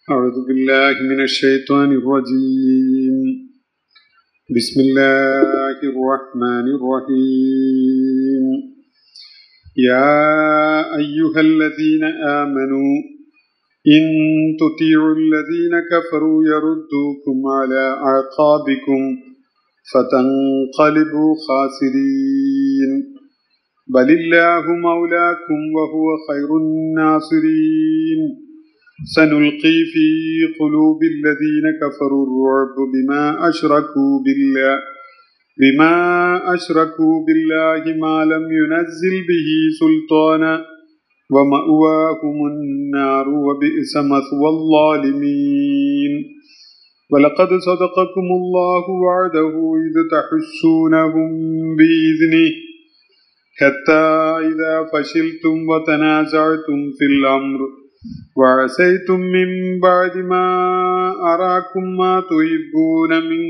أعوذ بالله من الشيطان الرجيم بسم الله الرحمن الرحيم يا أيها الذين آمنوا إن تطيعوا الذين كفروا يردوكم على أعقابكم فتنقلبوا خاسرين بل الله مولاكم وهو خير الناصرين سنلقي في قلوب الذين كفروا الرعب بما أشركوا بالله بما أشركوا بالله ما لم ينزل به سلطانا ومأواهم النار وبئس مثوى الظالمين ولقد صدقكم الله وعده إذ تحسونهم بإذنه حتى إذا فشلتم وتنازعتم في الأمر وعسيتم من بعد ما أراكم ما تحبون من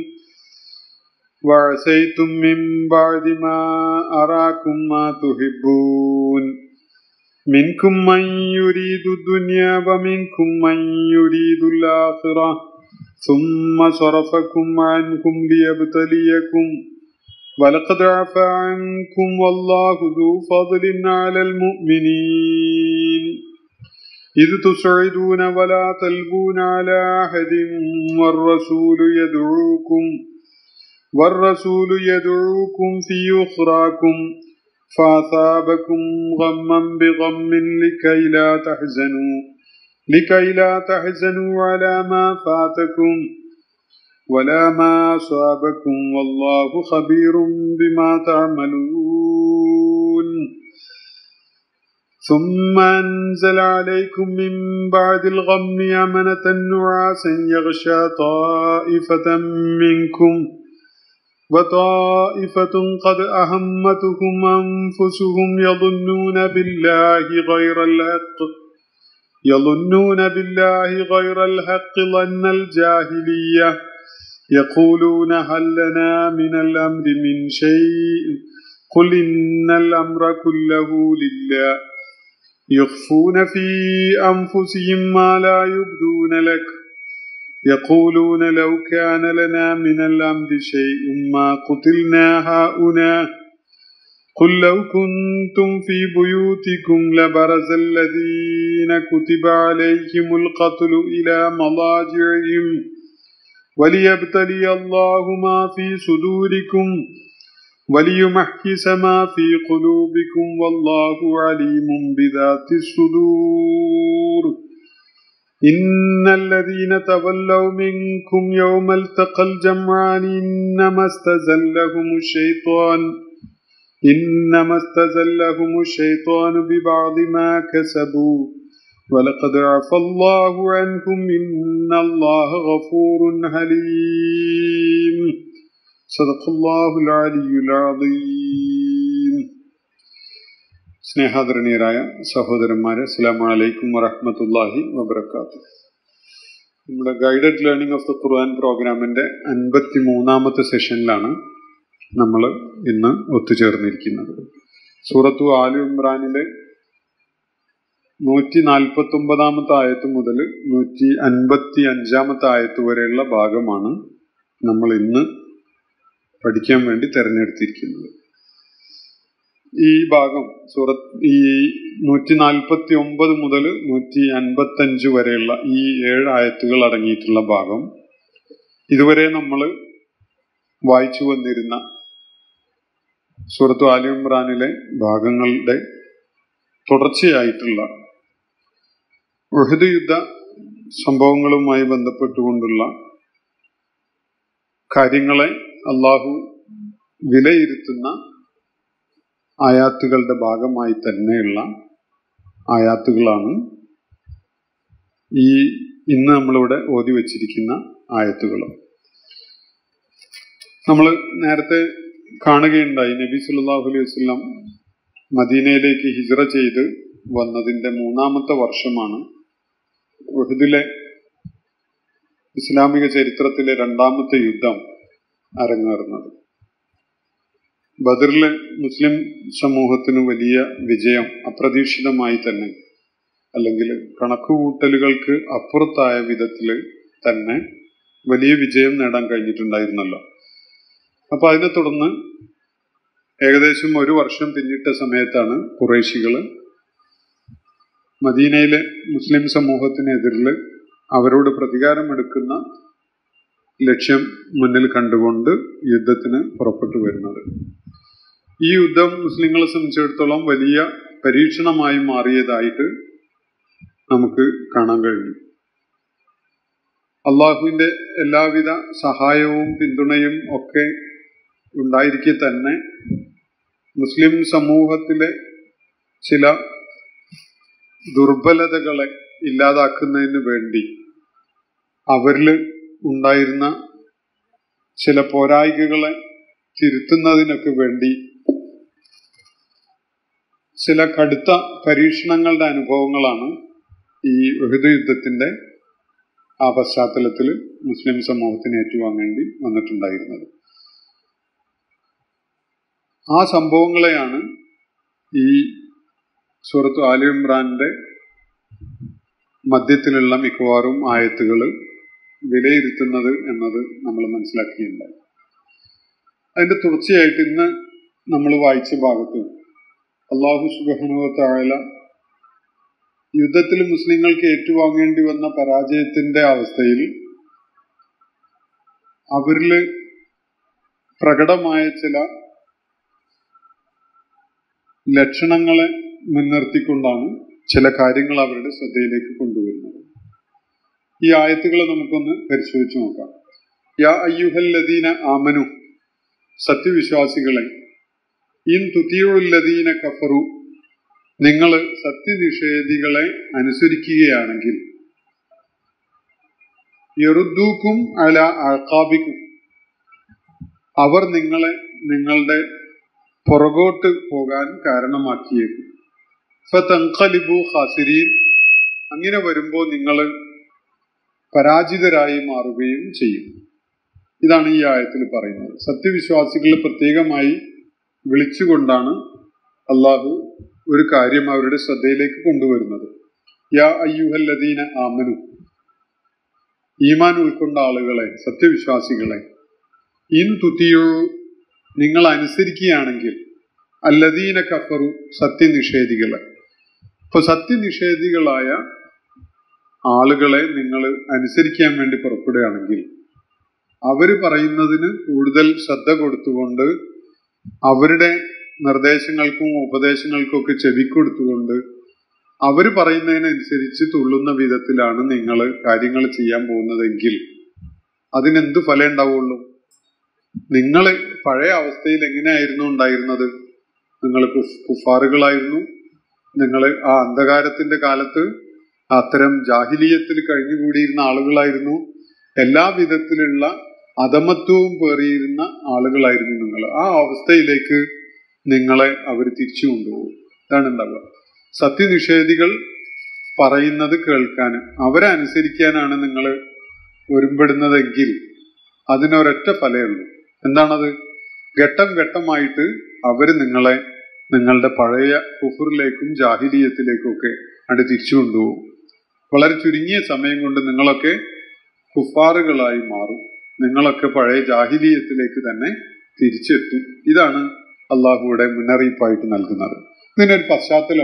وعسيتم من بعد ما أراكم ما تحبون منكم من يريد الدنيا ومنكم من يريد الآخرة ثم صرفكم عنكم ليبتليكم ولقد عفى عنكم والله ذو فضل على المؤمنين إذ تصعدون ولا تلبون على أحد والرسول يدعوكم والرسول يدعوكم في أخراكم فأثابكم غما بغم لكي لا تحزنوا لكي لا تحزنوا على ما فاتكم ولا ما أصابكم والله خبير بما تعملون ثم أنزل عليكم من بعد الغم أمنة نعاسا يغشى طائفة منكم وطائفة قد أهمتهم أنفسهم يظنون بالله غير الحق يظنون بالله غير الحق ظن الجاهلية يقولون هل لنا من الأمر من شيء قل إن الأمر كله لله يخفون في أنفسهم ما لا يبدون لك يقولون لو كان لنا من الأمر شيء ما قتلنا هؤلاء قل لو كنتم في بيوتكم لبرز الذين كتب عليهم القتل إلى مضاجعهم وليبتلي الله ما في صدوركم وليمحكس ما في قلوبكم والله عليم بذات الصدور إن الذين تولوا منكم يوم التقى الجمعان إنما استزلهم الشيطان إنما استزلهم الشيطان ببعض ما كسبوا ولقد عفى الله عنكم إن الله غفور حليم صدق الله العلي العظيم സ്നേഹാദരണീയരായ സഹോദരന്മാരെ അസ്സാം വലൈക്കും വറഹമത്തല്ലാഹി വബർക്കാത്തു നമ്മുടെ guided learning of the Quran പ്രോഗ്രാമിന്റെ അൻപത്തി മൂന്നാമത്തെ സെഷനിലാണ് നമ്മൾ ഇന്ന് ഒത്തുചേർന്നിരിക്കുന്നത് സൂറത്തു ആലു ഇമ്രാനിലെ നൂറ്റി നാൽപ്പത്തി ഒമ്പതാമത്തെ ആയത്ത് മുതൽ നൂറ്റി അൻപത്തി അഞ്ചാമത്തെ ആയത്ത് വരെയുള്ള ഭാഗമാണ് നമ്മൾ ഇന്ന് പഠിക്കാൻ വേണ്ടി തിരഞ്ഞെടുത്തിരിക്കുന്നത് ഈ ഭാഗം സൂറത്ത് ഈ നൂറ്റി നാൽപ്പത്തി ഒമ്പത് മുതൽ നൂറ്റി അൻപത്തി അഞ്ച് വരെയുള്ള ഈ ഏഴ് ആയത്തുകൾ അടങ്ങിയിട്ടുള്ള ഭാഗം ഇതുവരെ നമ്മൾ വായിച്ചു വന്നിരുന്ന സൂറത്തു ആലി ഇമ്രാനിലെ ഭാഗങ്ങളുടെ തുടർച്ചയായിട്ടുള്ള ഉഹദ് യുദ്ധ സംഭവങ്ങളുമായി ബന്ധപ്പെട്ടുകൊണ്ടുള്ള കാര്യങ്ങളെ അള്ളാഹു വിലയിരുത്തുന്ന ആയാത്തുകളുടെ ഭാഗമായി തന്നെയുള്ള ആയാത്തുകളാണ് ഈ ഇന്ന് നമ്മളിവിടെ ഓതി വച്ചിരിക്കുന്ന ആയത്തുകൾ നമ്മൾ നേരത്തെ കാണുകയുണ്ടായി നബി സുല്ലാഹു അലൈഹി വസ്ലം മദീനയിലേക്ക് ഹിജറ ചെയ്ത് വന്നതിന്റെ മൂന്നാമത്തെ വർഷമാണ് ഉഹദിലെ ഇസ്ലാമിക ചരിത്രത്തിലെ രണ്ടാമത്തെ യുദ്ധം അരങ്ങേറുന്നത് ബദറിലെ മുസ്ലിം സമൂഹത്തിന് വലിയ വിജയം അപ്രതീക്ഷിതമായി തന്നെ അല്ലെങ്കിൽ കണക്കുകൂട്ടലുകൾക്ക് അപ്പുറത്തായ വിധത്തിൽ തന്നെ വലിയ വിജയം നേടാൻ കഴിഞ്ഞിട്ടുണ്ടായിരുന്നല്ലോ അപ്പൊ അതിനെ തുടർന്ന് ഏകദേശം ഒരു വർഷം പിന്നിട്ട സമയത്താണ് കുറേശികൾ മദീനയിലെ മുസ്ലിം സമൂഹത്തിനെതിരിൽ അവരോട് പ്രതികാരമെടുക്കുന്ന ലക്ഷ്യം മുന്നിൽ കണ്ടുകൊണ്ട് യുദ്ധത്തിന് പുറപ്പെട്ടു വരുന്നത് ഈ യുദ്ധം മുസ്ലിങ്ങളെ സംബന്ധിച്ചിടത്തോളം വലിയ പരീക്ഷണമായി മാറിയതായിട്ട് നമുക്ക് കാണാൻ കഴിഞ്ഞു അള്ളാഹുവിന്റെ എല്ലാവിധ സഹായവും പിന്തുണയും ഒക്കെ ഉണ്ടായിരിക്കെ തന്നെ മുസ്ലിം സമൂഹത്തിലെ ചില ദുർബലതകളെ ഇല്ലാതാക്കുന്നതിന് വേണ്ടി അവരിൽ ഉണ്ടായിരുന്ന ചില പോരായികകളെ തിരുത്തുന്നതിനൊക്കെ വേണ്ടി ചില കടുത്ത പരീക്ഷണങ്ങളുടെ അനുഭവങ്ങളാണ് ഈ ഉഹദ് യുദ്ധത്തിന്റെ ആ പശ്ചാത്തലത്തിൽ മുസ്ലിം സമൂഹത്തിന് ഏറ്റുവാങ്ങേണ്ടി വന്നിട്ടുണ്ടായിരുന്നത് ആ സംഭവങ്ങളെയാണ് ഈ സൂറത്ത് ആലി ഇമ്രാന്റെ മധ്യത്തിലുള്ള മിക്കവാറും ആയത്തുകൾ വിലയിരുത്തുന്നത് എന്നത് നമ്മൾ മനസ്സിലാക്കിയിട്ടുണ്ടായി അതിന്റെ തുടർച്ചയായിട്ട് ഇന്ന് നമ്മൾ വായിച്ച ഭാഗത്ത് അള്ളാഹു സുബാനുവത്തായ യുദ്ധത്തിൽ മുസ്ലിങ്ങൾക്ക് ഏറ്റുവാങ്ങേണ്ടി വന്ന പരാജയത്തിന്റെ അവസ്ഥയിൽ അവരിൽ പ്രകടമായ ചില ലക്ഷണങ്ങളെ മുൻനിർത്തിക്കൊണ്ടാണ് ചില കാര്യങ്ങൾ അവരുടെ ശ്രദ്ധയിലേക്ക് കൊണ്ടുവരുന്നത് ഈ ആയത്തുകളെ നമുക്കൊന്ന് പരിശോധിച്ച് നോക്കാം യാ അയ്യുഹല്ലദീന ആമനു സത്യവിശ്വാസികളെ ഇൻ തുതിയുള്ളദീന കഫറു നിങ്ങൾ സത്യനിഷേധികളെ അനുസരിക്കുകയാണെങ്കിൽ യറുദ്ദൂക്കും അല അക്കാബിക്കും അവർ നിങ്ങളെ നിങ്ങളുടെ പുറകോട്ട് പോകാൻ കാരണമാക്കിയേക്കും ഫതങ്കലിബു ഖാസിരീൻ അങ്ങനെ വരുമ്പോൾ നിങ്ങൾ പരാജിതരായി മാറുകയും ചെയ്യും ഇതാണ് ഈ ആയത്തിൽ പറയുന്നത് സത്യവിശ്വാസികളെ പ്രത്യേകമായി വിളിച്ചുകൊണ്ടാണ് അള്ളാഹു ഒരു കാര്യം അവരുടെ ശ്രദ്ധയിലേക്ക് കൊണ്ടുവരുന്നത് യാ അയ്യുഹല്ലദീന ആമനു ഈമാൻ ഉൾക്കൊണ്ട ആളുകളെ സത്യവിശ്വാസികളെ ഇൻ തുതിയോ നിങ്ങൾ അനുസരിക്കുകയാണെങ്കിൽ അല്ലദീന കഫറു സത്യനിഷേധികളെ ഇപ്പൊ സത്യനിഷേധികളായ ആളുകളെ നിങ്ങൾ അനുസരിക്കാൻ വേണ്ടി പുറപ്പെടുകയാണെങ്കിൽ അവര് പറയുന്നതിന് കൂടുതൽ ശ്രദ്ധ കൊടുത്തുകൊണ്ട് അവരുടെ നിർദ്ദേശങ്ങൾക്കും ഉപദേശങ്ങൾക്കും ഒക്കെ ചെവിക്കൊടുത്തുകൊണ്ട് അവർ പറയുന്നതിനനുസരിച്ച് തുള്ളുന്ന വിധത്തിലാണ് നിങ്ങൾ കാര്യങ്ങൾ ചെയ്യാൻ പോകുന്നതെങ്കിൽ അതിനെന്ത് ഫലം ഉണ്ടാവുള്ളൂ നിങ്ങൾ പഴയ അവസ്ഥയിൽ എങ്ങനെയായിരുന്നു ഉണ്ടായിരുന്നത് നിങ്ങൾ കുഫാറുകളായിരുന്നു നിങ്ങൾ ആ അന്ധകാരത്തിന്റെ കാലത്ത് അത്തരം ജാഹിലീയത്തിൽ കഴിഞ്ഞുകൂടിയിരുന്ന ആളുകളായിരുന്നു എല്ലാ വിധത്തിലുള്ള അധമത്വവും പേറിയിരുന്ന ആളുകളായിരുന്നു നിങ്ങൾ ആ അവസ്ഥയിലേക്ക് നിങ്ങളെ അവർ തിരിച്ചു കൊണ്ടുപോകും ഇതാണ് ഉണ്ടാവുക സത്യനിഷേധികൾ പറയുന്നത് കേൾക്കാൻ അവരെ അനുസരിക്കാനാണ് നിങ്ങൾ ഒരുമ്പെടുന്നതെങ്കിൽ അതിനൊരൊറ്റ ഫലേ ഉള്ളൂ എന്താണത് ഘട്ടം ഘട്ടമായിട്ട് അവര് നിങ്ങളെ നിങ്ങളുടെ പഴയ കുഫറിലേക്കും ജാഹിലീയത്തിലേക്കും ഒക്കെ അടി തിരിച്ചു കൊണ്ടുപോകും വളരെ ചുരുങ്ങിയ സമയം കൊണ്ട് നിങ്ങളൊക്കെ കുഫാറുകളായി മാറും നിങ്ങളൊക്കെ പഴയ ജാഹിലീയത്തിലേക്ക് തന്നെ തിരിച്ചെത്തും ഇതാണ് അള്ളാഹുവിടെ മുന്നറിയിപ്പായിട്ട് നൽകുന്നത് ഇതിനൊരു പശ്ചാത്തലം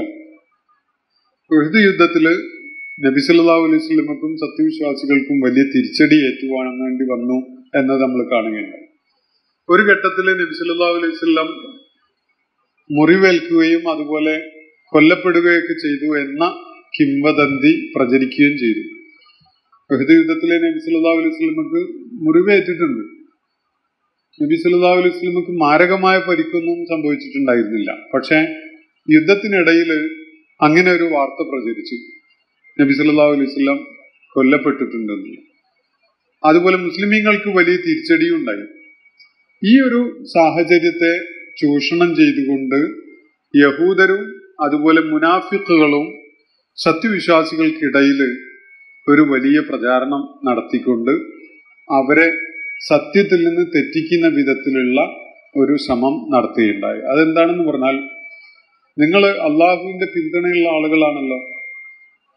ഉഹദ് യുദ്ധത്തില് നബി സല്ലല്ലാഹു അലൈഹി സ്വലമക്കും സത്യവിശ്വാസികൾക്കും വലിയ തിരിച്ചടി ഏറ്റുവാങ്ങേണ്ടി വന്നു എന്നത് നമ്മൾ കാണുകയുണ്ടായി ഒരു ഘട്ടത്തിൽ നബി സല്ലല്ലാഹു അലൈഹി വസല്ലം മുറിവേൽക്കുകയും അതുപോലെ കൊല്ലപ്പെടുകയൊക്കെ ചെയ്തു എന്ന കിംവദന്തി പ്രചരിക്കുകയും ചെയ്തു ഉഹദ് യുദ്ധത്തിലെ നബി സല്ലല്ലാഹു അലൈഹി വസല്ലമക്ക് മുറിവേറ്റിട്ടുണ്ട് നബി സല്ലല്ലാഹു അലൈഹി വസല്ലമക്ക് മാരകമായ പരിക്കൊന്നും സംഭവിച്ചിട്ടുണ്ടായിരുന്നില്ല പക്ഷെ യുദ്ധത്തിനിടയിൽ അങ്ങനെ ഒരു വാർത്ത പ്രചരിച്ചു നബി സല്ലല്ലാഹു അലൈഹി വസല്ലം കൊല്ലപ്പെട്ടിട്ടുണ്ടെന്ന് അതുപോലെ മുസ്ലിമീങ്ങൾക്ക് വലിയ തിരിച്ചടിയും ഉണ്ടായി ഈ ഒരു സാഹചര്യത്തെ ചൂഷണം ചെയ്തുകൊണ്ട് യഹൂദരും അതുപോലെ മുനാഫിക്കുകളും സത്യവിശ്വാസികൾക്കിടയിൽ ഒരു വലിയ പ്രചാരണം നടത്തിക്കൊണ്ട് അവരെ സത്യത്തിൽ നിന്ന് തെറ്റിക്കുന്ന വിധത്തിലുള്ള ഒരു ശ്രമം നടത്തുകയുണ്ടായി അതെന്താണെന്ന് പറഞ്ഞാൽ നിങ്ങൾ അള്ളാഹുവിന്റെ പിന്തുണയുള്ള ആളുകളാണല്ലോ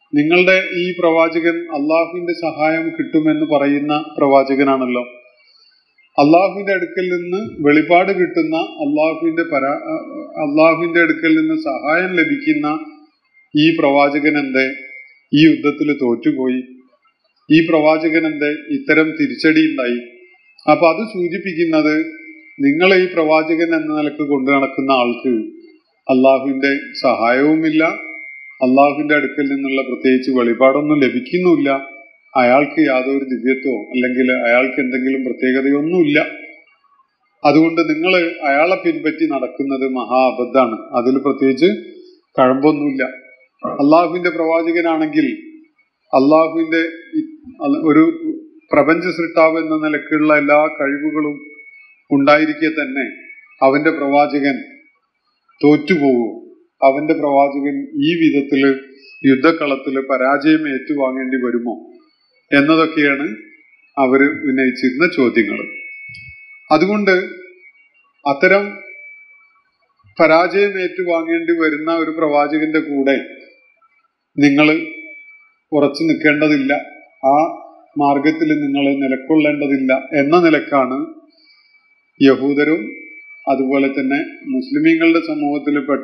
നിങ്ങളുടെ ഈ പ്രവാചകൻ അള്ളാഹുവിന്റെ സഹായം കിട്ടുമെന്ന് പറയുന്ന പ്രവാചകനാണല്ലോ അള്ളാഹുവിന്റെ അടുക്കൽ നിന്ന് വെളിപാട് കിട്ടുന്ന അള്ളാഹുവിന്റെ പരാ അള്ളാഹുവിന്റെ അടുക്കൽ നിന്ന് സഹായം ലഭിക്കുന്ന ഈ പ്രവാചകൻ എന്തേ ഈ യുദ്ധത്തിൽ തോറ്റുപോയി ഈ പ്രവാചകൻ എന്തേ ഇത്തരം തിരിച്ചടി ഉണ്ടായി അപ്പൊ അത് സൂചിപ്പിക്കുന്നത് നിങ്ങൾ ഈ പ്രവാചകൻ എന്ന നിലക്ക് കൊണ്ടു നടക്കുന്ന ആൾക്ക് അള്ളാഹുവിന്റെ സഹായവുമില്ല അള്ളാഹുവിന്റെ അടുക്കൽ നിന്നുള്ള പ്രത്യേകിച്ച് വെളിപാടൊന്നും ലഭിക്കുന്നുമില്ല അയാൾക്ക് യാതൊരു ദിവ്യത്വമോ അല്ലെങ്കിൽ അയാൾക്ക് എന്തെങ്കിലും പ്രത്യേകതയൊന്നുമില്ല അതുകൊണ്ട് നിങ്ങൾ അയാളെ പിൻപറ്റി നടക്കുന്നത് മഹാ അബദ്ധാണ് അതിൽ പ്രത്യേകിച്ച് കഴമ്പൊന്നുമില്ല അള്ളാഹുവിന്റെ പ്രവാചകനാണെങ്കിൽ അള്ളാഹുവിന്റെ ഒരു പ്രപഞ്ച സൃഷ്ടാവ് എന്ന നിലക്കുള്ള എല്ലാ കഴിവുകളും ഉണ്ടായിരിക്കെ തന്നെ അവന്റെ പ്രവാചകൻ തോറ്റുപോകുമോ അവന്റെ പ്രവാചകൻ ഈ വിധത്തില് യുദ്ധക്കളത്തില് പരാജയം ഏറ്റുവാങ്ങേണ്ടി വരുമോ എന്നതൊക്കെയാണ് അവര് ഉന്നയിച്ചിരുന്ന ചോദ്യങ്ങൾ അതുകൊണ്ട് അത്തരം പരാജയം ഏറ്റുവാങ്ങേണ്ടി വരുന്ന ഒരു പ്രവാചകന്റെ കൂടെ നിങ്ങൾ ഉറച്ചു നിൽക്കേണ്ടതില്ല ആ മാർഗത്തിൽ നിങ്ങൾ നിലക്കൊള്ളേണ്ടതില്ല എന്ന നിലക്കാണ് യഹൂദരും അതുപോലെ തന്നെ മുസ്ലിമീങ്ങളുടെ സമൂഹത്തിൽപ്പെട്ട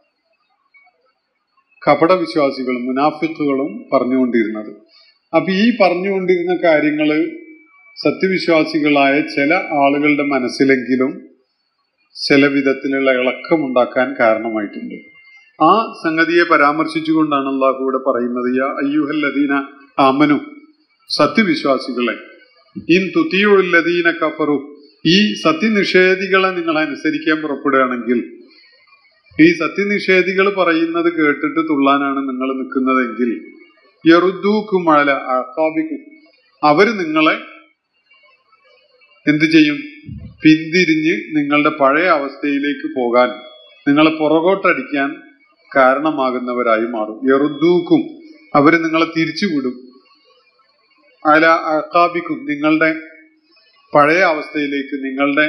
കപടവിശ്വാസികളും മുനാഫിക്കുകളും പറഞ്ഞുകൊണ്ടിരുന്നത് അപ്പൊ ഈ പറഞ്ഞുകൊണ്ടിരുന്ന കാര്യങ്ങള് സത്യവിശ്വാസികളായ ചില ആളുകളുടെ മനസ്സിലെങ്കിലും ചില വിധത്തിലുള്ള ഇളക്കമുണ്ടാക്കാൻ കാരണമായിട്ടുണ്ട് ആ സംഗതിയെ പരാമർശിച്ചുകൊണ്ടാണ് അള്ളാഹു ഇവിടെ പറയുന്നത് യാ അയ്യുഹല്ലദീന ആമനു സത്യവിശ്വാസികളെ ഇൻ തുത്തിയുള്ളദീന കഫറു ഈ സത്യനിഷേധികളെ നിങ്ങൾ അനുസരിക്കാൻ പുറപ്പെടുകയാണെങ്കിൽ ഈ സത്യനിഷേധികൾ പറയുന്നത് കേട്ടിട്ട് തുള്ളാനാണ് നിങ്ങൾ നിൽക്കുന്നതെങ്കിൽ യറുദൂക്കും മഴല അക്കാബിക്കും അവര് നിങ്ങളെ എന്തു ചെയ്യും പിന്തിരിഞ്ഞ് നിങ്ങളുടെ പഴയ അവസ്ഥയിലേക്ക് പോകാൻ നിങ്ങളെ പുറകോട്ടടിക്കാൻ കാരണമാകുന്നവരായി മാറും യറുദൂക്കും അവര് നിങ്ങളെ തിരിച്ചുവിടും അല അക്കാബിക്കും നിങ്ങളുടെ പഴയ അവസ്ഥയിലേക്ക് നിങ്ങളുടെ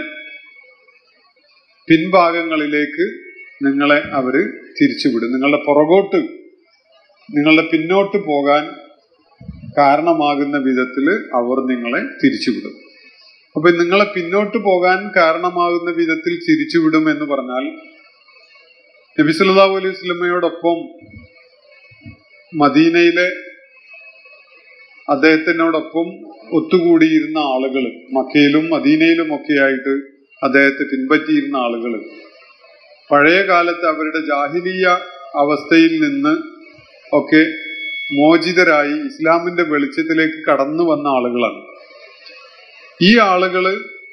പിൻഭാഗങ്ങളിലേക്ക് നിങ്ങളെ അവര് തിരിച്ചുവിടും നിങ്ങളുടെ പുറകോട്ട് നിങ്ങളുടെ പിന്നോട്ട് പോകാൻ കാരണമാകുന്ന വിധത്തില് അവർ നിങ്ങളെ തിരിച്ചുവിടും അപ്പൊ നിങ്ങളെ പിന്നോട്ട് പോകാൻ കാരണമാകുന്ന വിധത്തിൽ തിരിച്ചുവിടും എന്ന് പറഞ്ഞാൽ നബി സല്ലല്ലാഹു അലൈഹി വസല്ലമയോടൊപ്പം മദീനയിലെ അദ്ദേഹത്തിനോടൊപ്പം ഒത്തുകൂടിയിരുന്ന ആളുകൾ മക്കയിലും മദീനയിലും ഒക്കെ ആയിട്ട് അദ്ദേഹത്തെ പിൻപറ്റിയിരുന്ന ആളുകൾ പഴയ കാലത്ത് അവരുടെ ജാഹിലീയ അവസ്ഥയിൽ നിന്ന് ഒക്കെ മോചിതരായി ഇസ്ലാമിന്റെ വെളിച്ചത്തിലേക്ക് കടന്നു വന്ന ആളുകളാണ് ഈ ആളുകള്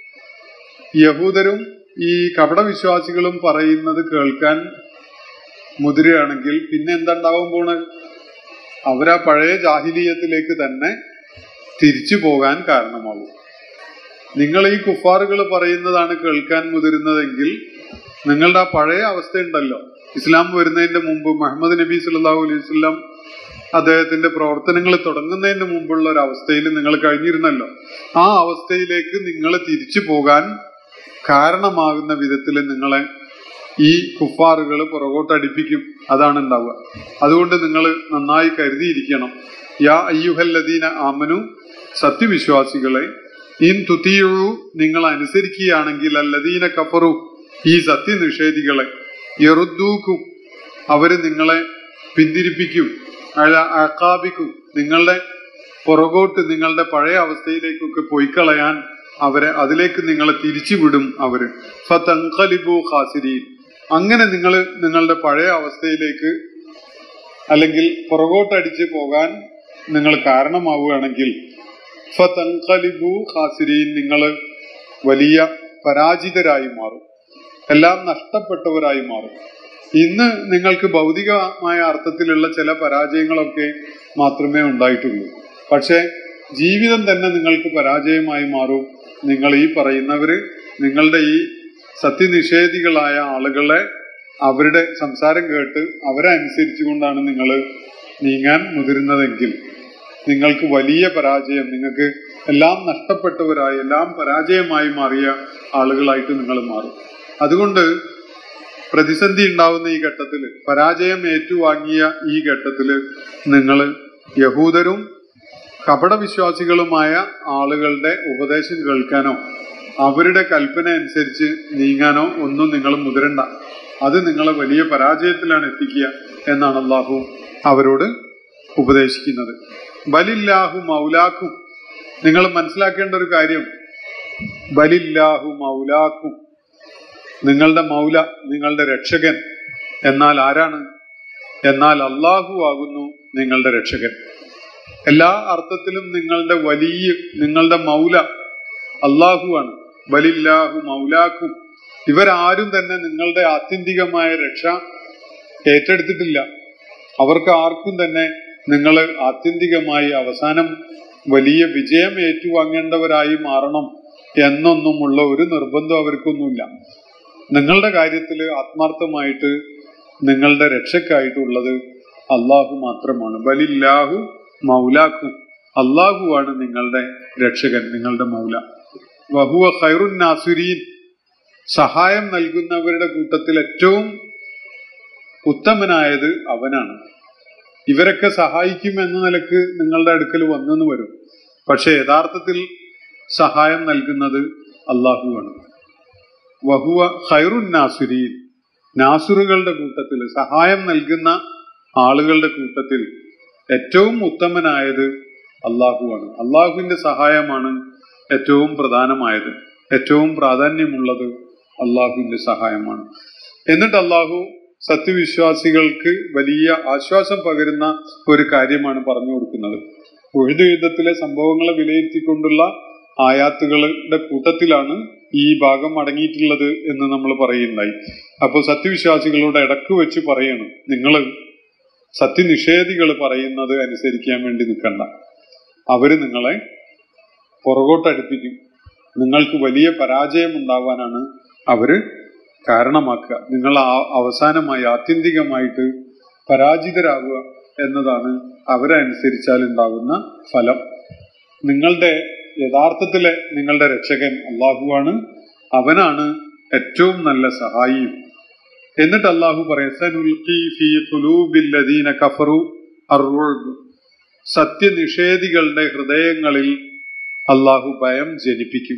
യഹൂദരും ഈ കപടവിശ്വാസികളും പറയുന്നത് കേൾക്കാൻ മുതിരുകയാണെങ്കിൽ പിന്നെ എന്തുണ്ടാവാൻ പോണ് അവരാ പഴയ ജാഹിലീയത്തിലേക്ക് തന്നെ തിരിച്ചു പോകാൻ കാരണമാകും നിങ്ങൾ ഈ കുഫാറുകൾ പറയുന്നതാണ് കേൾക്കാൻ മുതിരുന്നതെങ്കിൽ നിങ്ങളുടെ ആ പഴയ അവസ്ഥയുണ്ടല്ലോ ഇസ്ലാം വരുന്നതിന്റെ മുമ്പ് മുഹമ്മദ് നബി സല്ലല്ലാഹു അലൈഹി വസല്ലം അദ്ദേഹത്തിന്റെ പ്രവർത്തനങ്ങൾ തുടങ്ങുന്നതിന് മുമ്പുള്ള ഒരു അവസ്ഥയിൽ നിങ്ങൾ കഴിഞ്ഞിരുന്നല്ലോ ആ അവസ്ഥയിലേക്ക് നിങ്ങൾ തിരിച്ചു പോകാൻ കാരണമാകുന്ന വിധത്തിൽ നിങ്ങളെ ഈ കുഫാറുകൾ പുറകോട്ടടിപ്പിക്കും അതാണ് ഉണ്ടാവുക അതുകൊണ്ട് നിങ്ങൾ നന്നായി കരുതിയിരിക്കണം യാ അയ്യുഹല്ലദീന ആമനു സത്യവിശ്വാസികളെ ഇൻ തുത്തിയു നിങ്ങൾ അനുസരിക്കുകയാണെങ്കിൽ അല്ലദീന കഫറു ഈ സത്യനിഷേധികളെ എറുദ്ദൂക്കും അവര് നിങ്ങളെ പിന്തിരിപ്പിക്കും അഴ അക്കാബിക്കും നിങ്ങളുടെ പുറകോട്ട് നിങ്ങളുടെ പഴയ അവസ്ഥയിലേക്കൊക്കെ പോയി കളയാൻ അവരെ അതിലേക്ക് നിങ്ങളെ തിരിച്ചുവിടും അവര് ഫതങ്കലിബു ഖാസിരീൻ അങ്ങനെ നിങ്ങൾ നിങ്ങളുടെ പഴയ അവസ്ഥയിലേക്ക് അല്ലെങ്കിൽ പുറകോട്ടടിച്ച് പോകാൻ നിങ്ങൾ കാരണമാവുകയാണെങ്കിൽ ഫതങ്കലിബു ഖാസിരീൻ നിങ്ങൾ വലിയ പരാജിതരായി മാറും എല്ലാം നഷ്ടപ്പെട്ടവരായി മാറും ഇന്ന് നിങ്ങൾക്ക് ഭൗതികമായ അർത്ഥത്തിലുള്ള ചില പരാജയങ്ങളൊക്കെ മാത്രമേ ഉണ്ടായിട്ടുള്ളൂ പക്ഷെ ജീവിതം തന്നെ നിങ്ങൾക്ക് പരാജയമായി മാറും നിങ്ങൾ ഈ പറയുന്നവര് നിങ്ങളുടെ ഈ സത്യനിഷേധികളായ ആളുകളെ അവരുടെ സംസാരം കേട്ട് അവരെ അനുസരിച്ചുകൊണ്ടാണ് നിങ്ങൾ നീങ്ങാൻ മുതിരുന്നതെങ്കിൽ നിങ്ങൾക്ക് വലിയ പരാജയം നിങ്ങൾക്ക് എല്ലാം നഷ്ടപ്പെട്ടവരായി എല്ലാം പരാജയമായി മാറിയ ആളുകളായിട്ട് നിങ്ങൾ മാറും അതുകൊണ്ട് പ്രതിസന്ധി ഉണ്ടാവുന്ന ഈ ഘട്ടത്തിൽ പരാജയം ഏറ്റുവാങ്ങിയ ഈ ഘട്ടത്തിൽ നിങ്ങൾ യഹൂദരും കപടവിശ്വാസികളുമായ ആളുകളുടെ ഉപദേശം കേൾക്കാനോ അവരുടെ കൽപ്പന അനുസരിച്ച് നീങ്ങാനോ ഒന്നും നിങ്ങൾ മുതിരണ്ട അത് നിങ്ങളെ വലിയ പരാജയത്തിലാണ് എത്തിക്കുക എന്നാണ് അള്ളാഹു അവരോട് ഉപദേശിക്കുന്നത് ബലില്ലാഹു മൗലാക്കും നിങ്ങൾ മനസ്സിലാക്കേണ്ട ഒരു കാര്യം ബലില്ലാഹു മൗലാക്കും നിങ്ങളുടെ മൗല നിങ്ങളുടെ രക്ഷകൻ എന്നാൽ ആരാണ് എന്നാൽ അള്ളാഹു ആകുന്നു നിങ്ങളുടെ രക്ഷകൻ എല്ലാ അർത്ഥത്തിലും നിങ്ങളുടെ വലിയ നിങ്ങളുടെ മൗല അള്ളാഹുവാണ് ബലില്ലാഹു മൗലാക്കും ഇവരാരും തന്നെ നിങ്ങളുടെ ആത്യന്തികമായ രക്ഷ ഏറ്റെടുത്തിട്ടില്ല അവർക്ക് ആർക്കും തന്നെ നിങ്ങൾ ആത്യന്തികമായി അവസാനം വലിയ വിജയം ഏറ്റുവാങ്ങേണ്ടവരായി മാറണം എന്നൊന്നുമുള്ള ഒരു നിർബന്ധം അവർക്കൊന്നുമില്ല നിങ്ങളുടെ കാര്യത്തിൽ ആത്മാർത്ഥമായിട്ട് നിങ്ങളുടെ രക്ഷക്കായിട്ടുള്ളത് അള്ളാഹു മാത്രമാണ് ബലില്ലാഹു മൗലാക്കും അള്ളാഹുവാണ് നിങ്ങളുടെ രക്ഷകൻ നിങ്ങളുടെ മൗല വഹുവ ഖൈറുൻ നാസുരീൻ സഹായം നൽകുന്നവരുടെ കൂട്ടത്തിൽ ഏറ്റവും ഉത്തമനായത് അവനാണ് ഇവരൊക്കെ സഹായിക്കും എന്ന നിലക്ക് നിങ്ങളുടെ അടുക്കൽ വന്നെന്ന് വരും പക്ഷെ യഥാർത്ഥത്തിൽ സഹായം നൽകുന്നത് അള്ളാഹുവാണ് വഹുവ ഖൈറുൻ നാസുരീൻ നാസുറുകളുടെ കൂട്ടത്തിൽ സഹായം നൽകുന്ന ആളുകളുടെ കൂട്ടത്തിൽ ഏറ്റവും ഉത്തമനായത് അള്ളാഹുവാണ് അള്ളാഹുവിന്റെ സഹായമാണ് ഏറ്റവും പ്രധാനമായത് ഏറ്റവും പ്രാധാന്യമുള്ളത് അള്ളാഹുവിന്റെ സഹായമാണ് എന്നിട്ട് അള്ളാഹു സത്യവിശ്വാസികൾക്ക് വലിയ ആശ്വാസം പകരുന്ന ഒരു കാര്യമാണ് പറഞ്ഞു കൊടുക്കുന്നത് ഉഴുത് യുദ്ധത്തിലെ സംഭവങ്ങളെ വിലയിരുത്തിക്കൊണ്ടുള്ള ആയാത്തുകളുടെ കൂട്ടത്തിലാണ് ഈ ഭാഗം അടങ്ങിയിട്ടുള്ളത് എന്ന് നമ്മൾ പറയുണ്ടായി അപ്പോൾ സത്യവിശ്വാസികളോട് ഇടക്ക് വെച്ച് പറയണം നിങ്ങൾ സത്യനിഷേധികൾ പറയുന്നത് അനുസരിക്കാൻ വേണ്ടി നിൽക്കണ്ട അവര് നിങ്ങളെ പുറകോട്ടടുപ്പിക്കും നിങ്ങൾക്ക് വലിയ പരാജയം ഉണ്ടാവാനാണ് അവര് കാരണമാക്കുക നിങ്ങൾ ആ- അവസാനമായി ആത്യന്തികമായിട്ട് പരാജിതരാകുക എന്നതാണ് അവരെ അനുസരിച്ചാൽ ഉണ്ടാകുന്ന ഫലം നിങ്ങളുടെ യഥാർത്ഥത്തിലെ നിങ്ങളുടെ രക്ഷകൻ അള്ളാഹുവാണ് അവനാണ് ഏറ്റവും നല്ല സഹായിയും എന്നിട്ട് അള്ളാഹു പറയും "സനുൽഖി ഫീ ഖുലൂബിൽ ലദീന കഫറു അർറുഅ്ബ്." സത്യനിഷേധികളുടെ ഹൃദയങ്ങളിൽ അള്ളാഹു ഭയം ജനിപ്പിക്കും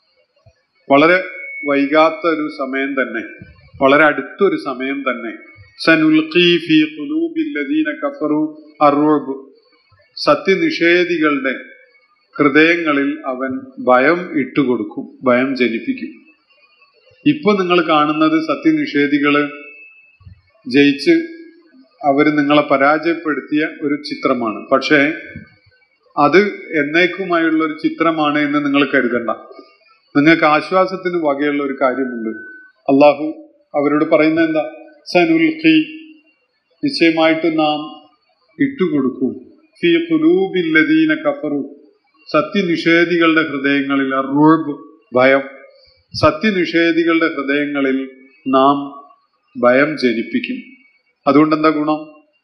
വളരെ വൈകാത്ത ഒരു സമയം തന്നെ വളരെ അടുത്തൊരു സമയം തന്നെ സനുൽഖി ഫീ ഖുലൂബിൽ ലദീന കഫറു അർറുഅ്ബ്. സത്യനിഷേധികളുടെ ഹൃദയങ്ങളിൽ അവൻ ഭയം ഇട്ടുകൊടുക്കും ഭയം ജനിപ്പിക്കും ഇപ്പൊ നിങ്ങൾ കാണുന്നത് സത്യനിഷേധികള് ജയിച്ച് അവര് നിങ്ങളെ പരാജയപ്പെടുത്തിയ ഒരു ചിത്രമാണ് പക്ഷേ അത് എന്നേക്കുമായുള്ള ഒരു ചിത്രമാണ് എന്ന് നിങ്ങൾ കരുതണ്ട നിങ്ങൾക്ക് ആശ്വാസത്തിന് വകയുള്ള ഒരു കാര്യമുണ്ട് അള്ളാഹു അവരോട് പറയുന്നത് എന്താ സനുൽഖി നിശ്ചയമായിട്ട് നാം ഇട്ടുകൊടുക്കും ഫി ഖുലൂബില്ലദീന കഫറു സത്യനിഷേധികളുടെ ഹൃദയങ്ങളിൽ അറുബ് ഭയം സത്യനിഷേധികളുടെ ഹൃദയങ്ങളിൽ നാം ഭയം ജനിപ്പിക്കും അതുകൊണ്ട് എന്താ ഗുണം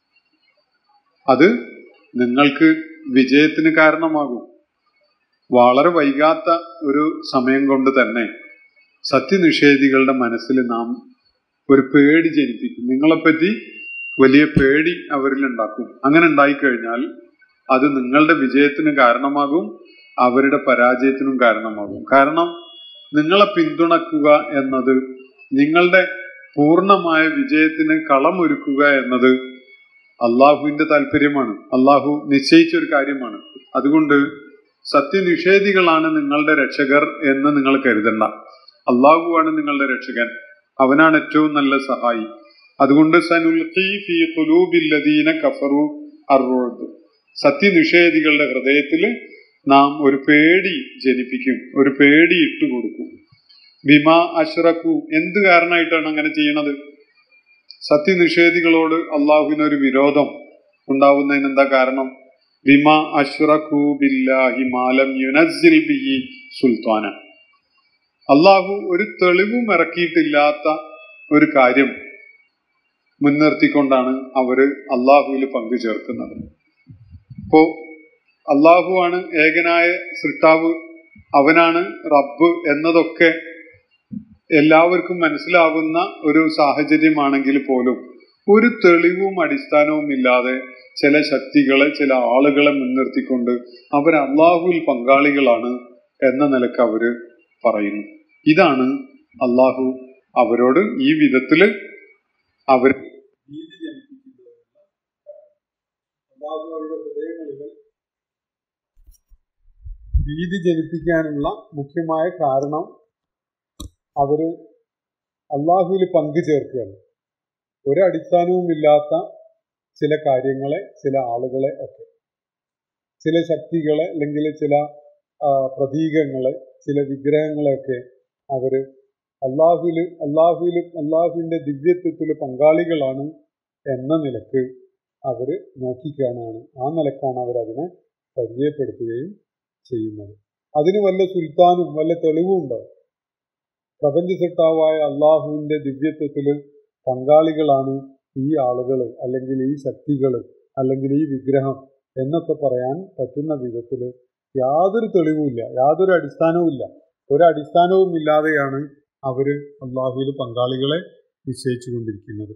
അത് നിങ്ങൾക്ക് വിജയത്തിന് കാരണമാകും വളരെ വൈകാത്ത ഒരു സമയം കൊണ്ട് തന്നെ സത്യനിഷേധികളുടെ മനസ്സിൽ നാം ഒരു പേടി ജനിപ്പിക്കും നിങ്ങളെപ്പറ്റി വലിയ പേടി അവരിൽ ഉണ്ടാക്കും അങ്ങനെ ഉണ്ടായിക്കഴിഞ്ഞാൽ അത് നിങ്ങളുടെ വിജയത്തിന് കാരണമാകും അവരുടെ പരാജയത്തിനും കാരണമാകും കാരണം നിങ്ങളെ പിന്തുണക്കുക എന്നത് നിങ്ങളുടെ പൂർണ്ണമായ വിജയത്തിന് കളമൊരുക്കുക എന്നത് അള്ളാഹുവിന്റെ താല്പര്യമാണ് അള്ളാഹു നിശ്ചയിച്ച ഒരു കാര്യമാണ് അതുകൊണ്ട് സത്യനിഷേധികളാണ് നിങ്ങളുടെ രക്ഷകർ എന്ന് നിങ്ങൾ കരുതണ്ട അള്ളാഹുവാണ് നിങ്ങളുടെ രക്ഷകൻ അവനാണ് ഏറ്റവും നല്ല സഹായി അതുകൊണ്ട് സനുൽഖി ഫീ ഖുലൂബില്ലദീന കഫറു അർറുഅ്ബ് സത്യനിഷേധികളുടെ ഹൃദയത്തിൽ നാം ഒരു പേടി ജനിപ്പിക്കും ഒരു പേടി ഇട്ടുകൊടുക്കും ബിമാ അഷ്റഖു എന്ത് കാരണമായിട്ടാണ് അങ്ങനെ ചെയ്യണത് സത്യനിഷേധികളോട് അള്ളാഹുവിനൊരു വിരോധം ഉണ്ടാവുന്നതിന് എന്താ കാരണം ബിമാ അഷ്റഖു ബില്ലാഹി മാലം യുനസ്സിൽ ബിഹി സുൽത്താന അള്ളാഹു ഒരു തെളിവും ഇറക്കിയിട്ടില്ലാത്ത ഒരു കാര്യം മുൻനിർത്തിക്കൊണ്ടാണ് അവര് അള്ളാഹുവിൽ പങ്കു ചേർക്കുന്നത് ഇപ്പോ അള്ളാഹുവാണ് ഏകനായ സൃഷ്ടാവ് അവനാണ് റബ്ബ് എന്നതൊക്കെ എല്ലാവർക്കും മനസ്സിലാകുന്ന ഒരു സാഹചര്യമാണെങ്കിൽ പോലും ഒരു തെളിവും അടിസ്ഥാനവും ഇല്ലാതെ ചില ശക്തികളെ ചില ആളുകളെ മുൻനിർത്തിക്കൊണ്ട് അവർ അള്ളാഹുവിൽ പങ്കാളികളാണ് എന്ന നിലക്ക് അവര് പറയുന്നു ഇതാണ് അള്ളാഹു അവരോട് ഈ വിധത്തില് അവർ അള്ളാഹു അവരുടെ ഹൃദയങ്ങളിൽ ഭീതി ജനിപ്പിക്കാനുള്ള മുഖ്യമായ കാരണം അവര് അള്ളാഹുവിൽ പങ്കു ചേർക്കുകയാണ് ഒരടിസ്ഥാനവുമില്ലാത്ത ചില കാര്യങ്ങളെ ചില ആളുകളെ ഒക്കെ ചില ശക്തികളെ അല്ലെങ്കിൽ ചില പ്രതീകങ്ങളെ ചില വിഗ്രഹങ്ങളെയൊക്കെ അവര് അള്ളാഹുവില് അള്ളാഹുവിലും അള്ളാഹുവിന്റെ ദിവ്യത്വത്തിൽ പങ്കാളികളാണ് എന്ന നിലക്ക് അവര് നോക്കിക്കാണാണ് ആ നിലക്കാണ് അവരതിനെ പരിചയപ്പെടുത്തുകയും ചെയ്യുന്നത് അതിന് വല്ല സുൽത്താനും വല്ല തെളിവും ഉണ്ടോ പ്രപഞ്ച സൃഷ്ടാവായ അള്ളാഹുവിന്റെ ദിവ്യത്വത്തിൽ പങ്കാളികളാണ് ഈ ആളുകൾ അല്ലെങ്കിൽ ഈ ശക്തികൾ അല്ലെങ്കിൽ ഈ വിഗ്രഹം എന്നൊക്കെ പറയാൻ പറ്റുന്ന വിധത്തിൽ യാതൊരു തെളിവുമില്ല യാതൊരു അടിസ്ഥാനവുമില്ല ഒരു അടിസ്ഥാനവും ഇല്ലാതെയാണ് അവര് അള്ളാഹുവിൽ പങ്കാളികളെ നിശ്ചയിച്ചു കൊണ്ടിരിക്കുന്നത്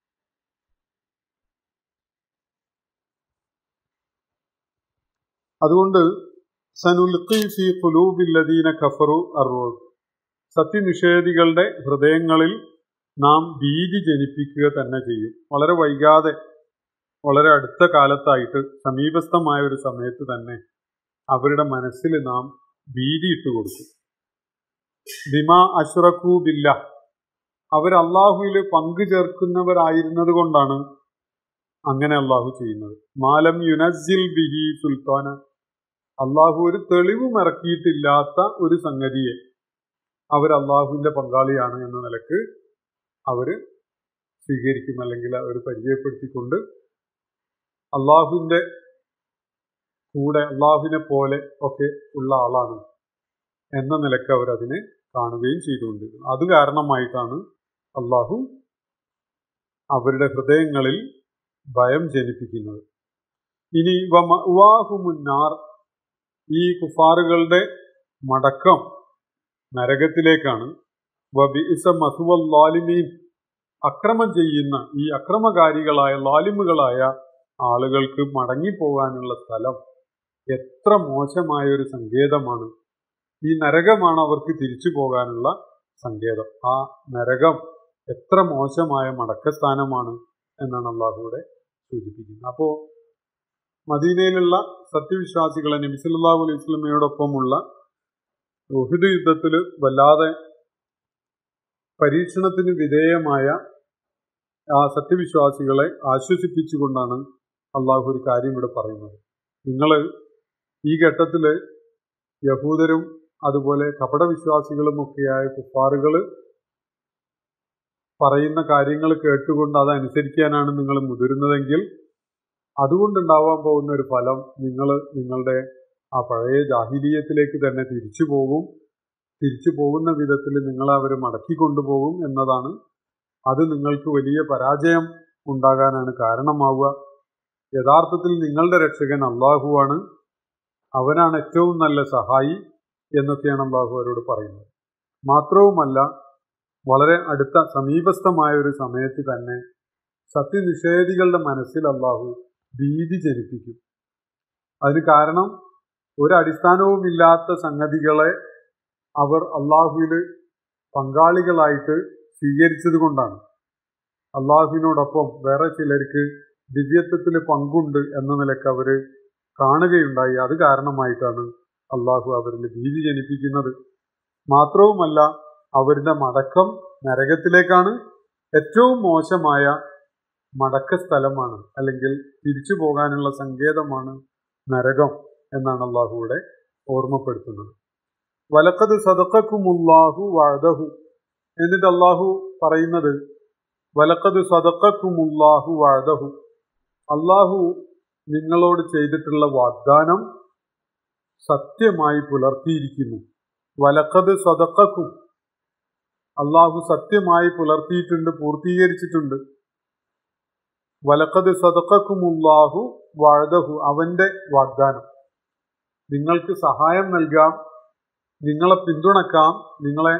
അതുകൊണ്ട് സനുൽഖി ഫി ഖുലൂബില്ലദീന കഫറു അർറൂദ് സത്യനിഷേധികളുടെ ഹൃദയങ്ങളിൽ നാം ഭീതി ജനിപ്പിക്കുക തന്നെ ചെയ്യും വളരെ വൈകാതെ വളരെ അടുത്ത കാലത്തായിട്ട് സമീപസ്ഥമായ ഒരു സമയത്ത് തന്നെ അവരുടെ മനസ്സിൽ നാം ഭീതി ഇട്ട് കൊടുക്കും ബിമാ അഷ്റഖൂ ബില്ല അവർ അള്ളാഹുവിൽ പങ്കു ചേർക്കുന്നവരായിരുന്നത് കൊണ്ടാണ് അങ്ങനെ അള്ളാഹു ചെയ്യുന്നത് മാലം യുനസിൽ ബിഹി സുൽത്താന അള്ളാഹു ഒരു തെളിവും ഇറക്കിയിട്ടില്ലാത്ത ഒരു സംഗതിയെ അവർ അള്ളാഹുവിന്റെ പങ്കാളിയാണ് എന്ന നിലക്ക് അവര് സ്വീകരിക്കും അല്ലെങ്കിൽ അവർ പരിചയപ്പെടുത്തിക്കൊണ്ട് അള്ളാഹുവിന്റെ കൂടെ അള്ളാഹുവിനെ പോലെ ഒക്കെ ഉള്ള ആളാണ് എന്ന നിലക്ക് അവർ അതിനെ കാണുകയും ചെയ്തുകൊണ്ടിരുന്നു അത് കാരണമായിട്ടാണ് അള്ളാഹു അവരുടെ ഹൃദയങ്ങളിൽ ഭയം ജനിപ്പിക്കുന്നത് ഇനി മുന്നാർ ഈ കുഫാറുകളുടെ മടക്കം നരകത്തിലേക്കാണ് വബിഇസ മസുവല്ലാലിമീൻ അക്രമം ചെയ്യുന്ന ഈ അക്രമകാരികളായ ലാലിമുകളായ ആളുകൾക്ക് മടങ്ങിപ്പോകാനുള്ള സ്ഥലം എത്ര മോശമായ ഒരു സങ്കേതമാണ് ഈ നരകമാണ് അവർക്ക് തിരിച്ചു പോകാനുള്ള സങ്കേതം ആ നരകം എത്ര മോശമായ മടക്കസ്ഥാനമാണ് എന്നാണ് അള്ളാഹുവിടെ സൂചിപ്പിക്കുന്നത് അപ്പോൾ മദീനയിലുള്ള സത്യവിശ്വാസികളെ നബിസല്ലാഹു അലൈഹി സ്വലമയോടൊപ്പമുള്ള ഉഹിദ് യുദ്ധത്തിൽ വല്ലാതെ പരീക്ഷണത്തിന് വിധേയമായ ആ സത്യവിശ്വാസികളെ ആശ്വസിപ്പിച്ചുകൊണ്ടാണ് അള്ളാഹു ഒരു കാര്യം ഇവിടെ പറയുന്നത് നിങ്ങൾ ഈ ഘട്ടത്തിൽ യഹൂദരും അതുപോലെ കപടവിശ്വാസികളുമൊക്കെയായ കുഫാറുകൾ പറയുന്ന കാര്യങ്ങൾ കേട്ടുകൊണ്ട് അതനുസരിക്കാനാണ് നിങ്ങൾ മുതിരുന്നതെങ്കിൽ അതുകൊണ്ടുണ്ടാവാൻ പോകുന്ന ഒരു ഫലം നിങ്ങൾ നിങ്ങളുടെ ആ പഴയ ജാഹിലീയത്തിലേക്ക് തന്നെ തിരിച്ചു പോകും തിരിച്ചു പോകുന്ന വിധത്തിൽ നിങ്ങളെ അവർ മടക്കി കൊണ്ടുപോകും എന്നതാണ് അത് നിങ്ങൾക്ക് വലിയ പരാജയം ഉണ്ടാകാനാണ് കാരണമാവുക യഥാർത്ഥത്തിൽ നിങ്ങളുടെ രക്ഷകൻ അള്ളാഹുവാണ് അവനാണ് ഏറ്റവും നല്ല സഹായി എന്നൊക്കെയാണ് അള്ളാഹു അവരോട് പറയുന്നത് മാത്രവുമല്ല വളരെ അടുത്ത സമീപസ്ഥമായ ഒരു സമയത്ത് തന്നെ സത്യനിഷേധികളുടെ മനസ്സിൽ അള്ളാഹു ഭീതി ജനിപ്പിക്കും അതിന് കാരണം ഒരടിസ്ഥാനവുമില്ലാത്ത സംഗതികളെ അവർ അള്ളാഹുവിൽ പങ്കാളികളായിട്ട് സ്വീകരിച്ചത് കൊണ്ടാണ് അള്ളാഹുവിനോടൊപ്പം വേറെ ചിലർക്ക് ദിവ്യത്വത്തിൽ പങ്കുണ്ട് എന്ന നിലക്ക് അവർ കാണുകയുണ്ടായി അത് കാരണമായിട്ടാണ് അള്ളാഹു അവരിൽ ഭീതി ജനിപ്പിക്കുന്നത് മാത്രവുമല്ല അവരുടെ മടക്കം നരകത്തിലേക്കാണ് ഏറ്റവും മോശമായ മടക്ക സ്ഥലമാണ് അല്ലെങ്കിൽ തിരിച്ചു പോകാനുള്ള സങ്കേതമാണ് നരകം എന്നാണ് അള്ളാഹുവിടെ ഓർമ്മപ്പെടുത്തുന്നത് വലക്കത് സദക്കക്കുമുല്ലാഹു വാഴഹു എന്നിട്ട് അള്ളാഹു പറയുന്നത് വലക്കത് സദക്കക്കുമുല്ലാഹു വാഴഹു അള്ളാഹു നിങ്ങളോട് ചെയ്തിട്ടുള്ള വാഗ്ദാനം സത്യമായി പുലർത്തിയിരിക്കുന്നു വലക്കത് സദക്കക്കും അള്ളാഹു സത്യമായി പുലർത്തിയിട്ടുണ്ട് പൂർത്തീകരിച്ചിട്ടുണ്ട് വലക്കത് സദക്കക്കുമുല്ലാഹു വാഴഹു അവന്റെ വാഗ്ദാനം നിങ്ങൾക്ക് സഹായം നൽകാം നിങ്ങളെ പിന്തുണക്കാം നിങ്ങളെ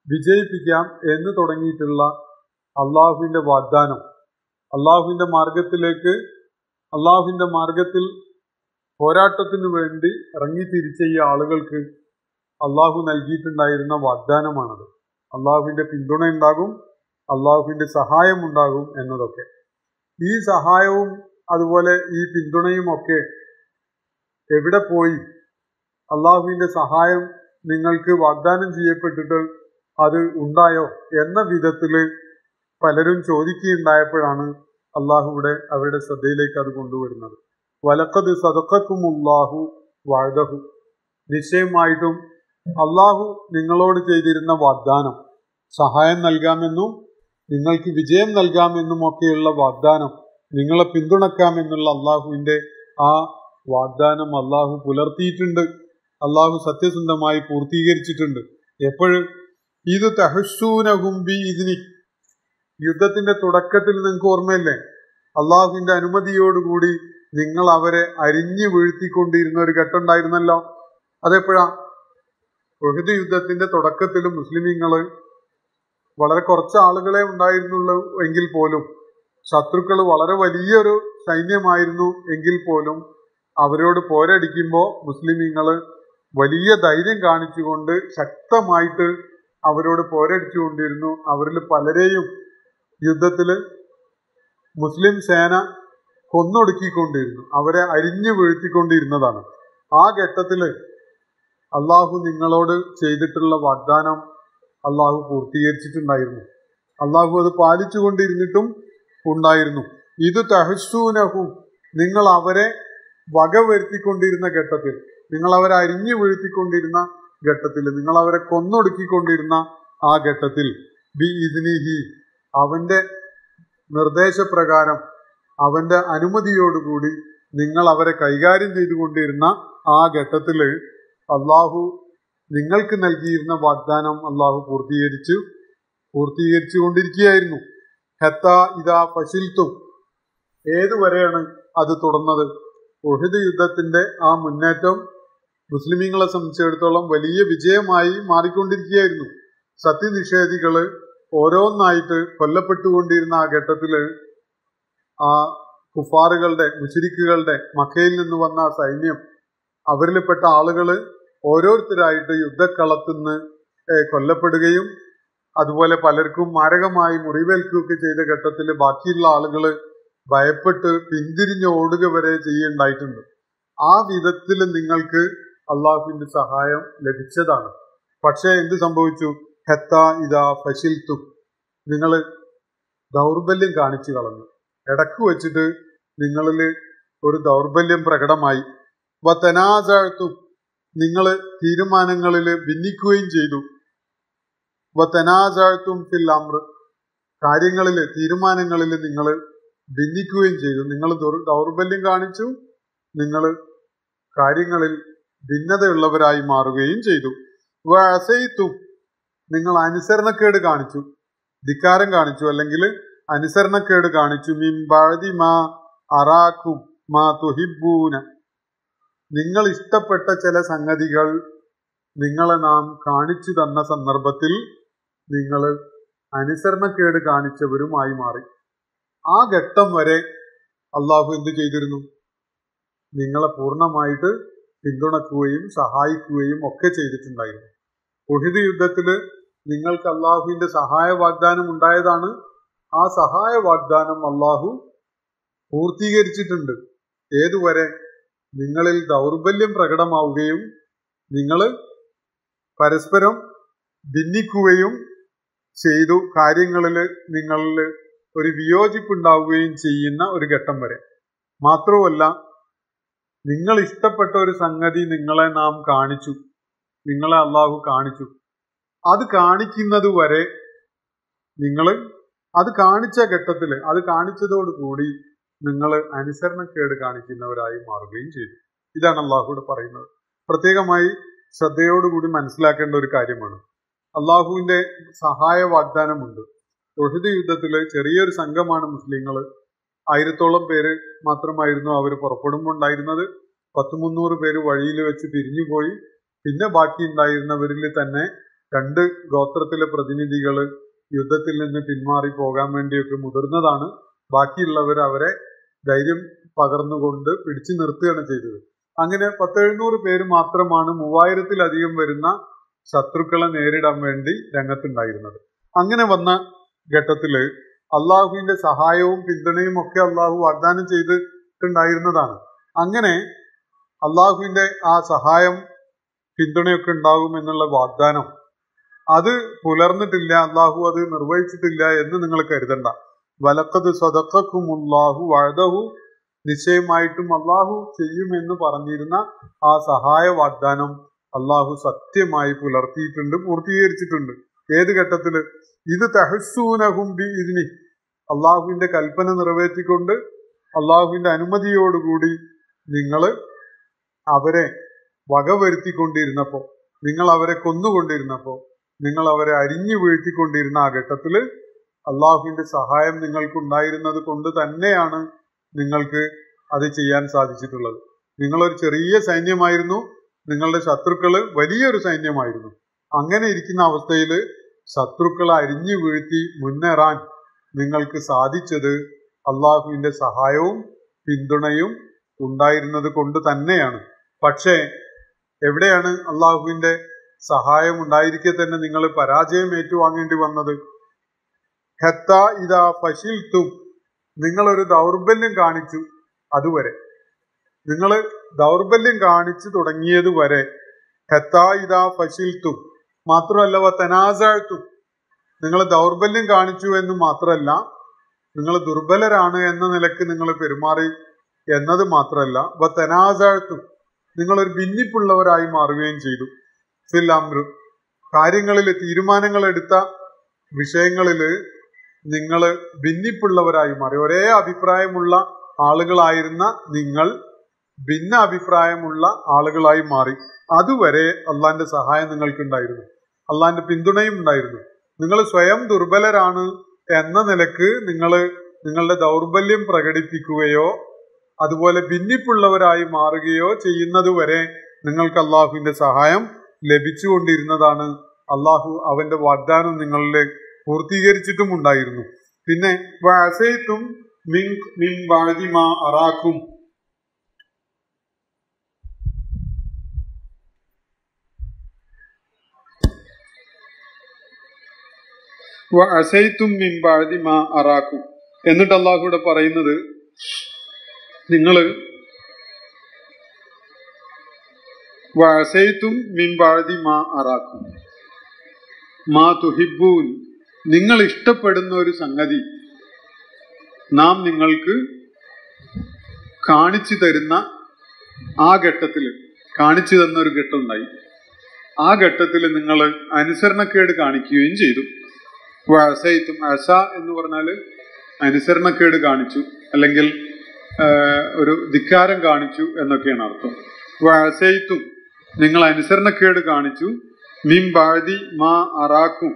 വിജയിപ്പിക്കാം എന്ന് തുടങ്ങിയിട്ടുള്ള അള്ളാഹുവിന്റെ വാഗ്ദാനം അള്ളാഹുവിന്റെ മാർഗത്തിലേക്ക് അള്ളാഹുവിന്റെ മാർഗത്തിൽ പോരാട്ടത്തിനു വേണ്ടി ഇറങ്ങിത്തിരിച്ച ഈ ആളുകൾക്ക് അള്ളാഹു നൽകിയിട്ടുണ്ടായിരുന്ന വാഗ്ദാനമാണത് അള്ളാഹുവിന്റെ പിന്തുണ ഉണ്ടാകും അള്ളാഹുവിന്റെ സഹായം ഉണ്ടാകും എന്നതൊക്കെ ഈ സഹായവും അതുപോലെ ഈ പിന്തുണയും ഒക്കെ എവിടെ പോയി അള്ളാഹുവിന്റെ സഹായം നിങ്ങൾക്ക് വാഗ്ദാനം ചെയ്യപ്പെട്ടിട്ട് അത് ഉണ്ടായോ എന്ന വിധത്തില് പലരും ചോദിക്കുകയുണ്ടായപ്പോഴാണ് അള്ളാഹു ഇവിടെ അവരുടെ ശ്രദ്ധയിലേക്ക് അത് കൊണ്ടുവരുന്നത് വലക്കത് സദക്കക്കുമുല്ലാഹു വാഴ്ദഹു നിശ്ചയമായിട്ടും അള്ളാഹു നിങ്ങളോട് ചെയ്തിരുന്ന വാഗ്ദാനം സഹായം നൽകാമെന്നും നിങ്ങൾക്ക് വിജയം നൽകാമെന്നും ഒക്കെയുള്ള വാഗ്ദാനം നിങ്ങളെ പിന്തുണക്കാമെന്നുള്ള അള്ളാഹുവിന്റെ ആ വാഗ്ദാനം അള്ളാഹു പുലർത്തിയിട്ടുണ്ട് അള്ളാഹു സത്യസന്ധമായി പൂർത്തീകരിച്ചിട്ടുണ്ട് എപ്പോഴും ഇത് തഹസൂനഹുംബി ഇതിനി യുദ്ധത്തിന്റെ തുടക്കത്തിൽ നിങ്ങൾക്ക് ഓർമ്മയില്ലേ അള്ളാഹുവിന്റെ അനുമതിയോടുകൂടി നിങ്ങൾ അവരെ അരിഞ്ഞു വീഴ്ത്തിക്കൊണ്ടിരുന്ന ഒരു ഘട്ടം ഉണ്ടായിരുന്നല്ലോ അതെപ്പോഴാ ഉഹദ് യുദ്ധത്തിന്റെ തുടക്കത്തിൽ മുസ്ലിമീങ്ങള് വളരെ കുറച്ച് ആളുകളെ ഉണ്ടായിരുന്നുള്ളൂ എങ്കിൽ പോലും ശത്രുക്കൾ വളരെ വലിയൊരു സൈന്യമായിരുന്നു എങ്കിൽ പോലും അവരോട് പോരടിക്കുമ്പോൾ മുസ്ലിമീങ്ങള് വലിയ ധൈര്യം കാണിച്ചുകൊണ്ട് ശക്തമായിട്ട് അവരോട് പോരടിച്ചുകൊണ്ടിരുന്നു അവരിൽ പലരെയും യുദ്ധത്തില് മുസ്ലിം സേന കൊന്നൊടുക്കിക്കൊണ്ടിരുന്നു അവരെ അരിഞ്ഞു വീഴ്ത്തിക്കൊണ്ടിരുന്നതാണ് ആ ഘട്ടത്തില് അള്ളാഹു നിങ്ങളോട് ചെയ്തിട്ടുള്ള വാഗ്ദാനം അള്ളാഹു പൂർത്തീകരിച്ചിട്ടുണ്ടായിരുന്നു അള്ളാഹു അത് പാലിച്ചുകൊണ്ടിരുന്നിട്ടും ഉണ്ടായിരുന്നു ഇത് തഹസൂനഹും നിങ്ങൾ അവരെ വകവരുത്തിക്കൊണ്ടിരുന്ന ഘട്ടത്തിൽ നിങ്ങൾ അവരെ അരിഞ്ഞു വീഴ്ത്തിക്കൊണ്ടിരുന്ന ഘട്ടത്തിൽ നിങ്ങൾ അവരെ കൊന്നൊടുക്കിക്കൊണ്ടിരുന്ന ആ ഘട്ടത്തിൽ ബി ഇതിനിഹി അവന്റെ നിർദ്ദേശപ്രകാരം അവന്റെ അനുമതിയോടുകൂടി നിങ്ങൾ അവരെ കൈകാര്യം ചെയ്തുകൊണ്ടിരുന്ന ആ ഘട്ടത്തില് അള്ളാഹു നിങ്ങൾക്ക് നൽകിയിരുന്ന വാഗ്ദാനം അള്ളാഹു പൂർത്തീകരിച്ചു പൂർത്തീകരിച്ചു കൊണ്ടിരിക്കുകയായിരുന്നു ഹെത്ത ഇതാ ഫശിൽത്തും ഏതുവരെയാണ് അത് തുടർന്നത് ഒഹിദ് യുദ്ധത്തിന്റെ ആ മുന്നേറ്റം മുസ്ലിമീങ്ങളെ സംബന്ധിച്ചിടത്തോളം വലിയ വിജയമായി മാറിക്കൊണ്ടിരിക്കുകയായിരുന്നു സത്യനിഷേധികള് ഓരോന്നായിട്ട് കൊല്ലപ്പെട്ടുകൊണ്ടിരുന്ന ആ ഘട്ടത്തില് ആ കുഫാറുകളുടെ മുശിരിക്കുകളുടെ മക്കയിൽ നിന്ന് വന്ന ആ സൈന്യം അവരിൽപ്പെട്ട ആളുകള് ഓരോരുത്തരായിട്ട് യുദ്ധക്കളത്തുനിന്ന് കൊല്ലപ്പെടുകയും അതുപോലെ പലർക്കും മാരകമായി മുറിവേൽക്കുകയൊക്കെ ചെയ്ത ഘട്ടത്തിൽ ബാക്കിയുള്ള ആളുകൾ ഭയപ്പെട്ട് പിന്തിരിഞ്ഞ് ഓടുക വരെ ചെയ്യുണ്ടായിട്ടുണ്ട് ആ വിധത്തിൽ നിങ്ങൾക്ക് അള്ളാഹുവിന്റെ സഹായം ലഭിച്ചതാണ് പക്ഷേ എന്ത് സംഭവിച്ചു ഹെത്ത ഇതാ ഫശിൽത്തും നിങ്ങൾ ദൗർബല്യം കാണിച്ചു കളഞ്ഞു ഇടക്ക് വെച്ചിട്ട് നിങ്ങളിൽ ഒരു ദൗർബല്യം പ്രകടമായി വത്തനാചാഴ്ത്തും നിങ്ങൾ തീരുമാനങ്ങളിൽ ഭിന്നിക്കുകയും ചെയ്തു വത്തനാചാഴ്ത്തും ഫിൽ അമ്ര കാര്യങ്ങളിൽ തീരുമാനങ്ങളിൽ നിങ്ങൾ ഭിന്നിക്കുകയും ചെയ്തു നിങ്ങൾ ദൗർബല്യം കാണിച്ചു നിങ്ങൾ കാര്യങ്ങളിൽ ഭിന്നതയുള്ളവരായി മാറുകയും ചെയ്തു വസയിത്തും നിങ്ങൾ അനുസരണക്കേട് കാണിച്ചു ധിക്കാരം കാണിച്ചു അല്ലെങ്കിൽ അനുസരണക്കേട് കാണിച്ചു മിംബാഴതി മാ അറാക്കും മാ തുഹിബൂന നിങ്ങൾ ഇഷ്ടപ്പെട്ട ചില സംഗതികൾ നിങ്ങളെ നാം കാണിച്ചു തന്ന സന്ദർഭത്തിൽ നിങ്ങൾ അനുസരണക്കേട് കാണിച്ചവരുമായി മാറി ആ ഘട്ടം വരെ അള്ളാഹു എന്ത് ചെയ്തിരുന്നു നിങ്ങളെ പൂർണ്ണമായിട്ട് പിന്തുണക്കുകയും സഹായിക്കുകയും ഒക്കെ ചെയ്തിട്ടുണ്ടായിരുന്നു ഉഹിദ് യുദ്ധത്തില് നിങ്ങൾക്ക് അള്ളാഹുവിന്റെ സഹായ വാഗ്ദാനം ഉണ്ടായതാണ് ആ സഹായ വാഗ്ദാനം അള്ളാഹു പൂർത്തീകരിച്ചിട്ടുണ്ട് ഏതുവരെ നിങ്ങളിൽ ദൗർബല്യം പ്രകടമാവുകയും നിങ്ങൾ പരസ്പരം ഭിന്നിക്കുകയും ചെയ്തു കാര്യങ്ങളിൽ നിങ്ങളിൽ ഒരു വിയോജിപ്പുണ്ടാവുകയും ചെയ്യുന്ന ഒരു ഘട്ടം വരെ മാത്രവുമല്ല നിങ്ങൾ ഇഷ്ടപ്പെട്ട ഒരു സംഗതി നിങ്ങളെ നാം കാണിച്ചു നിങ്ങളെ അള്ളാഹു കാണിച്ചു അത് കാണിക്കുന്നത് വരെ നിങ്ങൾ അത് കാണിച്ച ഘട്ടത്തിൽ അത് കാണിച്ചതോടുകൂടി നിങ്ങൾ അനുസരണക്കേട് കാണിക്കുന്നവരായി മാറുകയും ചെയ്തു ഇതാണ് അള്ളാഹുവിടെ പറയുന്നത് പ്രത്യേകമായി ശ്രദ്ധയോടുകൂടി മനസ്സിലാക്കേണ്ട ഒരു കാര്യമാണ് അള്ളാഹുവിന്റെ സഹായ വാഗ്ദാനമുണ്ട് ഒഹിദ് യുദ്ധത്തില് ചെറിയൊരു സംഘമാണ് മുസ്ലിങ്ങൾ ആയിരത്തോളം പേര് മാത്രമായിരുന്നു അവർ പുറപ്പെടുമ്പോൾ ഉണ്ടായിരുന്നത് പത്ത് മുന്നൂറ് പേര് വഴിയിൽ വെച്ച് പിരിഞ്ഞുപോയി പിന്നെ ബാക്കി ഉണ്ടായിരുന്നവരിൽ തന്നെ രണ്ട് ഗോത്രത്തിലെ പ്രതിനിധികൾ യുദ്ധത്തിൽ നിന്ന് പിന്മാറി പോകാൻ വേണ്ടിയൊക്കെ മുതിർന്നതാണ് ബാക്കിയുള്ളവർ അവരെ ധൈര്യം പകർന്നുകൊണ്ട് പിടിച്ചു നിർത്തുകയാണ് ചെയ്തത് അങ്ങനെ പത്തെഴുന്നൂറ് പേര് മാത്രമാണ് മൂവായിരത്തിലധികം വരുന്ന ശത്രുക്കളെ നേരിടാൻ വേണ്ടി രംഗത്തുണ്ടായിരുന്നത് അങ്ങനെ വന്ന ഘട്ടത്തില് അള്ളാഹുവിന്റെ സഹായവും പിന്തുണയും ഒക്കെ അള്ളാഹു വാഗ്ദാനം ചെയ്തിട്ടുണ്ടായിരുന്നതാണ് അങ്ങനെ അള്ളാഹുവിന്റെ ആ സഹായം പിന്തുണയൊക്കെ ഉണ്ടാകും എന്നുള്ള വാഗ്ദാനം അത് പുലർന്നിട്ടില്ല അള്ളാഹു അത് നിർവഹിച്ചിട്ടില്ല എന്ന് നിങ്ങൾ കരുതണ്ട വലക്കത് സ്വതക്കുമുല്ലാഹു വഴുതഹു നിശ്ചയമായിട്ടും അള്ളാഹു ചെയ്യുമെന്ന് പറഞ്ഞിരുന്ന ആ സഹായ വാഗ്ദാനം അള്ളാഹു സത്യമായി പുലർത്തിയിട്ടുണ്ട് പൂർത്തീകരിച്ചിട്ടുണ്ട് ഏത് ഘട്ടത്തില് ഇത് തഹസൂനഹും ബി ഇതിനി അള്ളാഹുവിന്റെ കൽപ്പന നിറവേറ്റിക്കൊണ്ട് അള്ളാഹുവിന്റെ അനുമതിയോടുകൂടി നിങ്ങൾ അവരെ വകവരുത്തിക്കൊണ്ടിരുന്നപ്പോ നിങ്ങൾ അവരെ കൊന്നുകൊണ്ടിരുന്നപ്പോ നിങ്ങൾ അവരെ അരിഞ്ഞു വീഴ്ത്തിക്കൊണ്ടിരുന്ന ആ ഘട്ടത്തില് അള്ളാഹുവിന്റെ സഹായം നിങ്ങൾക്കുണ്ടായിരുന്നത് കൊണ്ട് തന്നെയാണ് നിങ്ങൾക്ക് അത് ചെയ്യാൻ സാധിച്ചിട്ടുള്ളത് നിങ്ങളൊരു ചെറിയ സൈന്യമായിരുന്നു നിങ്ങളുടെ ശത്രുക്കള് വലിയൊരു സൈന്യമായിരുന്നു അങ്ങനെ ഇരിക്കുന്ന അവസ്ഥയിൽ ശത്രുക്കളെ അരിഞ്ഞു വീഴ്ത്തി മുന്നേറാൻ നിങ്ങൾക്ക് സാധിച്ചത് അള്ളാഹുവിന്റെ സഹായവും പിന്തുണയും ഉണ്ടായിരുന്നത് കൊണ്ട് തന്നെയാണ് പക്ഷേ എവിടെയാണ് അള്ളാഹുവിന്റെ സഹായം ഉണ്ടായിരിക്കെ തന്നെ നിങ്ങൾ പരാജയം ഏറ്റുവാങ്ങേണ്ടി വന്നത് ഹെത്ത ഇതാ ഫഷിൽത്തും നിങ്ങളൊരു ദൗർബല്യം കാണിച്ചു അതുവരെ നിങ്ങൾ ദൗർബല്യം കാണിച്ചു തുടങ്ങിയത് വരെ ഹെത്ത ഇതാ ഫഷിൽത്തും മാത്രമല്ല വ തനാസാഴ്ത്തും നിങ്ങൾ ദൗർബല്യം കാണിച്ചു എന്ന് മാത്രമല്ല നിങ്ങൾ ദുർബലരാണ് എന്ന നിലക്ക് നിങ്ങൾ പെരുമാറി എന്നത് മാത്രമല്ല വ തനാസാഴ്ത്തും നിങ്ങളൊരു ഭിന്നിപ്പുള്ളവരായി മാറുകയും ചെയ്തു ഫിൽ അമ്രു കാര്യങ്ങളിൽ തീരുമാനങ്ങൾ എടുത്ത വിഷയങ്ങളിൽ നിങ്ങൾ ഭിന്നിപ്പുള്ളവരായി മാറി ഒരേ അഭിപ്രായമുള്ള ആളുകളായിരുന്ന നിങ്ങൾ ഭിന്ന അഭിപ്രായമുള്ള ആളുകളായി മാറി അതുവരെ അള്ളാന്റെ സഹായം നിങ്ങൾക്കുണ്ടായിരുന്നു അള്ളാന്റെ പിന്തുണയും ഉണ്ടായിരുന്നു നിങ്ങൾ സ്വയം ദുർബലരാണ് എന്ന നിലക്ക് നിങ്ങൾ നിങ്ങളുടെ ദൗർബല്യം പ്രകടിപ്പിക്കുകയോ അതുപോലെ ഭിന്നിപ്പുള്ളവരായി മാറുകയോ ചെയ്യുന്നത് വരെ നിങ്ങൾക്ക് അള്ളാഹുവിന്റെ സഹായം ലഭിച്ചുകൊണ്ടിരുന്നതാണ് അള്ളാഹു അവന്റെ വാഗ്ദാനം നിങ്ങളിൽ പൂർത്തീകരിച്ചിട്ടും ഉണ്ടായിരുന്നു പിന്നെ വഅസൈത്തും മിൻ മിൻ ബഅദി മാ അറാക്കും വഅസൈത്തും മിൻ ബഅദി മാ അറാക്കും എന്നിട്ട് അള്ളാഹു ഇവിടെ പറയുന്നത് നിങ്ങൾ വഅസൈത്തും മിൻ ബഅദി മാ അറാക്കും മാ തുഹിബൂൻ നിങ്ങൾ ഇഷ്ടപ്പെടുന്ന ഒരു സംഗതി നാം നിങ്ങൾക്ക് കാണിച്ചു തരുന്ന ആ ഘട്ടത്തിൽ കാണിച്ചു തന്ന ഒരു ഘട്ടം ഉണ്ടായി ആ ഘട്ടത്തിൽ നിങ്ങൾ അനുസരണക്കേട് കാണിക്കുകയും ചെയ്തു വസൈത്തും അസ എന്ന് പറഞ്ഞാൽ അനുസരണക്കേട് കാണിച്ചു അല്ലെങ്കിൽ ഒരു ധിക്കാരം കാണിച്ചു എന്നൊക്കെയാണ് അർത്ഥം വസൈത്തും നിങ്ങൾ അനുസരണക്കേട് കാണിച്ചു മിം ബാഴി മാ അറാക്കും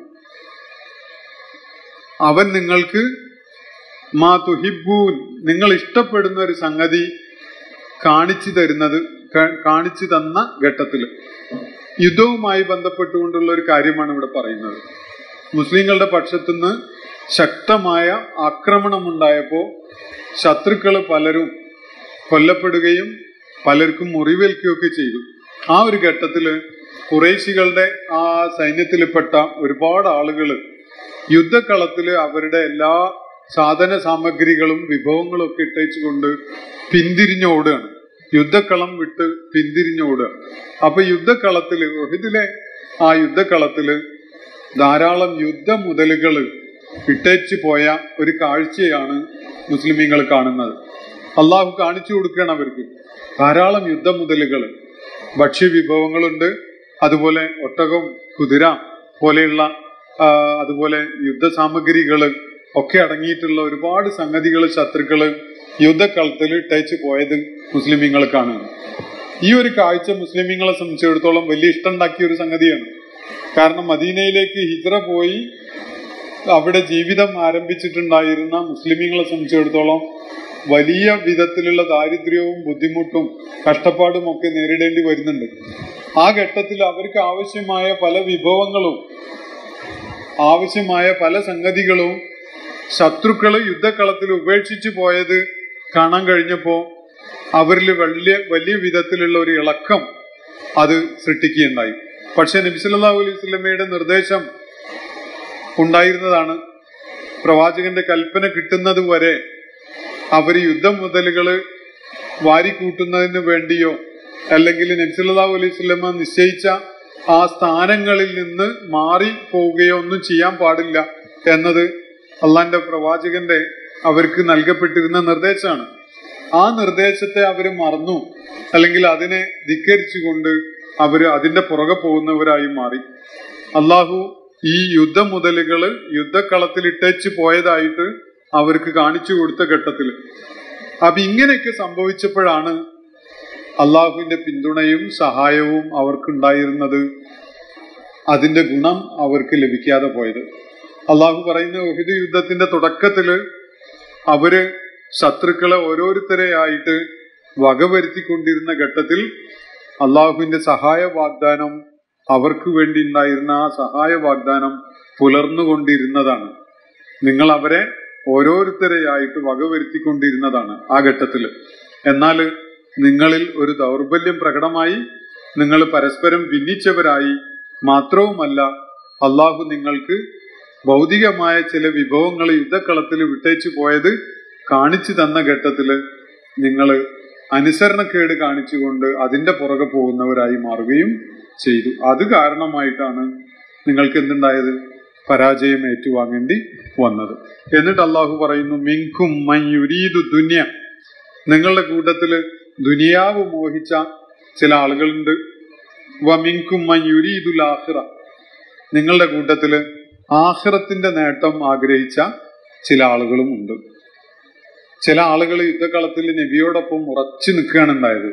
അവൻ നിങ്ങൾക്ക് മാ തുഹിബൂൻ നിങ്ങൾ ഇഷ്ടപ്പെടുന്ന ഒരു സംഗതി കാണിച്ചു തരുന്നത് കാണിച്ചു തന്ന ഘട്ടത്തിൽ യുദ്ധവുമായി ബന്ധപ്പെട്ടുകൊണ്ടുള്ള ഒരു കാര്യമാണ് ഇവിടെ പറയുന്നത് മുസ്ലിങ്ങളുടെ പക്ഷത്തുനിന്ന് ശക്തമായ ആക്രമണമുണ്ടായപ്പോൾ ശത്രുക്കൾ പലരും കൊല്ലപ്പെടുകയും പലർക്കും മുറിവേൽക്കുകയൊക്കെ ചെയ്തു ആ ഒരു ഘട്ടത്തിൽ കുറേശികളുടെ ആ സൈന്യത്തിൽപ്പെട്ട ഒരുപാട് ആളുകൾ യുദ്ധക്കളത്തിൽ അവരുടെ എല്ലാ സാധന സാമഗ്രികളും വിഭവങ്ങളും ഒക്കെ ഇട്ടേച്ചുകൊണ്ട് പിന്തിരിഞ്ഞോടുകയാണ് യുദ്ധക്കളം വിട്ട് പിന്തിരിഞ്ഞോടുകയാണ് അപ്പൊ യുദ്ധക്കളത്തില് ഒഹിദിലെ ആ യുദ്ധക്കളത്തില് ധാരാളം യുദ്ധമുതലുകൾ ഇട്ടേച്ചു പോയ ഒരു കാഴ്ചയാണ് മുസ്ലിമീങ്ങൾ കാണുന്നത് അള്ളാഹു കാണിച്ചു കൊടുക്കുകയാണ് അവർക്ക് ധാരാളം യുദ്ധമുതലുകൾ ഭക്ഷ്യവിഭവങ്ങളുണ്ട് അതുപോലെ ഒട്ടകം കുതിര പോലെയുള്ള അതുപോലെ യുദ്ധസാമഗ്രികൾ ഒക്കെ അടങ്ങിയിട്ടുള്ള ഒരുപാട് സംഗതികൾ ശത്രുക്കള് യുദ്ധക്കളത്തിൽ ഇട്ടേച്ച് പോയത് മുസ്ലിമീങ്ങൾ കാണുന്നു ഈ ഒരു കാഴ്ച മുസ്ലിമീങ്ങളെ സംബന്ധിച്ചിടത്തോളം വലിയ ഇഷ്ടം ഉണ്ടാക്കിയ ഒരു സംഗതിയാണ് കാരണം മദീനയിലേക്ക് ഹിജ്റ പോയി അവിടെ ജീവിതം ആരംഭിച്ചിട്ടുണ്ടായിരുന്ന മുസ്ലിമീങ്ങളെ സംബന്ധിച്ചിടത്തോളം വലിയ വിധത്തിലുള്ള ദാരിദ്ര്യവും ബുദ്ധിമുട്ടും കഷ്ടപ്പാടും ഒക്കെ നേരിടേണ്ടി വരുന്നുണ്ട് ആ ഘട്ടത്തിൽ അവർക്ക് ആവശ്യമായ പല വിഭവങ്ങളും ആവശ്യമായ പല സംഗതികളും ശത്രുക്കള് യുദ്ധക്കളത്തിൽ ഉപേക്ഷിച്ചു പോയത് കാണാൻ കഴിഞ്ഞപ്പോ അവരിൽ വലിയ വലിയ വിധത്തിലുള്ള ഒരു ഇളക്കം അത് സൃഷ്ടിക്കുകയുണ്ടായി പക്ഷെ നബി സല്ലല്ലാഹു അലൈഹി വസല്ലമയുടെ നിർദ്ദേശം ഉണ്ടായിരുന്നതാണ് പ്രവാചകന്റെ കൽപ്പന കിട്ടുന്നത് വരെ അവർ യുദ്ധം മുതലുകള് വാരിക്കൂട്ടുന്നതിന് വേണ്ടിയോ അല്ലെങ്കിൽ നബ്സല്ലാഹു അലൈഹി സ്വലമ നിശ്ചയിച്ച ആ സ്ഥാനങ്ങളിൽ നിന്ന് മാറി പോവുകയോ ഒന്നും ചെയ്യാൻ പാടില്ല എന്നത് അള്ളാന്റെ പ്രവാചകന്റെ അവർക്ക് നൽകപ്പെട്ടിരുന്ന നിർദ്ദേശമാണ് ആ നിർദ്ദേശത്തെ അവർ മറന്നു അല്ലെങ്കിൽ അതിനെ ധിക്കരിച്ചുകൊണ്ട് അവർ അതിന്റെ പുറകെ പോകുന്നവരായി മാറി അള്ളാഹു ഈ യുദ്ധ മുതലുകള് യുദ്ധക്കളത്തിൽ ഇട്ടേച്ച് പോയതായിട്ട് അവർക്ക് കാണിച്ചു കൊടുത്ത ഘട്ടത്തിൽ അപ്പൊ ഇങ്ങനെയൊക്കെ സംഭവിച്ചപ്പോഴാണ് അള്ളാഹുവിന്റെ പിന്തുണയും സഹായവും അവർക്കുണ്ടായിരുന്നത് അതിന്റെ ഗുണം അവർക്ക് ലഭിക്കാതെ പോയത് അള്ളാഹു പറയുന്ന ഒഹിദ് യുദ്ധത്തിന്റെ തുടക്കത്തില് അവര് ശത്രുക്കളെ ഓരോരുത്തരെയായിട്ട് വകവരുത്തിക്കൊണ്ടിരുന്ന ഘട്ടത്തിൽ അള്ളാഹുവിന്റെ സഹായ വാഗ്ദാനം അവർക്ക് വേണ്ടി ഉണ്ടായിരുന്ന ആ സഹായ വാഗ്ദാനം പുലർന്നുകൊണ്ടിരുന്നതാണ് നിങ്ങൾ അവരെ ഓരോരുത്തരെയായിട്ട് വകവരുത്തിക്കൊണ്ടിരുന്നതാണ് ആ ഘട്ടത്തിൽ എന്നാൽ നിങ്ങളിൽ ഒരു ദൗർബല്യം പ്രകടമായി നിങ്ങൾ പരസ്പരം ഭിന്നിച്ചവരായി മാത്രവുമല്ല അള്ളാഹു നിങ്ങൾക്ക് ഭൗതികമായ ചില വിഭവങ്ങൾ യുദ്ധക്കളത്തിൽ വിട്ടേച്ചു പോയത് കാണിച്ചു തന്ന ഘട്ടത്തില് നിങ്ങൾ അനുസരണക്കേട് കാണിച്ചുകൊണ്ട് അതിന്റെ പുറകെ പോകുന്നവരായി മാറുകയും ചെയ്തു അത് കാരണമായിട്ടാണ് നിങ്ങൾക്ക് എന്തുണ്ടായത് പരാജയം ഏറ്റുവാങ്ങേണ്ടി വന്നത് എന്നിട്ട് അള്ളാഹു പറയുന്നു മിങ്കും മയുരീദു ദുന്യ നിങ്ങളുടെ കൂട്ടത്തില് ദുനിയാവ് മോഹിച്ച ചില ആളുകളുണ്ട് വമിങ്കും മയുരീദുൽ ആഹിറ നിങ്ങളുടെ കൂട്ടത്തില് ആഹിറത്തിന്റെ നേട്ടം ആഗ്രഹിച്ച ചില ആളുകളും ഉണ്ട് ചില ആളുകൾ യുദ്ധകളത്തിൽ നബിയോടൊപ്പം ഉറച്ചു നിൽക്കുകയാണ് ഉണ്ടായത്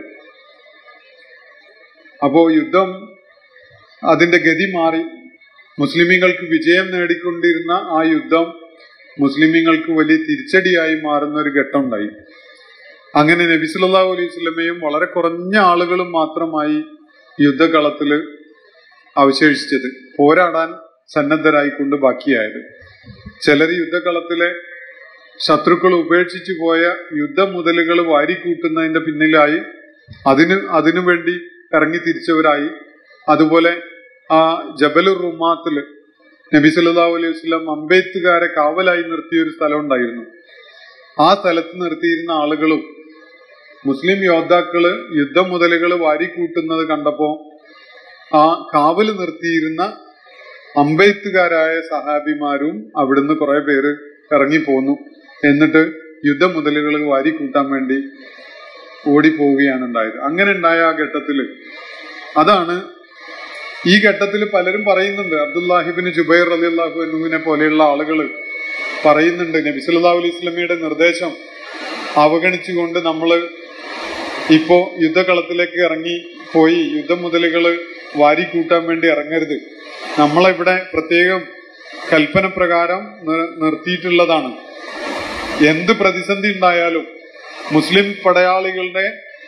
അപ്പോ യുദ്ധം അതിന്റെ ഗതി മാറി മുസ്ലിമീങ്ങൾക്ക് വിജയം നേടിക്കൊണ്ടിരുന്ന ആ യുദ്ധം മുസ്ലിമീങ്ങൾക്ക് വലിയ തിരിച്ചടിയായി മാറുന്ന ഒരു ഘട്ടം ഉണ്ടായി അങ്ങനെ നബി സല്ലല്ലാഹു അലൈഹി വസല്ലമയും വളരെ കുറഞ്ഞ ആളുകളും മാത്രമായി യുദ്ധകളത്തില് അവശേഷിച്ചത് പോരാടാൻ സന്നദ്ധരായിക്കൊണ്ട് ബാക്കിയായത് ചിലർ യുദ്ധകളത്തിലെ ശത്രുക്കൾ ഉപേക്ഷിച്ചു പോയ യുദ്ധമുതലുകൾ വാരിക്കൂട്ടുന്നതിന്റെ പിന്നിലായി അതിന് അതിനു വേണ്ടി ഇറങ്ങി തിരിച്ചവരായി അതുപോലെ ആ ജബലുർ റുമാത്തില് നബി സല്ലല്ലാഹു അലൈഹി വസല്ലം അമ്പെയ്ത്തുകാരെ കാവലായി നിർത്തിയ ഒരു സ്ഥലം ഉണ്ടായിരുന്നു ആ സ്ഥലത്ത് നിർത്തിയിരുന്ന ആളുകളും മുസ്ലിം യോദ്ധാക്കള് യുദ്ധമുതലുകൾ വാരിക്കൂട്ടുന്നത് കണ്ടപ്പോ ആ കാവല് നിർത്തിയിരുന്ന അമ്പെയ്ത്തുകാരായ സഹാബിമാരും അവിടുന്ന് കുറെ പേര് ഇറങ്ങിപ്പോന്നു എന്നിട്ട് യുദ്ധമുതലുകൾ വാരിക്കൂട്ടാൻ വേണ്ടി ഓടിപ്പോവുകയാണ് ഉണ്ടായത് അങ്ങനെ ഉണ്ടായ ആ ഘട്ടത്തില് അതാണ് ഈ ഘട്ടത്തിൽ പലരും പറയുന്നുണ്ട് അബ്ദുല്ലാഹിബിന് ജുബൈർ അലി അള്ളാഹു എന്നുവിനെ പോലെയുള്ള ആളുകൾ പറയുന്നുണ്ട് നബി സല്ലല്ലാഹു അലൈഹി സ്വലമിയുടെ നിർദ്ദേശം അവഗണിച്ചുകൊണ്ട് നമ്മൾ ഇപ്പോ യുദ്ധകളത്തിലേക്ക് ഇറങ്ങി പോയി യുദ്ധമുതലുകൾ വാരിക്കൂട്ടാൻ വേണ്ടി ഇറങ്ങരുത് നമ്മളിവിടെ പ്രത്യേകം കൽപ്പന പ്രകാരം നിർ- നിർത്തിയിട്ടുള്ളതാണ് എന്ത് പ്രതിസന്ധി ഉണ്ടായാലും മുസ്ലിം പടയാളികളുടെ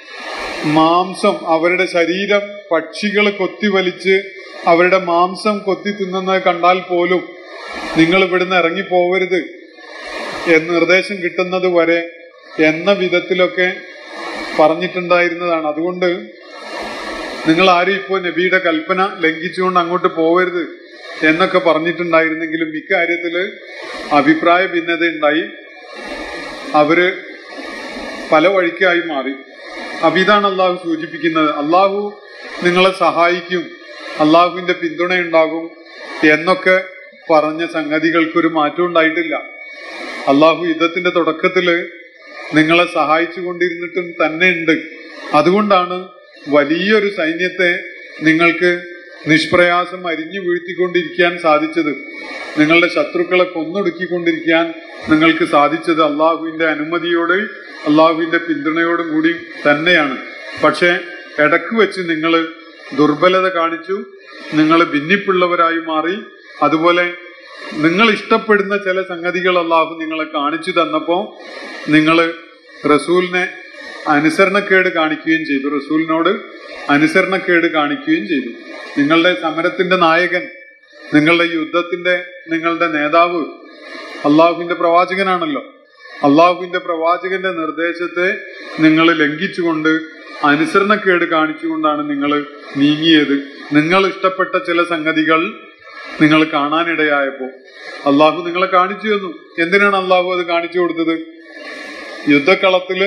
മാംസം അവരുടെ ശരീരം പക്ഷികൾ കൊത്തിവലിച്ച് അവരുടെ മാംസം കൊത്തി തിന്നുന്നത് കണ്ടാൽ പോലും നിങ്ങൾ ഇവിടുന്ന് ഇറങ്ങി പോവരുത് എന്ന് നിർദ്ദേശം കിട്ടുന്നത് വരെ എന്ന വിധത്തിലൊക്കെ പറഞ്ഞിട്ടുണ്ടായിരുന്നതാണ് അതുകൊണ്ട് നിങ്ങൾ ആരും ഇപ്പോൾ നബിയുടെ കൽപ്പന ലംഘിച്ചുകൊണ്ട് അങ്ങോട്ട് പോവരുത് എന്നൊക്കെ പറഞ്ഞിട്ടുണ്ടായിരുന്നെങ്കിലും ഇക്കാര്യത്തില് അഭിപ്രായ ഭിന്നത ഉണ്ടായി അവര് പല വഴിക്കായി മാറി അപ്പൊ ഇതാണ് അള്ളാഹു സൂചിപ്പിക്കുന്നത് അള്ളാഹു നിങ്ങളെ സഹായിക്കും അള്ളാഹുവിന്റെ പിന്തുണയുണ്ടാകും എന്നൊക്കെ പറഞ്ഞ സംഗതികൾക്കൊരു മാറ്റം ഉണ്ടായിട്ടില്ല അള്ളാഹു യുദ്ധത്തിന്റെ തുടക്കത്തില് നിങ്ങളെ സഹായിച്ചു കൊണ്ടിരുന്നിട്ടും തന്നെ ഉണ്ട് അതുകൊണ്ടാണ് വലിയൊരു സൈന്യത്തെ നിങ്ങൾക്ക് നിഷ്പ്രയാസം അരിഞ്ഞു വീഴ്ത്തിക്കൊണ്ടിരിക്കാൻ സാധിച്ചത് നിങ്ങളുടെ ശത്രുക്കളെ കൊന്നൊടുക്കിക്കൊണ്ടിരിക്കാൻ നിങ്ങൾക്ക് സാധിച്ചത് അള്ളാഹുവിന്റെ അനുമതിയോട് അള്ളാഹുവിന്റെ പിന്തുണയോടും കൂടി തന്നെയാണ് പക്ഷെ ഇടക്ക് വെച്ച് നിങ്ങൾ ദുർബലത കാണിച്ചു നിങ്ങൾ ഭിന്നിപ്പുള്ളവരായി മാറി അതുപോലെ നിങ്ങൾ ഇഷ്ടപ്പെടുന്ന ചില സംഗതികൾ അള്ളാഹു നിങ്ങളെ കാണിച്ചു തന്നപ്പോ നിങ്ങൾ റസൂലിനെ അനുസരണക്കേട് കാണിക്കുകയും ചെയ്തു റസൂലിനോട് അനുസരണക്കേട് കാണിക്കുകയും ചെയ്തു നിങ്ങളുടെ സമരത്തിന്റെ നായകൻ നിങ്ങളുടെ യുദ്ധത്തിന്റെ നിങ്ങളുടെ നേതാവ് അള്ളാഹുവിന്റെ പ്രവാചകനാണല്ലോ അള്ളാഹുവിന്റെ പ്രവാചകന്റെ നിർദ്ദേശത്തെ നിങ്ങൾ ലംഘിച്ചുകൊണ്ട് അനുസരണക്കേട് കാണിച്ചുകൊണ്ടാണ് നിങ്ങൾ നീങ്ങിയത് നിങ്ങൾ ഇഷ്ടപ്പെട്ട ചില സംഗതികൾ നിങ്ങൾ കാണാനിടയായപ്പോ അള്ളാഹു നിങ്ങളെ കാണിച്ചു തന്നു എന്തിനാണ് അള്ളാഹു അത് കാണിച്ചു കൊടുത്തത് യുദ്ധക്കളത്തില്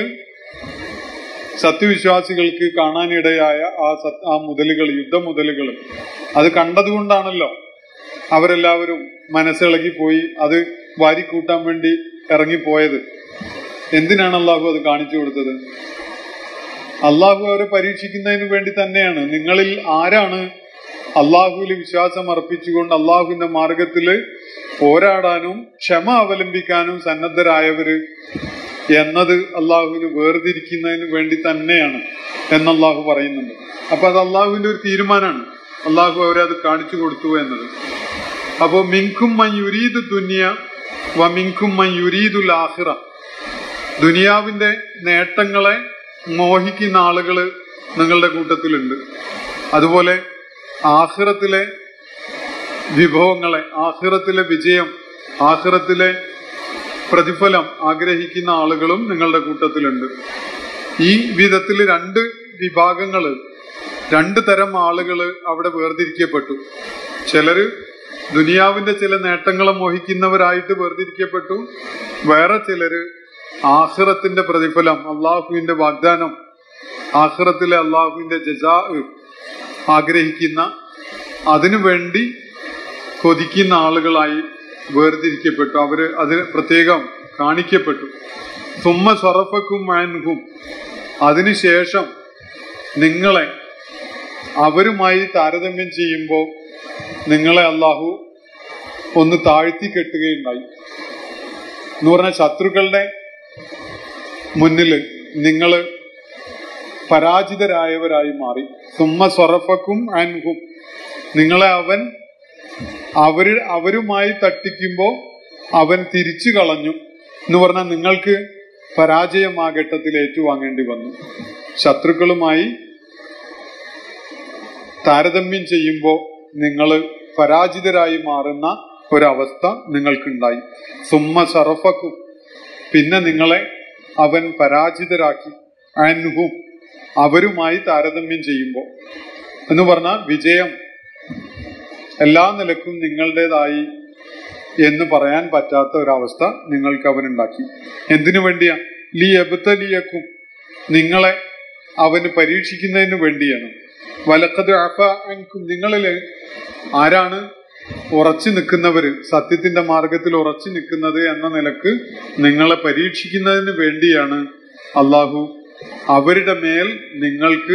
സത്യവിശ്വാസികൾക്ക് കാണാനിടയായ ആ സത് ആ മുതലുകൾ യുദ്ധമുതലുകൾ അത് കണ്ടതുകൊണ്ടാണല്ലോ അവരെല്ലാവരും മനസ്സിളകി പോയി അത് വാരിക്കൂട്ടാൻ വേണ്ടി ഇറങ്ങിപ്പോയത് എന്തിനാണ് അള്ളാഹു അത് കാണിച്ചു കൊടുത്തത് അള്ളാഹു അവരെ പരീക്ഷിക്കുന്നതിന് വേണ്ടി തന്നെയാണ് നിങ്ങളിൽ ആരാണ് അള്ളാഹുവിൽ വിശ്വാസം അർപ്പിച്ചുകൊണ്ട് അള്ളാഹുവിന്റെ മാർഗത്തില് പോരാടാനും ക്ഷമ അവലംബിക്കാനും സന്നദ്ധരായവര് എന്നത് അള്ളാഹുവിന് വേർതിരിക്കുന്നതിന് വേണ്ടി തന്നെയാണ് എന്ന് അള്ളാഹു പറയുന്നുണ്ട് അപ്പൊ അത് അള്ളാഹുവിന്റെ ഒരു തീരുമാനമാണ് അള്ളാഹു അവരെ അത് കാണിച്ചു കൊടുത്തു എന്നത് അപ്പോ മിങ്കും മൻ യുരീദു ദുനിയ വ മിങ്കും മൻ യുരീദുൽ ആഖിറ ദുനിയാവിന്റെ നേട്ടങ്ങളെ മോഹിക്കുന്ന ആളുകള് നിങ്ങളുടെ കൂട്ടത്തിലുണ്ട് അതുപോലെ ആഖിറത്തിലെ വിഭവങ്ങളെ ആഖിറത്തിലെ വിജയം ആഖിറത്തിലെ പ്രതിഫലം ആഗ്രഹിക്കുന്ന ആളുകളും നിങ്ങളുടെ കൂട്ടത്തിലുണ്ട് ഈ വിധത്തിൽ രണ്ട് വിഭാഗങ്ങള് രണ്ട് തരം ആളുകള് അവിടെ വേർതിരിക്കപ്പെട്ടു ചിലര് ദുനിയാവിന്റെ ചില നേട്ടങ്ങളെ മോഹിക്കുന്നവരായിട്ട് വേർതിരിക്കപ്പെട്ടു വേറെ ചിലര് ആഹ്റത്തിന്റെ പ്രതിഫലം അള്ളാഹുവിന്റെ വാഗ്ദാനം ആഹ്റത്തിലെ അള്ളാഹുവിന്റെ ജജാ ആഗ്രഹിക്കുന്ന അതിനു വേണ്ടി കൊതിക്കുന്ന ആളുകളായി വേർതിരിക്കപ്പെട്ടു അവര് അതിന് പ്രത്യേകം കാണിക്കപ്പെട്ടു സുമ്മ സ്വറഫക്കും മാൻഹും അതിനുശേഷം നിങ്ങളെ അവരുമായി താരതമ്യം ചെയ്യുമ്പോൾ നിങ്ങളെ അള്ളാഹു ഒന്ന് താഴ്ത്തി കെട്ടുകയുണ്ടായി എന്ന് പറഞ്ഞ ശത്രുക്കളുടെ മുന്നിൽ നിങ്ങൾ പരാജിതരായവരായി മാറി സുമ്മ സ്വറഫക്കും അൻഹും നിങ്ങളെ അവൻ അവര് അവരുമായി തട്ടിക്കുമ്പോൾ അവൻ തിരിച്ചു കളഞ്ഞു എന്ന് പറഞ്ഞാൽ നിങ്ങൾക്ക് പരാജയം ആ ഘട്ടത്തിൽ ഏറ്റുവാങ്ങേണ്ടി വന്നു ശത്രുക്കളുമായി താരതമ്യം ചെയ്യുമ്പോൾ നിങ്ങൾ പരാജിതരായി മാറുന്ന ഒരവസ്ഥ നിങ്ങൾക്കുണ്ടായി സുമ്മ ഷറഫക്കും പിന്നെ നിങ്ങളെ അവൻ പരാജിതരാക്കി അൻഹും അവരുമായി താരതമ്യം ചെയ്യുമ്പോൾ എന്ന് പറഞ്ഞാൽ വിജയം എല്ലാ നിലക്കും നിങ്ങളുടേതായി എന്ന് പറയാൻ പറ്റാത്ത ഒരവസ്ഥ നിങ്ങൾക്ക് അവനുണ്ടാക്കി എന്തിനു വേണ്ടിയാ ലീ എബത്തലിയക്കും നിങ്ങളെ അവന് പരീക്ഷിക്കുന്നതിന് വേണ്ടിയാണ് വലക്കത് അഫും നിങ്ങളില് ആരാണ് ഉറച്ചു നിൽക്കുന്നവര് സത്യത്തിന്റെ മാർഗത്തിൽ ഉറച്ചു നിൽക്കുന്നത് എന്ന നിലക്ക് നിങ്ങളെ പരീക്ഷിക്കുന്നതിന് വേണ്ടിയാണ് അള്ളാഹു അവരുടെ മേൽ നിങ്ങൾക്ക്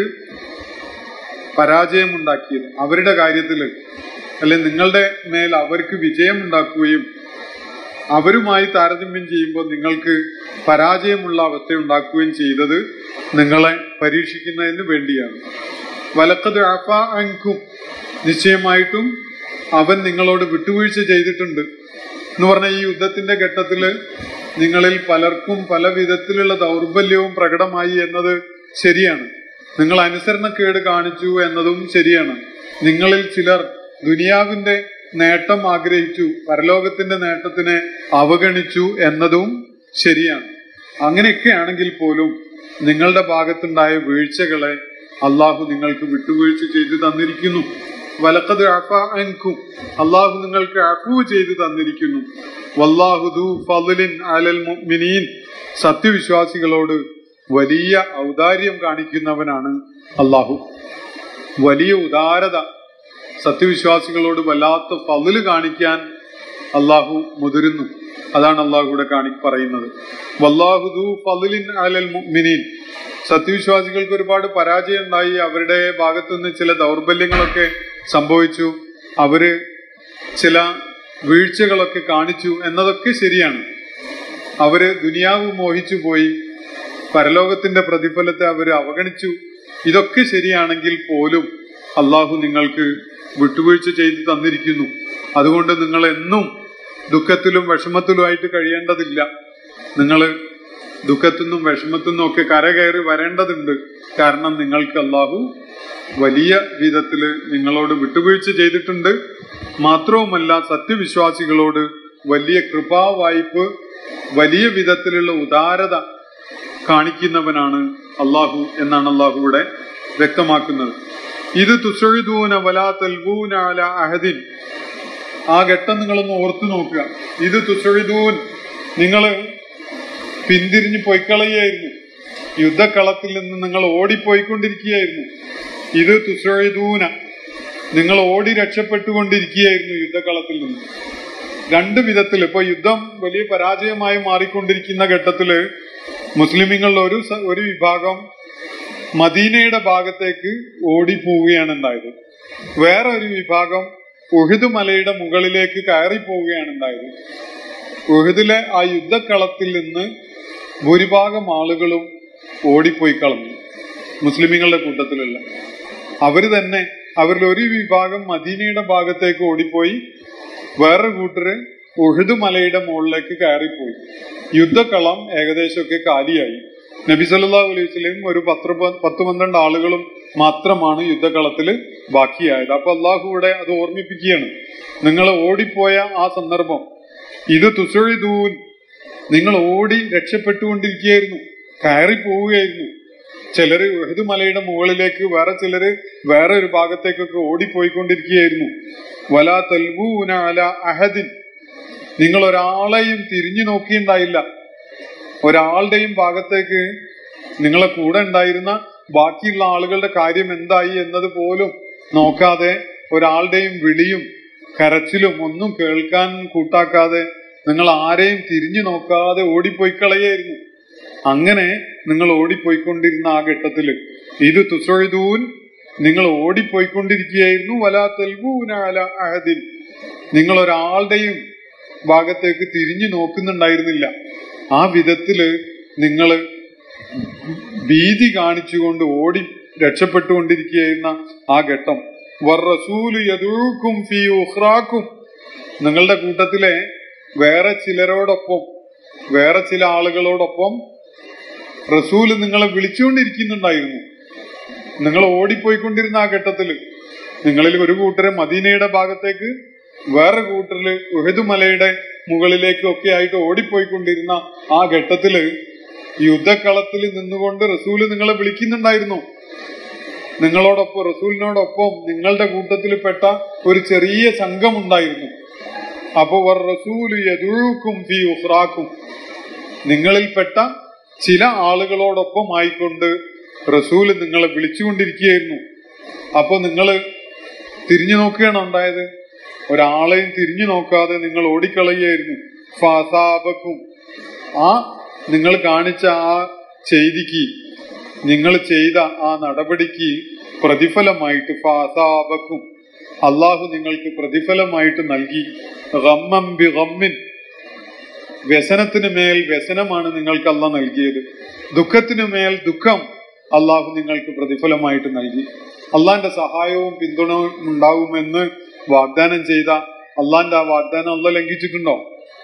പരാജയമുണ്ടാക്കിയത് അവരുടെ കാര്യത്തിൽ അല്ലെ നിങ്ങളുടെ മേൽ അവർക്ക് വിജയമുണ്ടാക്കുകയും അവരുമായി താരതമ്യം ചെയ്യുമ്പോൾ നിങ്ങൾക്ക് പരാജയമുള്ള അവസ്ഥ ഉണ്ടാക്കുകയും ചെയ്തത് നിങ്ങളെ പരീക്ഷിക്കുന്നതിന് വേണ്ടിയാണ് വലക്കത് അഫ അൻകും നിശ്ചയമായിട്ടും അവൻ നിങ്ങളോട് വിട്ടുവീഴ്ച ചെയ്തിട്ടുണ്ട് എന്ന് പറഞ്ഞ ഈ യുദ്ധത്തിന്റെ ഘട്ടത്തില് നിങ്ങളിൽ പലർക്കും പല വിധത്തിലുള്ള ദൗർബല്യവും പ്രകടമായി എന്നത് ശരിയാണ് നിങ്ങൾ അനുസരണക്കേട് കാണിച്ചു എന്നതും ശരിയാണ് നിങ്ങളിൽ ചിലർ ദുനിയാവിന്റെ നേട്ടം ആഗ്രഹിച്ചു പരലോകത്തിന്റെ നേട്ടത്തിനെ അവഗണിച്ചു എന്നതും ശരിയാണ് അങ്ങനെയൊക്കെ ആണെങ്കിൽ പോലും നിങ്ങളുടെ ഭാഗത്തുണ്ടായ വീഴ്ചകളെ അള്ളാഹു നിങ്ങൾക്ക് വിട്ടുവീഴ്ച ചെയ്തു തന്നിരിക്കുന്നു വലക്കത് അഫും അള്ളാഹു നിങ്ങൾക്ക് അഫു ചെയ്തു തന്നിരിക്കുന്നു വല്ലാഹുദു ഫലിൻ അലൽ മുഅ്മിനീൻ സത്യവിശ്വാസികളോട് വലിയ ഔദാര്യം കാണിക്കുന്നവനാണ് അള്ളാഹു വലിയ ഉദാരത സത്യവിശ്വാസികളോട് വല്ലാത്ത ഫതില് കാണിക്കാൻ അള്ളാഹു മുതിരുന്നു അതാണ് അള്ളാഹു ഇവിടെ കാണി പറയുന്നത് വല്ലാഹുദു ഫലിൻ അലൽ മുഅ്മിനീൻ സത്യവിശ്വാസികൾക്ക് ഒരുപാട് പരാജയം ഉണ്ടായി അവരുടെ ഭാഗത്തുനിന്ന് ചില ദൗർബല്യങ്ങളൊക്കെ സംഭവിച്ചു അവര് ചില വീഴ്ചകളൊക്കെ കാണിച്ചു എന്നതൊക്കെ ശരിയാണ് അവര് ദുനിയാവ് മോഹിച്ചു പോയി പരലോകത്തിന്റെ പ്രതിഫലത്തെ അവർ അവഗണിച്ചു ഇതൊക്കെ ശരിയാണെങ്കിൽ പോലും അള്ളാഹു നിങ്ങൾക്ക് വിട്ടുവീഴ്ച ചെയ്തു തന്നിരിക്കുന്നു അതുകൊണ്ട് നിങ്ങൾ എന്നും ദുഃഖത്തിലും വിഷമത്തിലുമായിട്ട് കഴിയേണ്ടതില്ല നിങ്ങൾ ദുഃഖത്തുനിന്നും വിഷമത്തുനിന്നും ഒക്കെ കരകയറി വരേണ്ടതുണ്ട് കാരണം നിങ്ങൾക്ക് അള്ളാഹു വലിയ വിധത്തില് നിങ്ങളോട് വിട്ടുവീഴ്ച ചെയ്തിട്ടുണ്ട് മാത്രവുമല്ല സത്യവിശ്വാസികളോട് വലിയ കൃപാ വായ്പ് വലിയ വിധത്തിലുള്ള ഉദാരത കാണിക്കുന്നവനാണ് അള്ളാഹു എന്നാണ് അള്ളാഹു ഇവിടെ വ്യക്തമാക്കുന്നത് ഇത് തുസഴുദൂന വലാ തൽബൂന അല അഹദിൻ ആ ഘട്ടം നിങ്ങളൊന്ന് ഓർത്തു നോക്കുക ഇത് തുസഴുദൂൻ നിങ്ങൾ പിന്തിരിഞ്ഞു പൊയ്ക്കളയായിരുന്നു യുദ്ധക്കളത്തിൽ നിന്ന് നിങ്ങൾ ഓടിപ്പോയിക്കൊണ്ടിരിക്കുകയായിരുന്നു ഇത് തുസഴുദൂന നിങ്ങൾ ഓടി രക്ഷപ്പെട്ടുകൊണ്ടിരിക്കുകയായിരുന്നു യുദ്ധക്കളത്തിൽ നിന്ന് രണ്ട് വിധത്തിൽ ഇപ്പൊ യുദ്ധം വലിയ പരാജയമായി മാറിക്കൊണ്ടിരിക്കുന്ന ഘട്ടത്തില് മുസ്ലിമീങ്ങളിൽ ഒരു സ- ഒരു വിഭാഗം മദീനയുടെ ഭാഗത്തേക്ക് ഓടിപ്പോവുകയാണ് ഉണ്ടായത് വേറെ ഒരു വിഭാഗം ഉഹിദ് മലയുടെ മുകളിലേക്ക് കയറി പോവുകയാണ് ഉണ്ടായത് ഉഹിദിലെ ആ യുദ്ധക്കളത്തിൽ നിന്ന് ഭൂരിഭാഗം ആളുകളും ഓടിപ്പോയി കളഞ്ഞു മുസ്ലിമീങ്ങളുടെ കൂട്ടത്തിലുള്ള അവര് തന്നെ അവരിൽ ഒരു വിഭാഗം മദീനയുടെ ഭാഗത്തേക്ക് ഓടിപ്പോയി വേറൊരു കൂട്ടര് ഉഹിദ് മലയുടെ മുകളിലേക്ക് കയറിപ്പോയി യുദ്ധക്കളം ഏകദേശമൊക്കെ കാലിയായി നബി സല്ലല്ലാഹു അലൈഹി വസല്ലം ഒരു പത്ത് പ- പത്ത് പന്ത്രണ്ട് ആളുകളും മാത്രമാണ് യുദ്ധക്കളത്തില് ബാക്കിയായത് അപ്പൊ അള്ളാഹു ഇവിടെ അത് ഓർമ്മിപ്പിക്കുകയാണ് നിങ്ങൾ ഓടിപ്പോയ ആ സന്ദർഭം ഇത് തുസഴിദൂൻ നിങ്ങൾ ഓടി രക്ഷപ്പെട്ടുകൊണ്ടിരിക്കുകയായിരുന്നു കയറി പോവുകയായിരുന്നു ചിലര് ഉഹദ് മലയുടെ മുകളിലേക്ക് വേറെ ചിലര് വേറെ ഒരു ഭാഗത്തേക്കൊക്കെ ഓടിപ്പോയിക്കൊണ്ടിരിക്കുകയായിരുന്നു വലാ തൽബൂന അല അഹദിൻ നിങ്ങൾ ഒരാളെയും തിരിഞ്ഞു നോക്കിയിട്ടുണ്ടായില്ല ഒരാളുടെയും ഭാഗത്തേക്ക് നിങ്ങളെ കൂടെ ഉണ്ടായിരുന്ന ബാക്കിയുള്ള ആളുകളുടെ കാര്യം എന്തായി എന്നത് പോലും നോക്കാതെ ഒരാളുടെയും വിളിയും കരച്ചിലും ഒന്നും കേൾക്കാൻ കൂട്ടാക്കാതെ നിങ്ങൾ ആരെയും തിരിഞ്ഞു നോക്കാതെ ഓടിപ്പോയി കളയായിരുന്നു അങ്ങനെ നിങ്ങൾ ഓടിപ്പോയിക്കൊണ്ടിരുന്ന ആ ഘട്ടത്തില് ഇത് തുസഴുതൂൻ നിങ്ങൾ ഓടിപ്പോയിക്കൊണ്ടിരിക്കുകയായിരുന്നു വലാ തെൽബൂന അല അഹദിൻ നിങ്ങൾ ഒരാളുടെയും ഭാഗത്തേക്ക് തിരിഞ്ഞു നോക്കുന്നുണ്ടായിരുന്നില്ല ആ വിധത്തില് നിങ്ങൾ ഭീതി കാണിച്ചുകൊണ്ട് ഓടി രക്ഷപ്പെട്ടുകൊണ്ടിരിക്കുകയായിരുന്ന ആ ഘട്ടം വറസൂലു യദൂക്കും ഫീ ഉഖ്റാക്കും നിങ്ങളുടെ കൂട്ടത്തിലെ വേറെ ചിലരോടൊപ്പം വേറെ ചില ആളുകളോടൊപ്പം റസൂല് നിങ്ങളെ വിളിച്ചുകൊണ്ടിരിക്കുന്നുണ്ടായിരുന്നു നിങ്ങൾ ഓടിപ്പോയിക്കൊണ്ടിരുന്ന ആ ഘട്ടത്തില് നിങ്ങളിൽ ഒരു കൂട്ടര് മദീനയുടെ ഭാഗത്തേക്ക് വേറെ കൂട്ടരില് ഉഹദ് മലയുടെ മുകളിലേക്കും ഒക്കെ ആയിട്ട് ഓടിപ്പോയിക്കൊണ്ടിരുന്ന ആ ഘട്ടത്തില് യുദ്ധക്കളത്തിൽ നിന്നുകൊണ്ട് റസൂല് നിങ്ങളെ വിളിക്കുന്നുണ്ടായിരുന്നു നിങ്ങളോടൊപ്പം റസൂലിനോടൊപ്പം നിങ്ങളുടെ കൂട്ടത്തിൽപ്പെട്ട ഒരു ചെറിയ സംഘം ഉണ്ടായിരുന്നു അപ്പൊ വർ റസൂല് യദുഴുക്കും ഫി ഉഖ്റാക്കും നിങ്ങളിൽപ്പെട്ട ചില ആളുകളോടൊപ്പം ആയിക്കൊണ്ട് റസൂല് നിങ്ങളെ വിളിച്ചുകൊണ്ടിരിക്കുകയായിരുന്നു അപ്പൊ നിങ്ങൾ തിരിഞ്ഞു നോക്കുകയാണ് ഉണ്ടായത് ഒരാളെയും തിരിഞ്ഞു നോക്കാതെ നിങ്ങൾ ഓടിക്കളയായിരുന്നു ഫാസാബക്കും ആ നിങ്ങൾ കാണിച്ച ആ ചെയ്തിക്ക് നിങ്ങൾ ചെയ്ത ആ നടപടിക്ക് പ്രതിഫലമായിട്ട് ഫാസാബക്കും അള്ളാഹു നിങ്ങൾക്ക് പ്രതിഫലമായിട്ട് നൽകി ഗമ്മം ബി ഗമ്മിൻ വ്യസനത്തിന് മേൽ വ്യസനമാണ് നിങ്ങൾക്ക് അല്ല നൽകിയത് ദുഃഖത്തിന് മേൽ ദുഃഖം അള്ളാഹു നിങ്ങൾക്ക് പ്രതിഫലമായിട്ട് നൽകി അള്ളാന്റെ സഹായവും പിന്തുണയും ഉണ്ടാകുമെന്ന് വാഗ്ദാനം ചെയ്ത അള്ളാന്റെ ആ വാഗ്ദാനം അല്ല ലംഘിച്ചിട്ടുണ്ടോ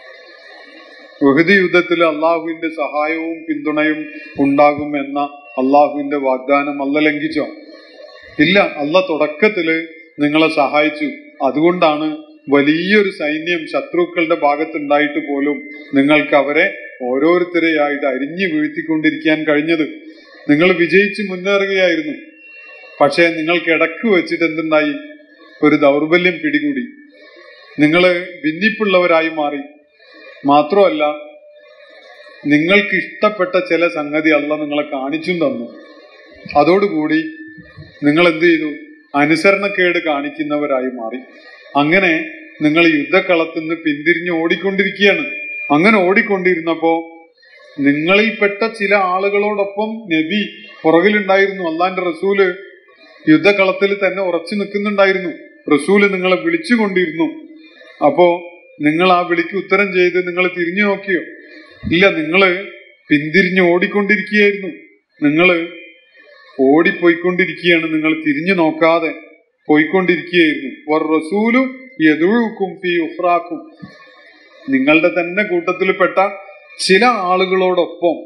ഉഹദ് യുദ്ധത്തിൽ അള്ളാഹുവിന്റെ സഹായവും പിന്തുണയും ഉണ്ടാകുമെന്ന അള്ളാഹുവിന്റെ വാഗ്ദാനം അല്ല ലംഘിച്ചോ ഇല്ല അല്ല തുടക്കത്തില് നിങ്ങളെ സഹായിച്ചു അതുകൊണ്ടാണ് വലിയൊരു സൈന്യം ശത്രുക്കളുടെ ഭാഗത്തുണ്ടായിട്ട് പോലും നിങ്ങൾക്ക് അവരെ ഓരോരുത്തരെയായിട്ട് അരിഞ്ഞു വീഴ്ത്തിക്കൊണ്ടിരിക്കാൻ കഴിഞ്ഞത് നിങ്ങൾ വിജയിച്ച് മുന്നേറുകയായിരുന്നു പക്ഷേ നിങ്ങൾക്ക് ഇടക്ക് വെച്ചിട്ട് എന്തുണ്ടായി ഒരു ദൗർബല്യം പിടികൂടി നിങ്ങൾ ഭിന്നിപ്പുള്ളവരായി മാറി മാത്രമല്ല നിങ്ങൾക്ക് ഇഷ്ടപ്പെട്ട ചില സംഗതി അല്ല നിങ്ങളെ കാണിച്ചും തന്നു അതോടുകൂടി നിങ്ങൾ എന്ത് ചെയ്തു അനുസരണക്കേട് കാണിക്കുന്നവരായി മാറി അങ്ങനെ നിങ്ങൾ യുദ്ധക്കളത്തിൽ നിന്ന് പിന്തിരിഞ്ഞ് ഓടിക്കൊണ്ടിരിക്കുകയാണ് അങ്ങനെ ഓടിക്കൊണ്ടിരുന്നപ്പോ നിങ്ങളിൽപ്പെട്ട ചില ആളുകളോടൊപ്പം നബി പുറകിലുണ്ടായിരുന്നു അള്ളാന്റെ റസൂല് യുദ്ധക്കളത്തിൽ തന്നെ ഉറച്ചു നിൽക്കുന്നുണ്ടായിരുന്നു റസൂല് നിങ്ങളെ വിളിച്ചുകൊണ്ടിരുന്നു അപ്പോ നിങ്ങൾ ആ വിളിക്ക് ഉത്തരം ചെയ്ത് നിങ്ങൾ തിരിഞ്ഞു നോക്കിയോ ഇല്ല നിങ്ങള് പിന്തിരിഞ്ഞ് ഓടിക്കൊണ്ടിരിക്കുകയായിരുന്നു നിങ്ങള് ഓടിപ്പോയിക്കൊണ്ടിരിക്കുകയാണ് നിങ്ങൾ തിരിഞ്ഞു നോക്കാതെ പോയിക്കൊണ്ടിരിക്കുകയായിരുന്നു വർ റസൂലു യദുഴുക്കും ഫി ഉഫ്രാക്കും നിങ്ങളുടെ തന്നെ കൂട്ടത്തിൽപ്പെട്ട ചില ആളുകളോടൊപ്പം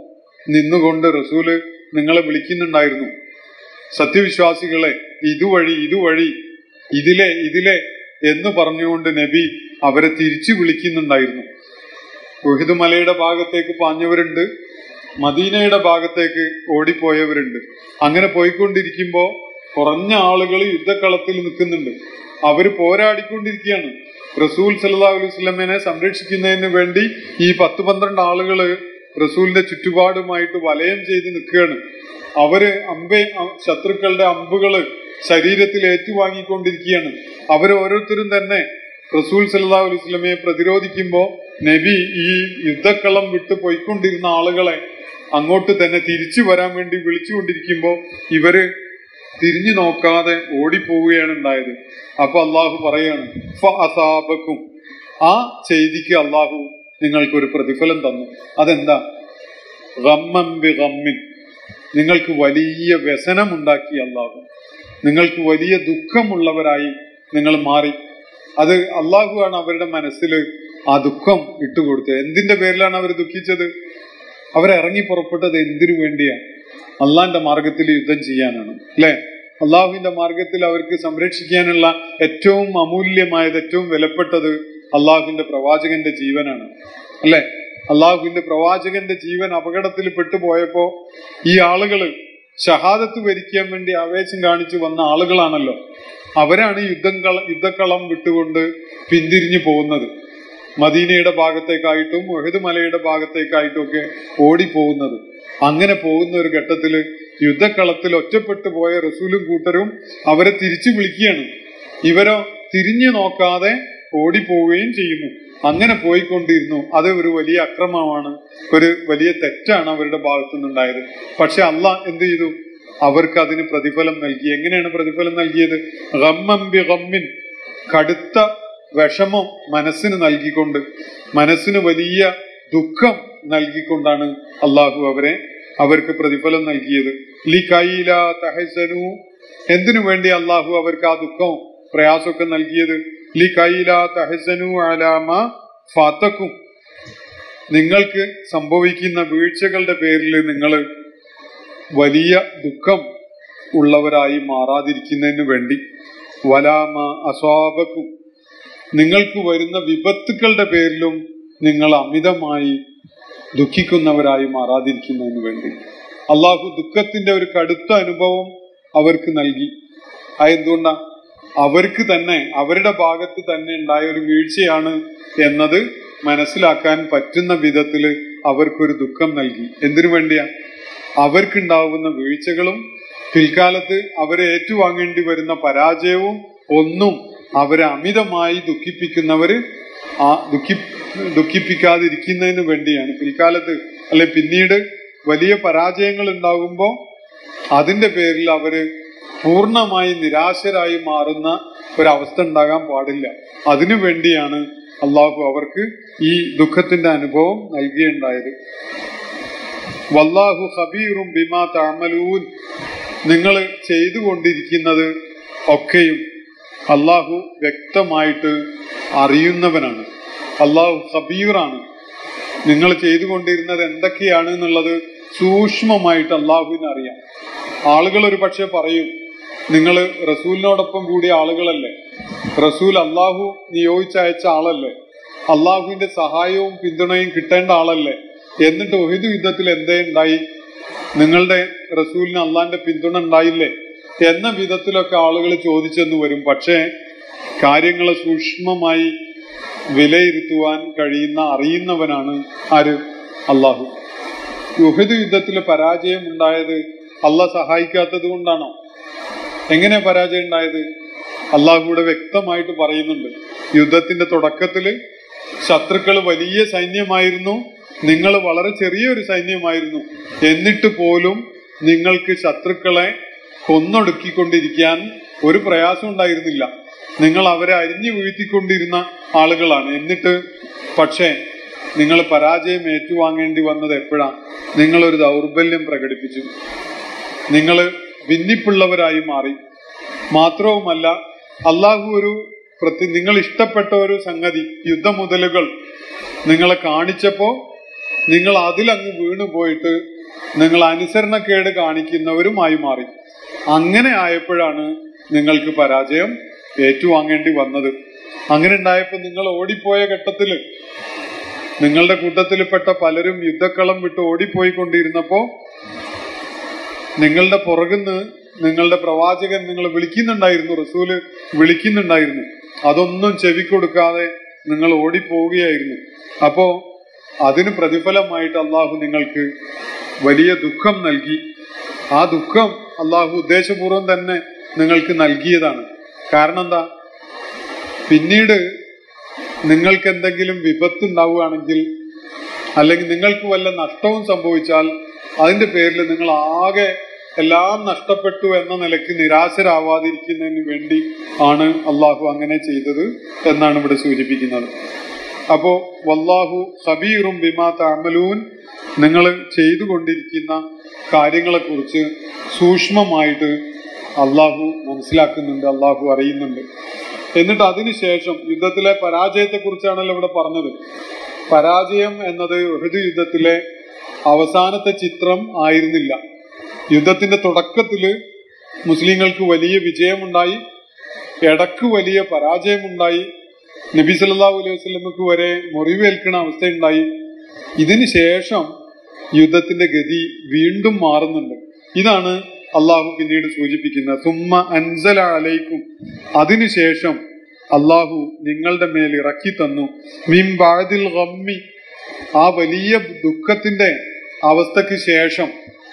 നിന്നുകൊണ്ട് റസൂല് നിങ്ങളെ വിളിക്കുന്നുണ്ടായിരുന്നു സത്യവിശ്വാസികളെ ഇതുവഴി ഇതുവഴി ഇതിലെ ഇതിലെ എന്ന് പറഞ്ഞുകൊണ്ട് നബി അവരെ തിരിച്ചു വിളിക്കുന്നുണ്ടായിരുന്നു ഉഹിദ് മലയുടെ ഭാഗത്തേക്ക് പാഞ്ഞവരുണ്ട് മദീനയുടെ ഭാഗത്തേക്ക് ഓടിപ്പോയവരുണ്ട് അങ്ങനെ പോയിക്കൊണ്ടിരിക്കുമ്പോ കുറഞ്ഞ ആളുകൾ യുദ്ധക്കളത്തിൽ നിൽക്കുന്നുണ്ട് അവര് പോരാടിക്കൊണ്ടിരിക്കുകയാണ് റസൂൽ സല്ലാ അലൈഹി സ്വലമിനെ സംരക്ഷിക്കുന്നതിന് വേണ്ടി ഈ പത്ത് പന്ത്രണ്ട് ആളുകള് റസൂലിന്റെ ചുറ്റുപാടുമായിട്ട് വലയം ചെയ്ത് നിൽക്കുകയാണ് അവര് അമ്പെ ശത്രുക്കളുടെ അമ്പുകള് ശരീരത്തിൽ ഏറ്റുവാങ്ങിക്കൊണ്ടിരിക്കുകയാണ് അവർ ഓരോരുത്തരും തന്നെ റസൂൽ സല്ലാ അലൈഹി സ്വലമയെ പ്രതിരോധിക്കുമ്പോൾ നബി ഈ യുദ്ധക്കളം വിട്ട് പോയിക്കൊണ്ടിരുന്ന ആളുകളെ അങ്ങോട്ട് തന്നെ തിരിച്ചു വരാൻ വേണ്ടി വിളിച്ചുകൊണ്ടിരിക്കുമ്പോൾ ഇവര് തിരിഞ്ഞു നോക്കാതെ ഓടിപ്പോവുകയാണ് ഉണ്ടായത് അപ്പൊ അള്ളാഹു പറയാണ് അസാബക്കും ആ ചെയ്തിക്ക് അള്ളാഹു നിങ്ങൾക്ക് ഒരു പ്രതിഫലം തന്നു അതെന്താ റമ്മൻ ബി റമ്മിൻ നിങ്ങൾക്ക് വലിയ വ്യസനമുണ്ടാക്കി അള്ളാഹു നിങ്ങൾക്ക് വലിയ ദുഃഖമുള്ളവരായി നിങ്ങൾ മാറി അത് അള്ളാഹുവാണ് അവരുടെ മനസ്സിൽ ആ ദുഃഖം ഇട്ടുകൊടുത്തത് എന്തിന്റെ പേരിലാണ് അവർ ദുഃഖിച്ചത് അവരിറങ്ങി പുറപ്പെട്ടത് എന്തിനു വേണ്ടിയാണ് അള്ളാന്റെ മാർഗത്തിൽ യുദ്ധം ചെയ്യാനാണ് അല്ലെ അള്ളാഹുവിന്റെ മാർഗത്തിൽ അവർക്ക് സംരക്ഷിക്കാനുള്ള ഏറ്റവും അമൂല്യമായത് ഏറ്റവും വിലപ്പെട്ടത് അള്ളാഹുവിന്റെ പ്രവാചകന്റെ ജീവനാണ് അല്ലെ അള്ളാഹുവിന്റെ പ്രവാചകന്റെ ജീവൻ അപകടത്തിൽ പെട്ടുപോയപ്പോ ഈ ആളുകള് ഷഹാദത്ത് വരിക്കാൻ വേണ്ടി ആവേശം കാണിച്ചു വന്ന ആളുകളാണല്ലോ അവരാണ് യുദ്ധം കള യുദ്ധക്കളം വിട്ടുകൊണ്ട് പിന്തിരിഞ്ഞു പോകുന്നത് മദീനയുടെ ഭാഗത്തേക്കായിട്ടും ഒഹദ് മലയുടെ ഭാഗത്തേക്കായിട്ടും ഒക്കെ ഓടിപ്പോകുന്നത് അങ്ങനെ പോകുന്ന ഒരു ഘട്ടത്തില് യുദ്ധക്കളത്തിൽ ഒറ്റപ്പെട്ടു പോയ റസൂലും കൂട്ടരും അവരെ തിരിച്ചു വിളിക്കുകയാണ് ഇവരോ തിരിഞ്ഞു നോക്കാതെ ഓടിപ്പോവുകയും ചെയ്യുന്നു അങ്ങനെ പോയിക്കൊണ്ടിരുന്നു അത് ഒരു വലിയ അക്രമമാണ് ഒരു വലിയ തെറ്റാണ് അവരുടെ ഭാഗത്തു നിന്നുണ്ടായത് പക്ഷെ അല്ല എന്ത് ചെയ്തു അവർക്ക് അതിന് പ്രതിഫലം നൽകി എങ്ങനെയാണ് പ്രതിഫലം നൽകിയത് റമ്മംബി റമ്മിൻ കടുത്ത വിഷമം മനസ്സിന് നൽകിക്കൊണ്ട് മനസ്സിന് വലിയ ദുഃഖം നൽകിക്കൊണ്ടാണ് അള്ളാഹു അവരെ അവർക്ക് പ്രതിഫലം നൽകിയത് ലി കൈല തഹസനു എന്തിനു വേണ്ടി അള്ളാഹു അവർക്ക് ആ ദുഃഖവും പ്രയാസമൊക്കെ നൽകിയത് ലി കൈല തഹസനു അലാമ ഫാത്തക്കും നിങ്ങൾക്ക് സംഭവിക്കുന്ന വീഴ്ചകളുടെ പേരിൽ നിങ്ങൾ വലിയ ദുഃഖം ഉള്ളവരായി മാറാതിരിക്കുന്നതിന് വേണ്ടി വലാമ അസ്വാബക്കും നിങ്ങൾക്ക് വരുന്ന വിപത്തുക്കളുടെ പേരിലും നിങ്ങൾ അമിതമായി ദുഃഖിക്കുന്നവരായി മാറാതിരിക്കുന്നതിന് വേണ്ടി അള്ളാഹു ദുഃഖത്തിന്റെ ഒരു കടുത്ത അനുഭവം അവർക്ക് നൽകി അതെന്തുകൊണ്ടാ അവർക്ക് തന്നെ അവരുടെ ഭാഗത്ത് തന്നെ ഉണ്ടായ ഒരു വീഴ്ചയാണ് എന്നത് മനസ്സിലാക്കാൻ പറ്റുന്ന വിധത്തിൽ അവർക്കൊരു ദുഃഖം നൽകി എന്തിനു വേണ്ടിയാ അവർക്കുണ്ടാവുന്ന വീഴ്ചകളും പിൽക്കാലത്ത് അവരെ ഏറ്റുവാങ്ങേണ്ടി വരുന്ന പരാജയവും ഒന്നും അവരെ അമിതമായി ദുഃഖിപ്പിക്കുന്നവര് ആ ദുഃഖി ദുഃഖിപ്പിക്കാതിരിക്കുന്നതിന് വേണ്ടിയാണ് പിൽക്കാലത്ത് അല്ലെ പിന്നീട് വലിയ പരാജയങ്ങൾ ഉണ്ടാകുമ്പോൾ അതിന്റെ പേരിൽ അവര് പൂർണ്ണമായി നിരാശരായി മാറുന്ന ഒരവസ്ഥ ഉണ്ടാകാൻ പാടില്ല അതിനു വേണ്ടിയാണ് അള്ളാഹു അവർക്ക് ഈ ദുഃഖത്തിന്റെ അനുഭവം നൽകിയുണ്ടായത് വല്ലാഹു ഹബീറും ബിമാ താമലൂൻ നിങ്ങൾ ചെയ്തുകൊണ്ടിരിക്കുന്നത് ഒക്കെയും അള്ളാഹു വ്യക്തമായിട്ട് അറിയുന്നവനാണ് അള്ളാഹു ഹബീറാണ് നിങ്ങൾ ചെയ്തുകൊണ്ടിരുന്നത് എന്തൊക്കെയാണ് എന്നുള്ളത് സൂക്ഷ്മമായിട്ട് അള്ളാഹുവിന് അറിയാം ആളുകൾ ഒരു പക്ഷെ പറയും നിങ്ങൾ റസൂലിനോടൊപ്പം കൂടിയ ആളുകളല്ലേ റസൂൽ അള്ളാഹു നിയോഗിച്ചയച്ച ആളല്ലേ അള്ളാഹുവിന്റെ സഹായവും പിന്തുണയും കിട്ടേണ്ട ആളല്ലേ എന്നിട്ട് ഒഹിദ് യുദ്ധത്തിൽ എന്തേ ഉണ്ടായി നിങ്ങളുടെ റസൂലിന് അള്ളാന്റെ പിന്തുണ ഉണ്ടായില്ലേ എന്ന വിധത്തിലൊക്കെ ആളുകൾ ചോദിച്ചെന്ന് വരും പക്ഷേ കാര്യങ്ങളെ സൂക്ഷ്മമായി വിലയിരുത്തുവാൻ കഴിയുന്ന അറിയുന്നവനാണ് ആര് അള്ളാഹു യുഹദ് യുദ്ധത്തിൽ പരാജയം ഉണ്ടായത് അള്ളാഹ് സഹായിക്കാത്തത് കൊണ്ടാണോ എങ്ങനെ പരാജയം ഉണ്ടായത് അള്ളാഹുവിടെ വ്യക്തമായിട്ട് പറയുന്നുണ്ട് യുദ്ധത്തിന്റെ തുടക്കത്തില് ശത്രുക്കൾ വലിയ സൈന്യമായിരുന്നു നിങ്ങൾ വളരെ ചെറിയൊരു സൈന്യമായിരുന്നു എന്നിട്ട് പോലും നിങ്ങൾക്ക് ശത്രുക്കളെ കൊന്നൊടുക്കിക്കൊണ്ടിരിക്കാൻ ഒരു പ്രയാസം ഉണ്ടായിരുന്നില്ല നിങ്ങൾ അവരെ അരിഞ്ഞു വീഴ്ത്തിക്കൊണ്ടിരുന്ന ആളുകളാണ് എന്നിട്ട് പക്ഷേ നിങ്ങൾ പരാജയം ഏറ്റുവാങ്ങേണ്ടി വന്നത് എപ്പോഴാണ് നിങ്ങളൊരു ദൗർബല്യം പ്രകടിപ്പിച്ചു നിങ്ങൾ ഭിന്നിപ്പുള്ളവരായി മാറി മാത്രവുമല്ല അള്ളാഹു ഒരു പ്രതി നിങ്ങൾ ഇഷ്ടപ്പെട്ട ഒരു സംഗതി യുദ്ധമുതലുകൾ നിങ്ങളെ കാണിച്ചപ്പോ നിങ്ങൾ അതിലങ്ങ് വീണു പോയിട്ട് നിങ്ങൾ അനുസരണക്കേട് കാണിക്കുന്നവരുമായി മാറി അങ്ങനെ ആയപ്പോഴാണ് നിങ്ങൾക്ക് പരാജയം ഏറ്റുവാങ്ങേണ്ടി വന്നത് അങ്ങനെ ഉണ്ടായപ്പോൾ നിങ്ങൾ ഓടിപ്പോയ ഘട്ടത്തില് നിങ്ങളുടെ കൂട്ടത്തിൽപ്പെട്ട പലരും യുദ്ധക്കളം വിട്ട് ഓടിപ്പോയിക്കൊണ്ടിരുന്നപ്പോ നിങ്ങളുടെ പുറകുന്ന് നിങ്ങളുടെ പ്രവാചകൻ നിങ്ങൾ വിളിക്കുന്നുണ്ടായിരുന്നു റസൂല് വിളിക്കുന്നുണ്ടായിരുന്നു അതൊന്നും ചെവിക്കൊടുക്കാതെ നിങ്ങൾ ഓടിപ്പോവുകയായിരുന്നു അപ്പോ അതിന് പ്രതിഫലമായിട്ട് അള്ളാഹു നിങ്ങൾക്ക് വലിയ ദുഃഖം നൽകി ആ ദുഃഖം അള്ളാഹു ഉദ്ദേശപൂർവ്വം തന്നെ നിങ്ങൾക്ക് നൽകിയതാണ് കാരണം എന്താ പിന്നീട് നിങ്ങൾക്ക് എന്തെങ്കിലും വിപത്തുണ്ടാവുകയാണെങ്കിൽ അല്ലെങ്കിൽ നിങ്ങൾക്ക് വല്ല നഷ്ടവും സംഭവിച്ചാൽ അതിന്റെ പേരിൽ നിങ്ങൾ ആകെ എല്ലാം നഷ്ടപ്പെട്ടു എന്ന നിലയ്ക്ക് നിരാശരാവാതിരിക്കുന്നതിന് വേണ്ടി ആണ് അള്ളാഹു അങ്ങനെ ചെയ്തത് എന്നാണ് ഇവിടെ സൂചിപ്പിക്കുന്നത് അപ്പോ വല്ലാഹു ഖബീറും ബിമാ തഅമലൂൻ നിങ്ങൾ ചെയ്തുകൊണ്ടിരിക്കുന്ന കാര്യങ്ങളെക്കുറിച്ച് സൂക്ഷ്മമായിട്ട് അള്ളാഹു മനസ്സിലാക്കുന്നുണ്ട് അള്ളാഹു അറിയുന്നുണ്ട് എന്നിട്ട് അതിനുശേഷം യുദ്ധത്തിലെ പരാജയത്തെ കുറിച്ചാണല്ലോ ഇവിടെ പറഞ്ഞത് പരാജയം എന്നത് ഉഹദ് യുദ്ധത്തിലെ അവസാനത്തെ ചിത്രം ആയിരുന്നില്ല യുദ്ധത്തിന്റെ തുടക്കത്തില് മുസ്ലിങ്ങൾക്ക് വലിയ വിജയമുണ്ടായി ഇടക്ക് വലിയ പരാജയമുണ്ടായി നബി സല്ലല്ലാഹു അലൈഹി വസല്ലമക്ക് വരെ മുറിവേൽക്കുന്ന അവസ്ഥയുണ്ടായി ഇതിന് ശേഷം യുദ്ധത്തിന്റെ ഗതി വീണ്ടും മാറുന്നുണ്ട് ഇതാണ് അള്ളാഹു പിന്നീട് സൂചിപ്പിക്കുന്നത് തുമ്മ അൻസല അലൈക്കും അതിനുശേഷം അള്ളാഹു നിങ്ങളുടെ മേൽ ഇറക്കി തന്നു മിം ബാദിൽ ഗമ്മി ആ വലിയ ദുഃഖത്തിന്റെ അവസ്ഥക്ക് ശേഷം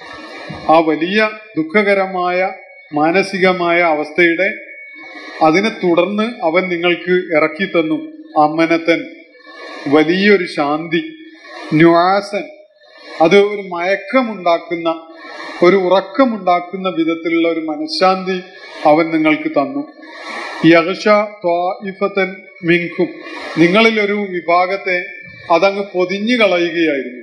ആ വലിയ ദുഃഖകരമായ മാനസികമായ അവസ്ഥയുടെ അതിനെ തുടർന്ന് അവൻ നിങ്ങൾക്ക് ഇറക്കി തന്നു അമ്മനത്തൻ വലിയൊരു ശാന്തി ന്യാസൻ അത് ഒരു മയക്കമുണ്ടാക്കുന്ന ഒരു ഉറക്കമുണ്ടാക്കുന്ന വിധത്തിലുള്ള ഒരു മനഃശാന്തി അവൻ നിങ്ങൾക്ക് തന്നു യഹ്ഷ ത്വാഇഫത്തൻ മിങ്കും നിങ്ങളിൽ ഒരു വിഭാഗത്തെ അതങ്ങ് പൊതിഞ്ഞു കളയുകയായിരുന്നു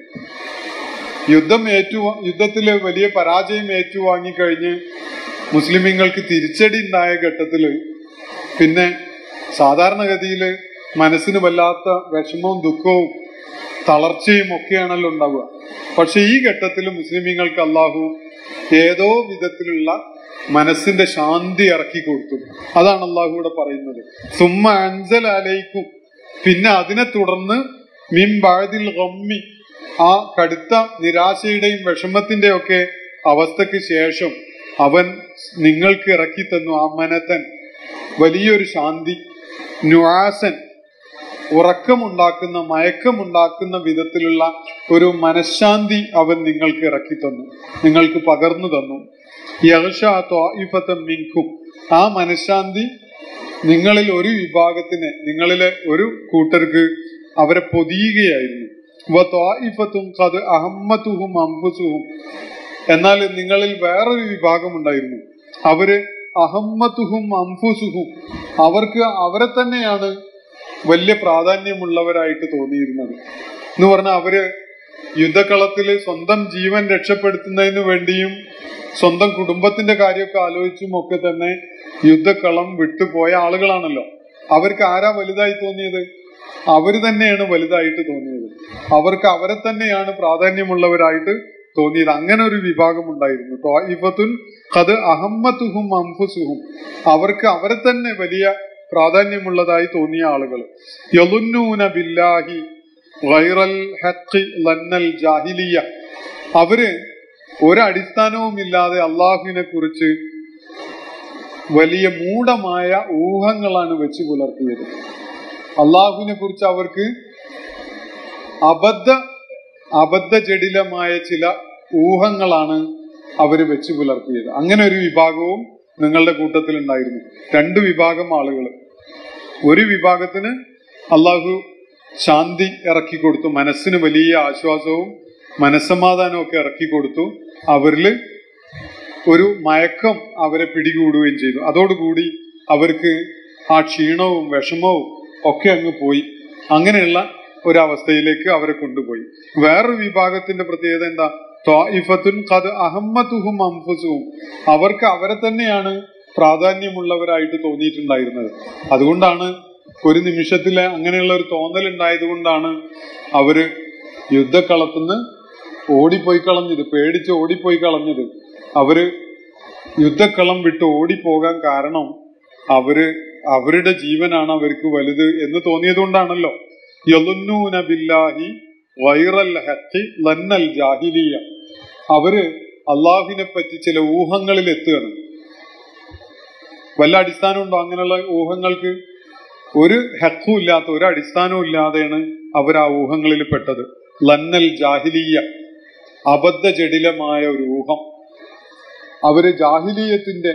യുദ്ധം ഏറ്റു യുദ്ധത്തില് വലിയ പരാജയം ഏറ്റുവാങ്ങിക്കഴിഞ്ഞ് മുസ്ലിമീങ്ങൾക്ക് തിരിച്ചടി ഉണ്ടായ ഘട്ടത്തില് പിന്നെ സാധാരണഗതിയില് മനസ്സിന് വല്ലാത്ത വിഷമവും ദുഃഖവും തളർച്ചയും ഒക്കെയാണല്ലോ ഉണ്ടാവുക പക്ഷെ ഈ ഘട്ടത്തിൽ മുസ്ലിമീങ്ങൾക്ക് അള്ളാഹു ഏതോ വിധത്തിലുള്ള മനസ്സിന്റെ ശാന്തി ഇറക്കി കൊടുത്തു അതാണ് അള്ളാഹു ഇവിടെ പറയുന്നത് സുമ്മ അഞ്ചൽ അലയിക്കും പിന്നെ അതിനെ തുടർന്ന് മിം ബാദിൽ ഗമ്മി ആ കടുത്ത നിരാശയുടെയും വിഷമത്തിന്റെയും ഒക്കെ അവസ്ഥക്ക് ശേഷം അവൻ നിങ്ങൾക്ക് ഇറക്കി തന്നു ആ മനത്തൻ വലിയൊരു ശാന്തി ന്യാസൻ ഉറക്കമുണ്ടാക്കുന്ന മയക്കമുണ്ടാക്കുന്ന വിധത്തിലുള്ള ഒരു മനഃശാന്തി അവൻ നിങ്ങൾക്ക് ഇറക്കി തന്നു നിങ്ങൾക്ക് പകർന്നു തന്നു യഹ്ഷാത്വം മിങ്കും ആ മനഃശാന്തി നിങ്ങളിൽ ഒരു വിഭാഗത്തിന് നിങ്ങളിലെ ഒരു കൂട്ടർക്ക് അവരെ പൊതിയുകയായിരുന്നു വത്വായിഫത്തും കത് അഹമ്മത്തുഹും അംഫുസുഹും എന്നാൽ നിങ്ങളിൽ വേറൊരു വിഭാഗം ഉണ്ടായിരുന്നു അവര് അഹമ്മത്തുഹും അംഫുസുഹും അവർക്ക് അവരെ തന്നെയാണ് വലിയ പ്രാധാന്യമുള്ളവരായിട്ട് തോന്നിയിരുന്നത് എന്ന് പറഞ്ഞാൽ അവര് യുദ്ധക്കളത്തിൽ സ്വന്തം ജീവൻ രക്ഷപ്പെടുത്തുന്നതിന് വേണ്ടിയും സ്വന്തം കുടുംബത്തിന്റെ കാര്യമൊക്കെ ആലോചിച്ചും ഒക്കെ തന്നെ യുദ്ധക്കളം വിട്ടുപോയ ആളുകളാണല്ലോ അവർക്ക് ആരാ വലുതായി തോന്നിയത് അവര് തന്നെയാണ് വലുതായിട്ട് തോന്നിയത് അവർക്ക് അവരെ തന്നെയാണ് പ്രാധാന്യമുള്ളവരായിട്ട് തോന്നിയത് അങ്ങനെ ഒരു വിഭാഗം ഉണ്ടായിരുന്നു ത്വായിഫത്തുൻ കത് അഹമ്മത്തുഹും അംഫുസുഹും അവർക്ക് അവരെ തന്നെ വലിയ പ്രാധാന്യമുള്ളതായി തോന്നിയ ആളുകൾ യലുന്നൂന ബില്ലാഹി ഗൈറൽ ഹഖ് ലന്നൽ ജാഹിലിയ അവര് ഒരടിസ്ഥാനവുമില്ലാതെ അള്ളാഹുവിനെ കുറിച്ച് വലിയ മൂഢമായ ഊഹങ്ങളാണ് വെച്ച് പുലർത്തിയത് അള്ളാഹുവിനെ കുറിച്ച് അവർക്ക് അബദ്ധ അബദ്ധജടിലമായ ചില ഊഹങ്ങളാണ് അവര് വെച്ച് പുലർത്തിയത് അങ്ങനെ ഒരു വിഭാഗവും നിങ്ങളുടെ കൂട്ടത്തിൽ ഉണ്ടായിരുന്നു രണ്ട് വിഭാഗം ആളുകൾ ഒരു വിഭാഗത്തിന് അള്ളാഹു ശാന്തി ഇറക്കി കൊടുത്തു മനസ്സിന് വലിയ ആശ്വാസവും മനസ്സമാധാനവും ഒക്കെ ഇറക്കി കൊടുത്തു അവരിൽ ഒരു മയക്കം അവരെ പിടികൂടുകയും ചെയ്തു അതോടുകൂടി അവർക്ക് ആ ക്ഷീണവും വിഷമവും ഒക്കെ അങ്ങ് പോയി അങ്ങനെയുള്ള ഒരവസ്ഥയിലേക്ക് അവരെ കൊണ്ടുപോയി വേറൊരു വിഭാഗത്തിന്റെ പ്രത്യേകത എന്താ ത്വായിഫത്തുൻ കത് അഹമ്മത്തുഹും അംഫുസുഹും അവർക്ക് അവരെ തന്നെയാണ് പ്രാധാന്യമുള്ളവരായിട്ട് തോന്നിയിട്ടുണ്ടായിരുന്നത് അതുകൊണ്ടാണ് ഒരു നിമിഷത്തിലെ അങ്ങനെയുള്ള ഒരു തോന്നൽ ഉണ്ടായത് കൊണ്ടാണ് അവര് യുദ്ധക്കളത്തുനിന്ന് ഓടിപ്പോയി കളഞ്ഞത് പേടിച്ച് ഓടിപ്പോയി കളഞ്ഞത് അവര് യുദ്ധക്കളം വിട്ട് ഓടിപ്പോകാൻ കാരണം അവര് അവരുടെ ജീവനാണ് അവർക്ക് വലുത് എന്ന് തോന്നിയതുകൊണ്ടാണല്ലോ യലുന്നൂന ബില്ലാഹി വൈറൽ ഹക്കി ലന്നൽ ജാഹിലിയ അവര് അള്ളാഹുവിനെ പറ്റി ചില ഊഹങ്ങളിൽ എത്തുകയാണ് വല്ല അടിസ്ഥാനമുണ്ടോ അങ്ങനെയുള്ള ഊഹങ്ങൾക്ക് ഒരു ഹക്കും ഇല്ലാത്ത ഒരു അടിസ്ഥാനവും ഇല്ലാതെയാണ് അവർ ആ ഊഹങ്ങളിൽ പെട്ടത് ലന്നൽ ജാഹിലീയ അബദ്ധജടിലമായ ഒരു ഊഹം അവര് ജാഹിലീയത്തിന്റെ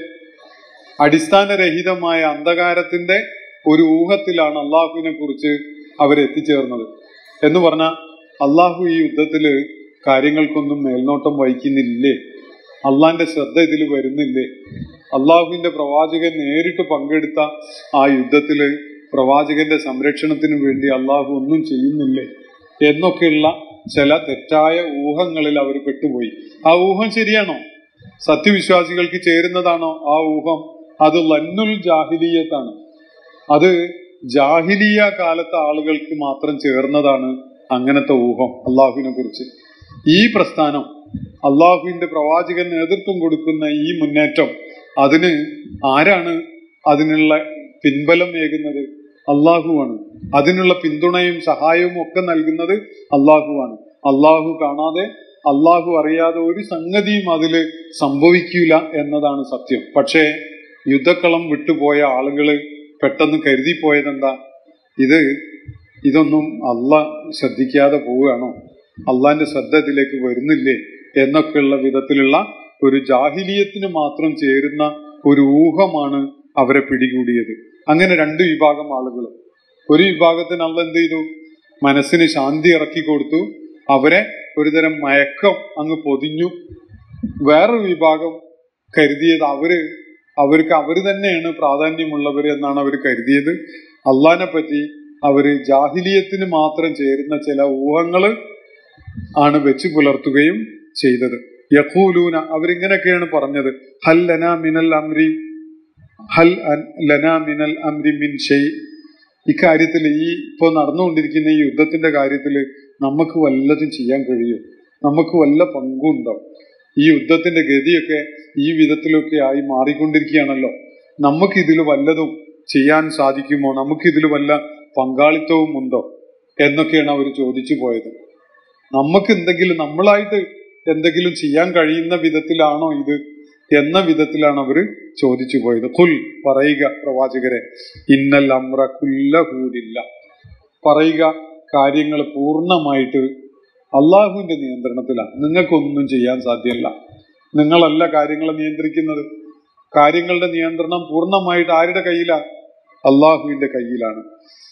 അടിസ്ഥാനരഹിതമായ അന്ധകാരത്തിന്റെ ഒരു ഊഹത്തിലാണ് അള്ളാഹുവിനെ കുറിച്ച് അവരെത്തിച്ചേർന്നത് എന്ന് പറഞ്ഞാൽ അള്ളാഹു ഈ യുദ്ധത്തില് കാര്യങ്ങൾക്കൊന്നും മേൽനോട്ടം വഹിക്കുന്നില്ലേ അള്ളാന്റെ ശ്രദ്ധ ഇതിൽ വരുന്നില്ലേ അള്ളാഹുവിന്റെ പ്രവാചകൻ നേരിട്ട് പങ്കെടുത്ത ആ യുദ്ധത്തില് പ്രവാചകന്റെ സംരക്ഷണത്തിന് വേണ്ടി അള്ളാഹു ഒന്നും ചെയ്യുന്നില്ലേ എന്നൊക്കെയുള്ള ചില തെറ്റായ ഊഹങ്ങളിൽ അവർ പെട്ടുപോയി ആ ഊഹം ശരിയാണോ സത്യവിശ്വാസികൾക്ക് ചേരുന്നതാണോ ആ ഊഹം അത് ലന്നുൽ ജാഹിലീയത്താണ് അത് ജാഹിലിയ കാലത്തെ ആളുകൾക്ക് മാത്രം ചേർന്നതാണ് അങ്ങനത്തെ ഊഹം അള്ളാഹുവിനെ കുറിച്ച് ഈ പ്രസ്ഥാനം അള്ളാഹുവിന്റെ പ്രവാചകൻ നേതൃത്വം കൊടുക്കുന്ന ഈ മുന്നേറ്റം അതിന് ആരാണ് അതിനുള്ള പിൻബലം ഏകുന്നത് അള്ളാഹുവാണ് അതിനുള്ള പിന്തുണയും സഹായവും ഒക്കെ നൽകുന്നത് അള്ളാഹുവാണ് അള്ളാഹു കാണാതെ അള്ളാഹു അറിയാതെ ഒരു സംഗതിയും അതിൽ സംഭവിക്കൂല എന്നതാണ് സത്യം പക്ഷേ യുദ്ധക്കളം വിട്ടുപോയ ആളുകള് പെട്ടെന്ന് കരുതി പോയതെന്താ ഇത് ഇതൊന്നും അല്ല ശ്രദ്ധിക്കാതെ പോവുകയാണോ അള്ളാന്റെ ശ്രദ്ധ ഇതിലേക്ക് വരുന്നില്ലേ എന്നൊക്കെയുള്ള വിധത്തിലുള്ള ഒരു ജാഹിലീയത്തിന് മാത്രം ചേരുന്ന ഒരു ഊഹമാണ് അവരെ പിടികൂടിയത് അങ്ങനെ രണ്ട് വിഭാഗം ആളുകൾ ഒരു വിഭാഗത്തിന് അള്ള എന്ത് ചെയ്തു മനസ്സിന് ശാന്തി ഇറക്കി കൊടുത്തു അവരെ ഒരുതരം മയക്കം അങ്ങ് പൊതിഞ്ഞു വേറൊരു വിഭാഗം കരുതിയത് അവര് അവർക്ക് അവര് തന്നെയാണ് പ്രാധാന്യമുള്ളവർ എന്നാണ് അവർ കരുതിയത് അള്ളാനെ പറ്റി അവര് ജാഹിലിയത്തിന് മാത്രം ചേരുന്ന ചില ഊഹങ്ങള് ആണ് വെച്ചു പുലർത്തുകയും ചെയ്തത് യഖൂലൂന അവരിങ്ങനെയൊക്കെയാണ് പറഞ്ഞത് ഹൽ ലന മിനൽ അംരി ഹൽ അൻ- ലന മിനൽ അംരി മിൻ ഷെയ് ഇക്കാര്യത്തിൽ ഈ ഇപ്പോൾ നടന്നുകൊണ്ടിരിക്കുന്ന ഈ യുദ്ധത്തിന്റെ കാര്യത്തിൽ നമുക്ക് വല്ലതും ചെയ്യാൻ കഴിയും നമുക്ക് വല്ല പങ്കുണ്ടോ ഈ യുദ്ധത്തിന്റെ ഗതിയൊക്കെ ഈ വിധത്തിലൊക്കെ ആയി മാറിക്കൊണ്ടിരിക്കുകയാണല്ലോ നമുക്ക് ഇതിൽ വല്ലതും ചെയ്യാൻ സാധിക്കുമോ നമുക്ക് ഇതിൽ വല്ല പങ്കാളിത്തവും ഉണ്ടോ എന്നൊക്കെയാണ് അവർ ചോദിച്ചു പോയത് നമുക്ക് എന്തെങ്കിലും നമ്മളായിട്ട് എന്തെങ്കിലും ചെയ്യാൻ കഴിയുന്ന വിധത്തിലാണോ ഇത് എന്ന വിധത്തിലാണ് അവര് ചോദിച്ചു പോയത് കുൽ പറയുക പ്രവാചകരെ ഇന്നൽ അമ്ര കുല്ലഹൂരില്ല പറയുക കാര്യങ്ങൾ പൂർണ്ണമായിട്ട് അള്ളാഹുവിന്റെ നിയന്ത്രണത്തിലാണ് നിങ്ങൾക്കൊന്നും ചെയ്യാൻ സാധ്യമല്ല നിങ്ങളല്ല കാര്യങ്ങളെ നിയന്ത്രിക്കുന്നത് കാര്യങ്ങളുടെ നിയന്ത്രണം പൂർണ്ണമായിട്ട് ആരുടെ കയ്യിലാണ് അള്ളാഹുവിന്റെ കയ്യിലാണ്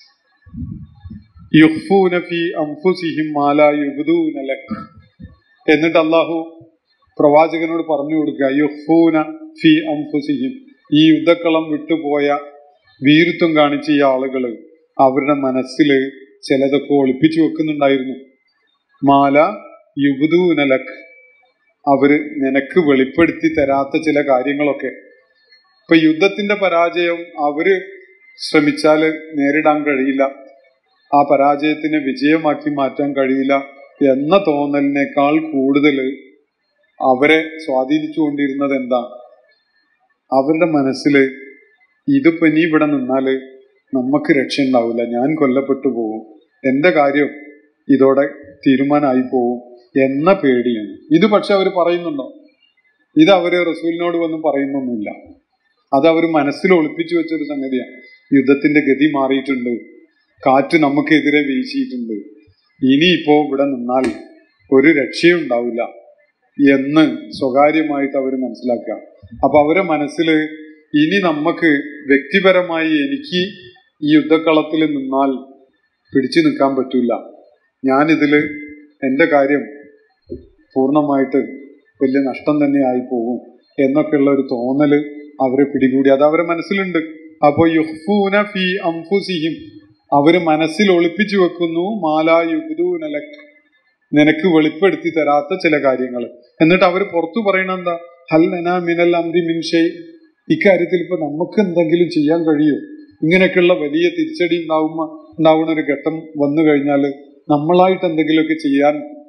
യുഹ്ഫൂന ഫീ അൻഫുസിഹിം മാ ലാ യുബ്ദൂന ലക് എന്നിട്ട് അള്ളാഹു പ്രവാചകനോട് പറഞ്ഞു കൊടുക്കുക യുഹ്ഫൂന ഫി അംഫുസിഹിം ഈ യുദ്ധക്കളം വിട്ടുപോയ വീരുത്വം കാണിച്ച ഈ ആളുകള് അവരുടെ മനസ്സിൽ ചിലതൊക്കെ ഒളിപ്പിച്ചു വെക്കുന്നുണ്ടായിരുന്നു മാല യുബുദൂനലക് അവര് നിനക്ക് വെളിപ്പെടുത്തി തരാത്ത ചില കാര്യങ്ങളൊക്കെ ഇപ്പൊ യുദ്ധത്തിന്റെ പരാജയം അവര് ശ്രമിച്ചാല് നേരിടാൻ കഴിയില്ല ആ പരാജയത്തിനെ വിജയമാക്കി മാറ്റാൻ കഴിയില്ല എന്ന തോന്നലിനേക്കാൾ കൂടുതൽ അവരെ സ്വാധീനിച്ചുകൊണ്ടിരുന്നത് എന്താ അവരുടെ മനസ്സില് ഇതിപ്പോ ഇനി ഇവിടെ നിന്നാല് നമുക്ക് രക്ഷ ഉണ്ടാവില്ല ഞാൻ കൊല്ലപ്പെട്ടു പോകും എന്റെ കാര്യം ഇതോടെ തീരുമാനമായി പോവും എന്ന പേടിയാണ് ഇത് പക്ഷെ അവർ പറയുന്നുണ്ടോ ഇത് അവര് റസൂലിനോട് വന്ന് പറയുന്നൊന്നുമില്ല അത് അവർ മനസ്സിൽ ഒളിപ്പിച്ചു വെച്ചൊരു സംഗതിയാണ് യുദ്ധത്തിന്റെ ഗതി മാറിയിട്ടുണ്ട് കാറ്റ് നമുക്കെതിരെ വീശിയിട്ടുണ്ട് ഇനിയിപ്പോ ഇവിടെ നിന്നാൽ ഒരു രക്ഷയും ഉണ്ടാവില്ല എന്ന് സ്വകാര്യമായിട്ട് അവർ മനസ്സിലാക്കുക അപ്പൊ അവരെ മനസ്സിൽ ഇനി നമുക്ക് വ്യക്തിപരമായി എനിക്ക് ഈ യുദ്ധക്കളത്തിൽ നിന്നാൽ പിടിച്ചു നിൽക്കാൻ പറ്റൂല ഞാനിതില് എന്റെ കാര്യം പൂർണ്ണമായിട്ട് വലിയ നഷ്ടം തന്നെ ആയി പോകും എന്നൊക്കെയുള്ള ഒരു തോന്നല് അവരെ പിടികൂടി അത് അവരെ മനസ്സിലുണ്ട് അപ്പൊ യുഹ്ഫൂന ഫി അംഫുസിഹിം അവര് മനസ്സിൽ ഒളിപ്പിച്ചു വെക്കുന്നു മാലാ യുബ്ദൂനലക് നിനക്ക് വെളിപ്പെടുത്തി തരാത്ത ചില കാര്യങ്ങൾ എന്നിട്ട് അവർ പുറത്തു പറയണ എന്താ ഹൽ നന മിനൽ അംരി മിൻഷേ ഇക്കാര്യത്തിൽ ഇപ്പൊ നമുക്ക് എന്തെങ്കിലും ചെയ്യാൻ കഴിയോ ഇങ്ങനെയൊക്കെയുള്ള വലിയ തിരിച്ചടി ഉണ്ടാവുമ്പോ ഉണ്ടാവുന്ന ഒരു ഘട്ടം വന്നു കഴിഞ്ഞാൽ നമ്മളായിട്ട് എന്തെങ്കിലുമൊക്കെ ചെയ്യാൻ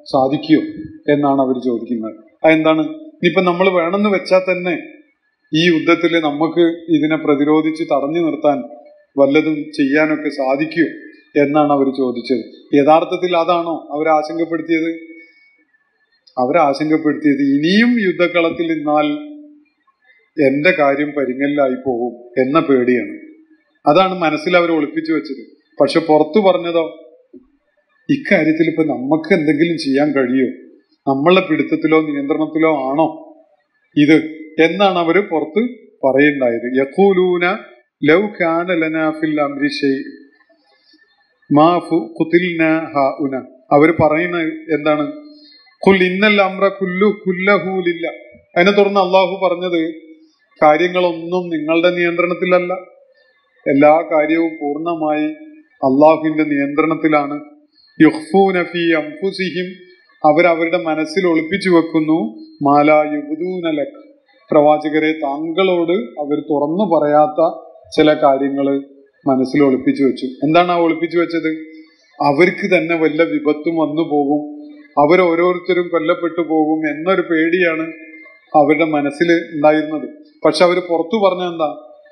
സാധിക്കുമോ എന്നാണ് അവർ ചോദിക്കുന്നത് അതെന്താണ് ഇനിയിപ്പൊ നമ്മൾ വേണമെന്ന് വെച്ചാൽ തന്നെ ഈ യുദ്ധത്തിൽ നമുക്ക് ഇതിനെ പ്രതിരോധിച്ച് തടഞ്ഞു നിർത്താൻ വല്ലതും ചെയ്യാനൊക്കെ സാധിക്കുമോ എന്നാണ് അവർ ചോദിച്ചത് യഥാർത്ഥത്തിൽ അതാണോ അവർ ആശങ്കപ്പെടുത്തിയത് അവരാശങ്കപ്പെടുത്തിയത് ഇനിയും യുദ്ധക്കളത്തിൽ നിന്നാൽ എന്റെ കാര്യം പരിങ്ങലിലായി പോകും എന്ന പേടിയാണ് അതാണ് മനസ്സിൽ അവർ ഒളിപ്പിച്ചു വെച്ചത് പക്ഷെ പുറത്തു പറഞ്ഞതോ ഇക്കാര്യത്തിൽ ഇപ്പൊ നമുക്ക് എന്തെങ്കിലും ചെയ്യാൻ കഴിയോ നമ്മളുടെ പിടുത്തത്തിലോ നിയന്ത്രണത്തിലോ ആണോ ഇത് എന്നാണ് അവര് പുറത്ത് പറയുണ്ടായത് യഖൂലൂന ലൗ കാന ലനാ ഫിൽ അംരി ഷൈ മാ ഫു- ഖുതിൽന ഹാഉന അവര് പറയുന്നത് എന്താണ് ഖുൽ ഇന്നൽ അംറ കുല്ലു കുല്ലഹൂലില്ല അതിനെ തുടർന്ന് അള്ളാഹു പറഞ്ഞത് കാര്യങ്ങളൊന്നും നിങ്ങളുടെ നിയന്ത്രണത്തിലല്ല എല്ലാ കാര്യവും പൂർണ്ണമായി അള്ളാഹുവിന്റെ നിയന്ത്രണത്തിലാണ് യുഹ്ഫൂന ഫീ അംഫുസിഹിം അവരവരുടെ മനസ്സിൽ ഒളിപ്പിച്ചു വെക്കുന്നു മാലാ യുബുദൂന ലക് പ്രവാചകരെ താങ്കളോട് അവർ തുറന്നു പറയാത്ത ചില കാര്യങ്ങൾ മനസ്സിൽ ഒളിപ്പിച്ചു വെച്ചു എന്താണ് ആ ഒളിപ്പിച്ചു വെച്ചത് അവർക്ക് തന്നെ വല്ല വിപത്തും വന്നു പോകും അവരോരോരുത്തരും കൊല്ലപ്പെട്ടു പോകും എന്നൊരു പേടിയാണ് അവരുടെ മനസ്സിൽ ഉണ്ടായിരുന്നത് പക്ഷെ അവർ പുറത്തു പറഞ്ഞ എന്താ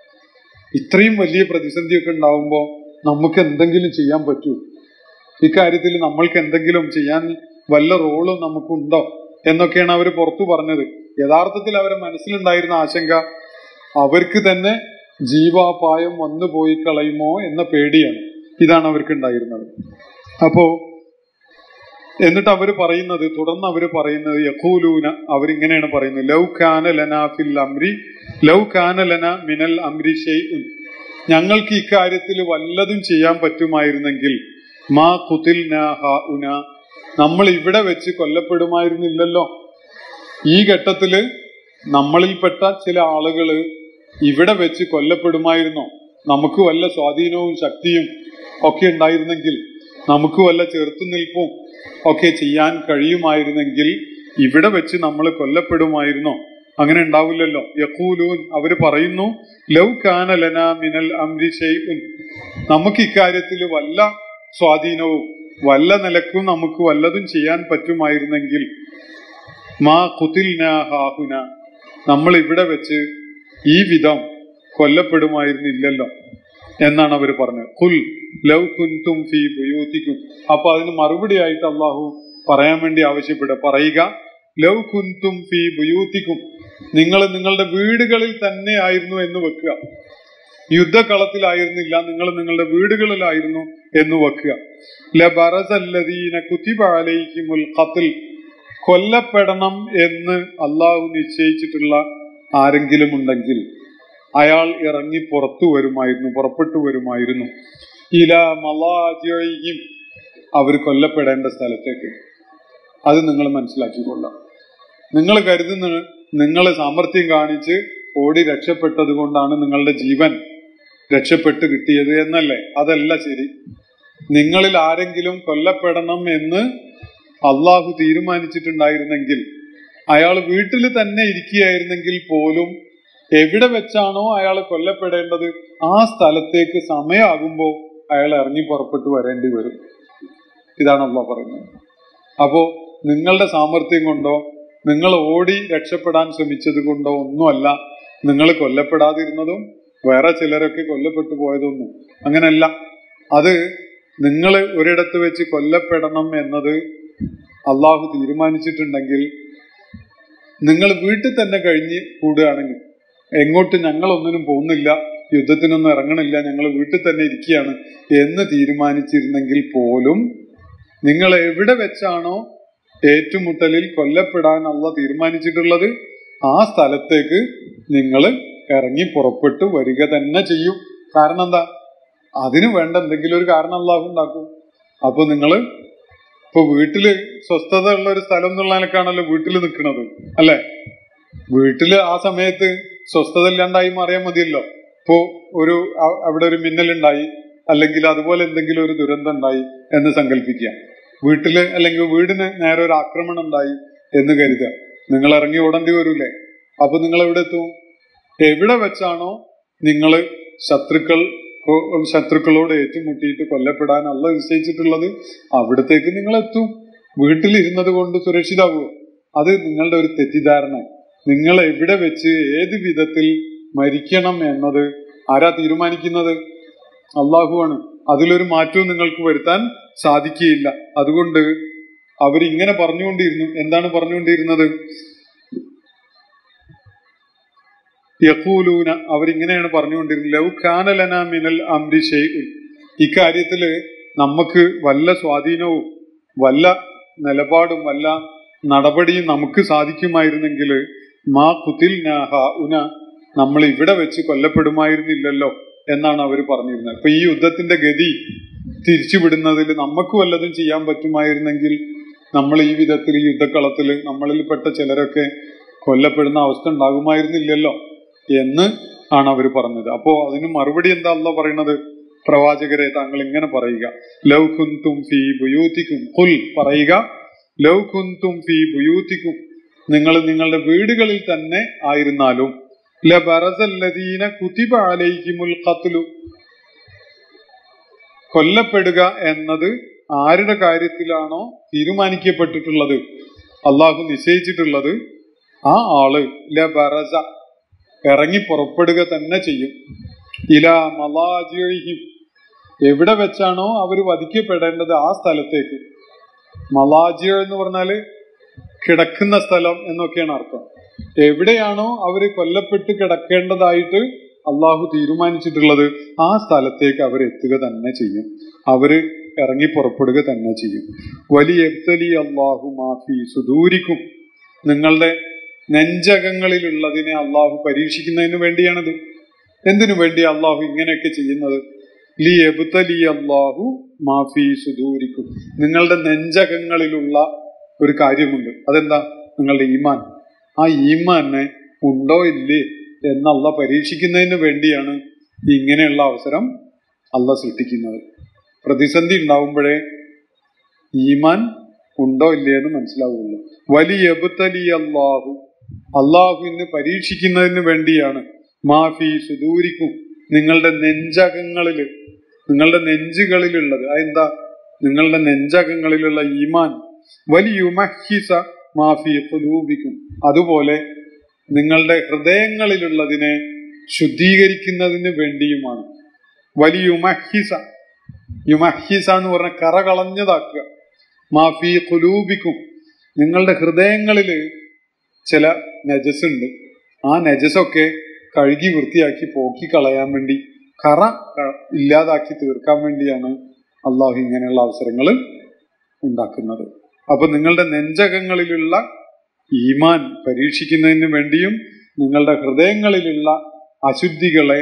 ഇത്രയും വലിയ പ്രതിസന്ധിയൊക്കെ ഉണ്ടാവുമ്പോൾ നമുക്ക് എന്തെങ്കിലും ചെയ്യാൻ പറ്റൂ ഇക്കാര്യത്തിൽ നമ്മൾക്ക് എന്തെങ്കിലും ചെയ്യാൻ വല്ല റോളും നമുക്കുണ്ടോ എന്നൊക്കെയാണ് അവർ പുറത്തു പറഞ്ഞത് യഥാർത്ഥത്തിൽ അവരെ മനസ്സിലുണ്ടായിരുന്ന ആശങ്ക അവർക്ക് തന്നെ ജീവാപായം വന്നു പോയി കളയുമോ എന്ന പേടിയാണ് ഇതാണ് അവർക്ക് ഉണ്ടായിരുന്നത് അപ്പോ എന്നിട്ട് അവർ പറയുന്നത് തുടർന്ന് അവർ പറയുന്നത് യഖൂലൂന അവരിങ്ങനെയാണ് പറയുന്നത് ലൗ കാന ലന ഫിൽ അംരി ലൗ കാന ലന മിനൽ അംരി ഷെയ്ഉൻ ഞങ്ങൾക്ക് ഇക്കാര്യത്തിൽ വല്ലതും ചെയ്യാൻ പറ്റുമായിരുന്നെങ്കിൽ മാ കുതിൽ ഉന നമ്മൾ ഇവിടെ വെച്ച് കൊല്ലപ്പെടുമായിരുന്നില്ലല്ലോ ഈ ഘട്ടത്തില് നമ്മളിൽപ്പെട്ട ചില ആളുകള് ഇവിടെ വെച്ച് കൊല്ലപ്പെടുമായിരുന്നോ നമുക്ക് വല്ല സ്വാധീനവും ശക്തിയും ഒക്കെ ഉണ്ടായിരുന്നെങ്കിൽ നമുക്ക് വല്ല ചെറുത്തുനിൽപ്പും ഒക്കെ ചെയ്യാൻ കഴിയുമായിരുന്നെങ്കിൽ ഇവിടെ വെച്ച് നമ്മൾ കൊല്ലപ്പെടുമായിരുന്നോ അങ്ങനെ ഉണ്ടാവില്ലല്ലോ യഖൂലൂൻ അവര് പറയുന്നു ലൗ കാന ലന മിനൽ അംരി ഷൈഉൻ നമുക്ക് ഇക്കാര്യത്തിൽ വല്ല സ്വാധീനവും വല്ല നിലക്കും നമുക്ക് വല്ലതും ചെയ്യാൻ പറ്റുമായിരുന്നെങ്കിൽ മാ കുതിൽന ഹാഹുന നമ്മൾ ഇവിടെ വെച്ച് ഈ വിധം കൊല്ലപ്പെടുമായിരുന്നില്ലല്ലോ എന്നാണ് അവർ പറഞ്ഞത് കുൽ ലൗ കുൻതും ഫി ബുയൂത്തിക്കും അപ്പൊ അതിന് മറുപടിയായിട്ട് അള്ളാഹു പറയാൻ വേണ്ടി ആവശ്യപ്പെടുക പറയുക ലൗ കുൻതും ഫി ബുയൂത്തിക്കും നിങ്ങൾ നിങ്ങളുടെ വീടുകളിൽ തന്നെ ആയിരുന്നു എന്ന് വെക്കുക യുദ്ധകളത്തിലായിരുന്നില്ല നിങ്ങൾ നിങ്ങളുടെ വീടുകളിലായിരുന്നു എന്ന് വെക്കുക ലബറസല്ലദീന കുതിബ അലൈഹിമുൽ ഖത്ൽ കൊല്ലപ്പെടണം എന്ന് അള്ളാഹു നിശ്ചയിച്ചിട്ടുള്ള ആരെങ്കിലും ഉണ്ടെങ്കിൽ അയാൾ ഇറങ്ങി പുറത്തു വരുമായിരുന്നു പുറപ്പെട്ടു വരുമായിരുന്നു ഇല മലാജിയും അവർ കൊല്ലപ്പെടേണ്ട സ്ഥലത്തേക്ക് അത് നിങ്ങൾ മനസ്സിലാക്കിക്കൊള്ളാം നിങ്ങൾ കരുതുന്നത് നിങ്ങൾ സാമർഥ്യം കാണിച്ച് ഓടി രക്ഷപ്പെട്ടത് കൊണ്ടാണ് നിങ്ങളുടെ ജീവൻ രക്ഷപ്പെട്ട് കിട്ടിയത് എന്നല്ലേ അതല്ല ശരി നിങ്ങളിൽ ആരെങ്കിലും കൊല്ലപ്പെടണം എന്ന് അള്ളാഹു തീരുമാനിച്ചിട്ടുണ്ടായിരുന്നെങ്കിൽ അയാൾ വീട്ടിൽ തന്നെ ഇരിക്കുകയായിരുന്നെങ്കിൽ പോലും എവിടെ വെച്ചാണോ അയാൾ കൊല്ലപ്പെടേണ്ടത് ആ സ്ഥലത്തേക്ക് സമയമാകുമ്പോൾ അയാൾ ഇറങ്ങി പുറപ്പെട്ടു വരേണ്ടി വരും ഇതാണ് അള്ളാഹ് പറയുന്നത് അപ്പോ നിങ്ങളുടെ സാമർഥ്യം കൊണ്ടോ നിങ്ങൾ ഓടി രക്ഷപ്പെടാൻ ശ്രമിച്ചത് കൊണ്ടോ ഒന്നുമല്ല നിങ്ങൾ കൊല്ലപ്പെടാതിരുന്നതും വേറെ ചിലരൊക്കെ കൊല്ലപ്പെട്ടു പോയതൊന്നും അങ്ങനല്ല അത് നിങ്ങൾ ഒരിടത്ത് വെച്ച് കൊല്ലപ്പെടണം എന്നത് അള്ളാഹു തീരുമാനിച്ചിട്ടുണ്ടെങ്കിൽ നിങ്ങൾ വീട്ടിൽ തന്നെ കഴിഞ്ഞ് കൂടുകയാണെങ്കിൽ എങ്ങോട്ട് ഞങ്ങൾ ഒന്നിനും പോകുന്നില്ല യുദ്ധത്തിനൊന്നും ഇറങ്ങണില്ല ഞങ്ങൾ വീട്ടിൽ തന്നെ ഇരിക്കുകയാണ് എന്ന് തീരുമാനിച്ചിരുന്നെങ്കിൽ പോലും നിങ്ങൾ എവിടെ വെച്ചാണോ ഏറ്റുമുട്ടലിൽ കൊല്ലപ്പെടാൻ അള്ള തീരുമാനിച്ചിട്ടുള്ളത് ആ സ്ഥലത്തേക്ക് നിങ്ങൾ ഇറങ്ങി പുറപ്പെട്ടു വരിക തന്നെ ചെയ്യും കാരണം എന്താ അതിന് വേണ്ട എന്തെങ്കിലും ഒരു കാരണം അള്ളാഹു ഉണ്ടാക്കും അപ്പൊ നിങ്ങള് ഇപ്പൊ വീട്ടില് സ്വസ്ഥത ഉള്ള ഒരു സ്ഥലം എന്നുള്ള നിലക്കാണല്ലോ വീട്ടിൽ നിൽക്കുന്നത് അല്ലെ വീട്ടില് ആ സമയത്ത് സ്വസ്ഥത ഇല്ലാണ്ടായി മാറിയാൽ മതിയല്ലോ ഇപ്പോ ഒരു അ- അവിടെ ഒരു മിന്നലുണ്ടായി അല്ലെങ്കിൽ അതുപോലെ എന്തെങ്കിലും ഒരു ദുരന്തം ഉണ്ടായി എന്ന് സങ്കല്പിക്കുക വീട്ടില് അല്ലെങ്കിൽ വീടിന് നേരെ ഒരു ആക്രമണം ഉണ്ടായി എന്ന് കരുതുക നിങ്ങൾ ഇറങ്ങി ഓടേണ്ടി വരൂലേ അപ്പൊ നിങ്ങൾ എവിടെ എത്തും എവിടെ വെച്ചാണോ നിങ്ങൾ ശത്രുക്കൾ ശത്രുക്കളോട് ഏറ്റുമുട്ടിയിട്ട് കൊല്ലപ്പെടാൻ അല്ല നിശ്ചയിച്ചിട്ടുള്ളത് അവിടത്തേക്ക് നിങ്ങൾ എത്തും വീട്ടിലിരുന്നത് കൊണ്ട് സുരക്ഷിതാവുമോ അത് നിങ്ങളുടെ ഒരു തെറ്റിദ്ധാരണ നിങ്ങൾ എവിടെ വെച്ച് ഏത് വിധത്തിൽ മരിക്കണം എന്നത് ആരാ തീരുമാനിക്കുന്നത് അള്ളാഹുവാണ് അതിലൊരു മാറ്റവും നിങ്ങൾക്ക് വരുത്താൻ സാധിക്കുകയില്ല അതുകൊണ്ട് അവരിങ്ങനെ പറഞ്ഞുകൊണ്ടിരുന്നു എന്താണ് പറഞ്ഞുകൊണ്ടിരുന്നത് യഖൂലൂന അവരിങ്ങനെയാണ് പറഞ്ഞുകൊണ്ടിരുന്നത് ലവ് ഖാനലന മിനൽ അംരി ഷെയ്ഖുൻ ഇക്കാര്യത്തില് നമുക്ക് വല്ല സ്വാധീനവും വല്ല നിലപാടും വല്ല നടപടിയും നമുക്ക് സാധിക്കുമായിരുന്നെങ്കിൽ മാ കുത്തിൽ നാഹ ഉന നമ്മൾ ഇവിടെ വെച്ച് കൊല്ലപ്പെടുമായിരുന്നില്ലല്ലോ എന്നാണ് അവർ പറഞ്ഞിരുന്നത് അപ്പൊ ഈ യുദ്ധത്തിന്റെ ഗതി തിരിച്ചുവിടുന്നതിൽ നമുക്ക് വല്ലതും ചെയ്യാൻ പറ്റുമായിരുന്നെങ്കിൽ നമ്മൾ ഈ വിധത്തിൽ ഈ യുദ്ധക്കളത്തിൽ നമ്മളിൽപ്പെട്ട ചിലരൊക്കെ കൊല്ലപ്പെടുന്ന അവസ്ഥ ഉണ്ടാകുമായിരുന്നില്ലല്ലോ എന്ന് ആണ് അവർ പറഞ്ഞത് അപ്പോ അതിന് മറുപടി എന്താ അല്ല പറയണത് പ്രവാചകരെ താങ്കൾ ഇങ്ങനെ പറയുക ലൗ കുന്തും ഫീ ബുയൂത്തിക്കും കുൽ പറയുക ലൗ കുന്തും ഫീ ബുയൂത്തിക്കും നിങ്ങൾ നിങ്ങളുടെ വീടുകളിൽ തന്നെ ആയിരുന്നാലും ലബറസല്ലദീന കുതിബ അലൈഹിമുൽ ഖത്ലു കൊല്ലപ്പെടുക എന്നത് ആരുടെ കാര്യത്തിലാണോ തീരുമാനിക്കപ്പെട്ടിട്ടുള്ളത് അള്ളാഹു നിശ്ചയിച്ചിട്ടുള്ളത് ആ ആള് ലബറസ ഇറങ്ങി പുറപ്പെടുക തന്നെ ചെയ്യും ഇല മലാജിഹിം എവിടെ വെച്ചാണോ അവർ വധിക്കപ്പെടേണ്ടത് ആ സ്ഥലത്തേക്ക് മലാജിയ എന്ന് പറഞ്ഞാല് കിടക്കുന്ന സ്ഥലം എന്നൊക്കെയാണ് അർത്ഥം എവിടെയാണോ അവര് കൊല്ലപ്പെട്ട് കിടക്കേണ്ടതായിട്ട് അള്ളാഹു തീരുമാനിച്ചിട്ടുള്ളത് ആ സ്ഥലത്തേക്ക് അവർ എത്തുക തന്നെ ചെയ്യും അവര് ഇറങ്ങി പുറപ്പെടുക തന്നെ ചെയ്യും വലിയ എബ്തലി അള്ളാഹു മാഫി സുദൂരിക്കും നിങ്ങളുടെ നെഞ്ചകങ്ങളിലുള്ളതിനെ അള്ളാഹു പരീക്ഷിക്കുന്നതിന് വേണ്ടിയാണിത് എന്തിനു വേണ്ടി അള്ളാഹു ഇങ്ങനെയൊക്കെ ചെയ്യുന്നത് ലി എബുത്തലി അള്ളാഹു മാഫി സുദൂരിക്കും നിങ്ങളുടെ നെഞ്ചകങ്ങളിലുള്ള ഒരു കാര്യമുണ്ട് അതെന്താ നിങ്ങളുടെ ഈമാൻ ആ ഈമാനെ ഉണ്ടോ ഇല്ലേ എന്നല്ല പരീക്ഷിക്കുന്നതിന് വേണ്ടിയാണ് ഇങ്ങനെയുള്ള അവസരം അല്ല സൃഷ്ടിക്കുന്നത് പ്രതിസന്ധി ഉണ്ടാവുമ്പോഴേ ഈമാൻ ഉണ്ടോ ഇല്ലേ എന്ന് മനസ്സിലാവുള്ളൂ വലിയ എബുത്തലി അള്ളാഹു അള്ളാഹുവിന് പരീക്ഷിക്കുന്നതിന് വേണ്ടിയാണ് മാഫി സുദൂരിക്കും നിങ്ങളുടെ നെഞ്ചകങ്ങളില് നിങ്ങളുടെ നെഞ്ചുകളിലുള്ളത് അതെന്താ നിങ്ങളുടെ നെഞ്ചകങ്ങളിലുള്ള ഈമാൻ വലിയുമഹിസ മാഫി ഖുലൂബിക്കും അതുപോലെ നിങ്ങളുടെ ഹൃദയങ്ങളിലുള്ളതിനെ ശുദ്ധീകരിക്കുന്നതിന് വേണ്ടിയുമാണ് വലിയുമഹിസ യുമഹിസ എന്ന് പറഞ്ഞ കറ കളഞ്ഞതാക്കുക മാഫി ഖുലൂബിക്കും നിങ്ങളുടെ ഹൃദയങ്ങളിൽ ചില നജസ് ഉണ്ട് ആ നജസൊക്കെ കഴുകി വൃത്തിയാക്കി പോക്കി കളയാൻ വേണ്ടി കറ ഇല്ലാതാക്കി തീർക്കാൻ വേണ്ടിയാണ് അള്ളാഹു ഇങ്ങനെയുള്ള അവസരങ്ങൾ ഉണ്ടാക്കുന്നത് അപ്പൊ നിങ്ങളുടെ നെഞ്ചകങ്ങളിലുള്ള ഈമാൻ പരീക്ഷിക്കുന്നതിന് വേണ്ടിയും നിങ്ങളുടെ ഹൃദയങ്ങളിലുള്ള അശുദ്ധികളെ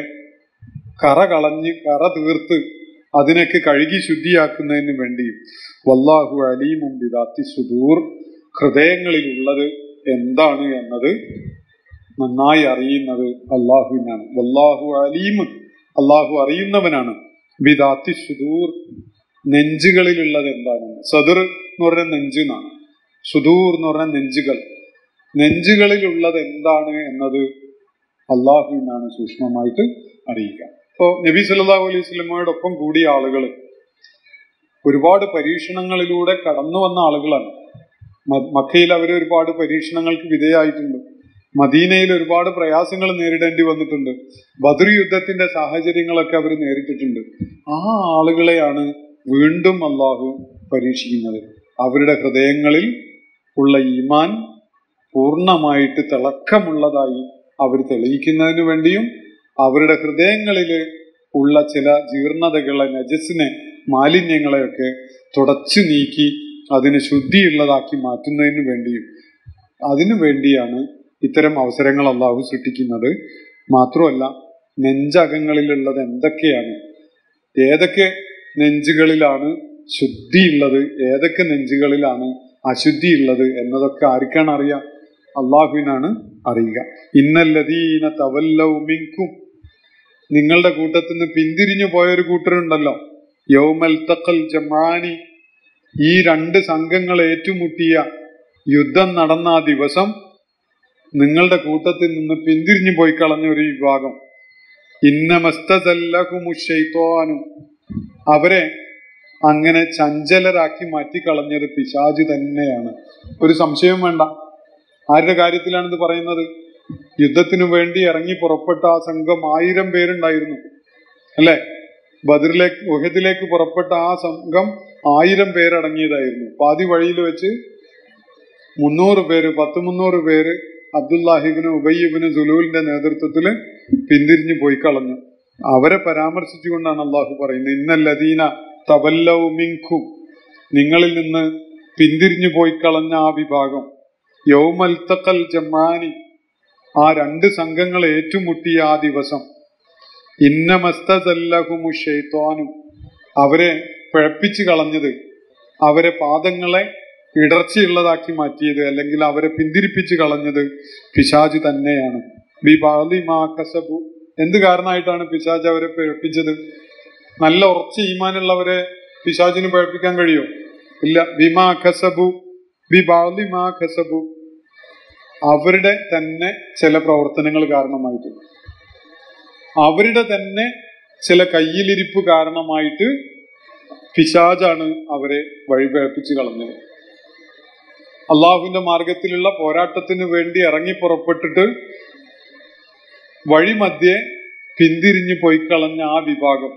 കറ കളഞ്ഞ് കറ തീർത്ത് അതിനൊക്കെ കഴുകി ശുദ്ധിയാക്കുന്നതിന് വേണ്ടിയും വല്ലാഹു അലീമും ബിദാത്തി സുദൂർ ഹൃദയങ്ങളിലുള്ളത് എന്താണ് എന്നത് നന്നായി അറിയുന്നത് അള്ളാഹുവിനാണ് വല്ലാഹു അലീം അള്ളാഹു അറിയുന്നവനാണ് ബിദാത്തി സുദൂർ നെഞ്ചുകളിലുള്ളത് എന്താണ് സദർ എന്ന് പറഞ്ഞ നെഞ്ച് എന്നാണ് സുദൂർ എന്ന് പറഞ്ഞ നെഞ്ചുകൾ നെഞ്ചുകളിലുള്ളത് എന്താണ് എന്നത് അള്ളാഹുവിനാണ് സൂക്ഷ്മമായിട്ട് അറിയിക്കുക ഇപ്പോ നബി സല്ലാഹു അലൈഹി സ്വലമയോടൊപ്പം കൂടിയ ആളുകൾ ഒരുപാട് പരീക്ഷണങ്ങളിലൂടെ കടന്നു വന്ന ആളുകളാണ് മക്കയിൽ അവർ ഒരുപാട് പരീക്ഷണങ്ങൾക്ക് വിധേയമായിട്ടുണ്ട് മദീനയിൽ ഒരുപാട് പ്രയാസങ്ങൾ നേരിടേണ്ടി വന്നിട്ടുണ്ട് ബദർ യുദ്ധത്തിന്റെ സാഹചര്യങ്ങളൊക്കെ അവർ നേരിട്ടിട്ടുണ്ട് ആ ആളുകളെയാണ് വീണ്ടും അള്ളാഹു പരീക്ഷിക്കുന്നത് അവരുടെ ഹൃദയങ്ങളിൽ ഉള്ള ഈമാൻ പൂർണ്ണമായിട്ട് തിളക്കമുള്ളതായി അവർ തെളിയിക്കുന്നതിന് വേണ്ടിയും അവരുടെ ഹൃദയങ്ങളിൽ ഉള്ള ചില ജീർണതകളെ നജസിനെ മാലിന്യങ്ങളെയൊക്കെ തുടച്ചു നീക്കി അതിനെ ശുദ്ധിയുള്ളതാക്കി മാറ്റുന്നതിന് വേണ്ടിയും അതിനു വേണ്ടിയാണ് ഇത്തരം അവസരങ്ങൾ അള്ളാഹു സൃഷ്ടിക്കുന്നത് മാത്രമല്ല നെഞ്ചകങ്ങളിലുള്ളത് എന്തൊക്കെയാണ് ഏതൊക്കെ നെഞ്ചുകളിലാണ് ശുദ്ധിയുള്ളത് ഏതൊക്കെ നെഞ്ചുകളിലാണ് അശുദ്ധിയുള്ളത് എന്നതൊക്കെ ആർക്കാണ് അറിയാം അള്ളാഹുവിനാണ് അറിയുക ഇന്നല്ലതീന തവല്ലൗമിങ്കും നിങ്ങളുടെ കൂട്ടത്തിൽ നിന്ന് പിന്തിരിഞ്ഞു പോയൊരു കൂട്ടരുണ്ടല്ലോ യൗമൽ തക്കൽ ജമാനി ഈ രണ്ട് സംഘങ്ങൾ ഏറ്റുമുട്ടിയ യുദ്ധം നടന്ന ആ ദിവസം നിങ്ങളുടെ കൂട്ടത്തിൽ നിന്ന് പിന്തിരിഞ്ഞു പോയി കളഞ്ഞ ഒരു വിഭാഗം ഇന്നമസ്തല്ലഹുമുഷൈത്തോനും അവരെ അങ്ങനെ ചഞ്ചലരാക്കി മാറ്റിക്കളഞ്ഞത് പിശാജ് തന്നെയാണ് ഒരു സംശയവും വേണ്ട ആരുടെ കാര്യത്തിലാണ് ഇത് പറയുന്നത് യുദ്ധത്തിനു വേണ്ടി ഇറങ്ങി പുറപ്പെട്ട ആ സംഘം ആയിരം പേരുണ്ടായിരുന്നു അല്ലെ ബദറിലേക്ക് ഉഹദിലേക്ക് പുറപ്പെട്ട ആ സംഘം ആയിരം പേരടങ്ങിയതായിരുന്നു പാതി വഴിയിൽ വെച്ച് മുന്നൂറ് പേര് പത്ത് മുന്നൂറ് പേര് അബ്ദുല്ലാഹിബിന് ഉബയ്യബിന് സുലൂലിന്റെ നേതൃത്വത്തിൽ പിന്തിരിഞ്ഞു പോയി കളഞ്ഞു അവരെ പരാമർശിച്ചുകൊണ്ടാണ് അള്ളാഹു പറയുന്നത് ഇന്നല്ലദീന തവല്ലൗ മിങ്കും നിങ്ങളിൽ നിന്ന് പിന്തിരിഞ്ഞു പോയി കളഞ്ഞ ആ വിഭാഗം യൗമൽത്തക്കൽ ജമാനി ആ രണ്ട് സംഘങ്ങൾ ഏറ്റുമുട്ടിയ ആ ദിവസം ഇന്നമസ്തല്ലഹുമു ഷെയ്ത്വാനും അവരെ പിഴപ്പിച്ചു കളഞ്ഞത് അവരെ പാദങ്ങളെ ഇടർച്ചയുള്ളതാക്കി മാറ്റിയത് അല്ലെങ്കിൽ അവരെ പിന്തിരിപ്പിച്ച് കളഞ്ഞത് പിശാജ് തന്നെയാണ് ബി ബാലി മാ കസബു എന്ത് കാരണമായിട്ടാണ് പിശാജ് അവരെ പിഴപ്പിച്ചത് നല്ല ഉറച്ച ഈമാനുള്ളവരെ പിശാജിന് പിഴപ്പിക്കാൻ കഴിയോ ഇല്ല ബിമാ ഖസബു ബി ബാലി മാ ഖസബു അവരുടെ തന്നെ ചില പ്രവർത്തനങ്ങൾ കാരണമായിട്ട് അവരുടെ തന്നെ ചില കയ്യിലിരിപ്പ് കാരണമായിട്ട് പിശാജാണ് അവരെ വഴിപിഴപ്പിച്ച് കളഞ്ഞത് അള്ളാഹുവിന്റെ മാർഗത്തിലുള്ള പോരാട്ടത്തിന് വേണ്ടി ഇറങ്ങി പുറപ്പെട്ടിട്ട് വഴിമധ്യേ പിന്തിരിഞ്ഞു പോയി കളഞ്ഞ ആ വിഭാഗം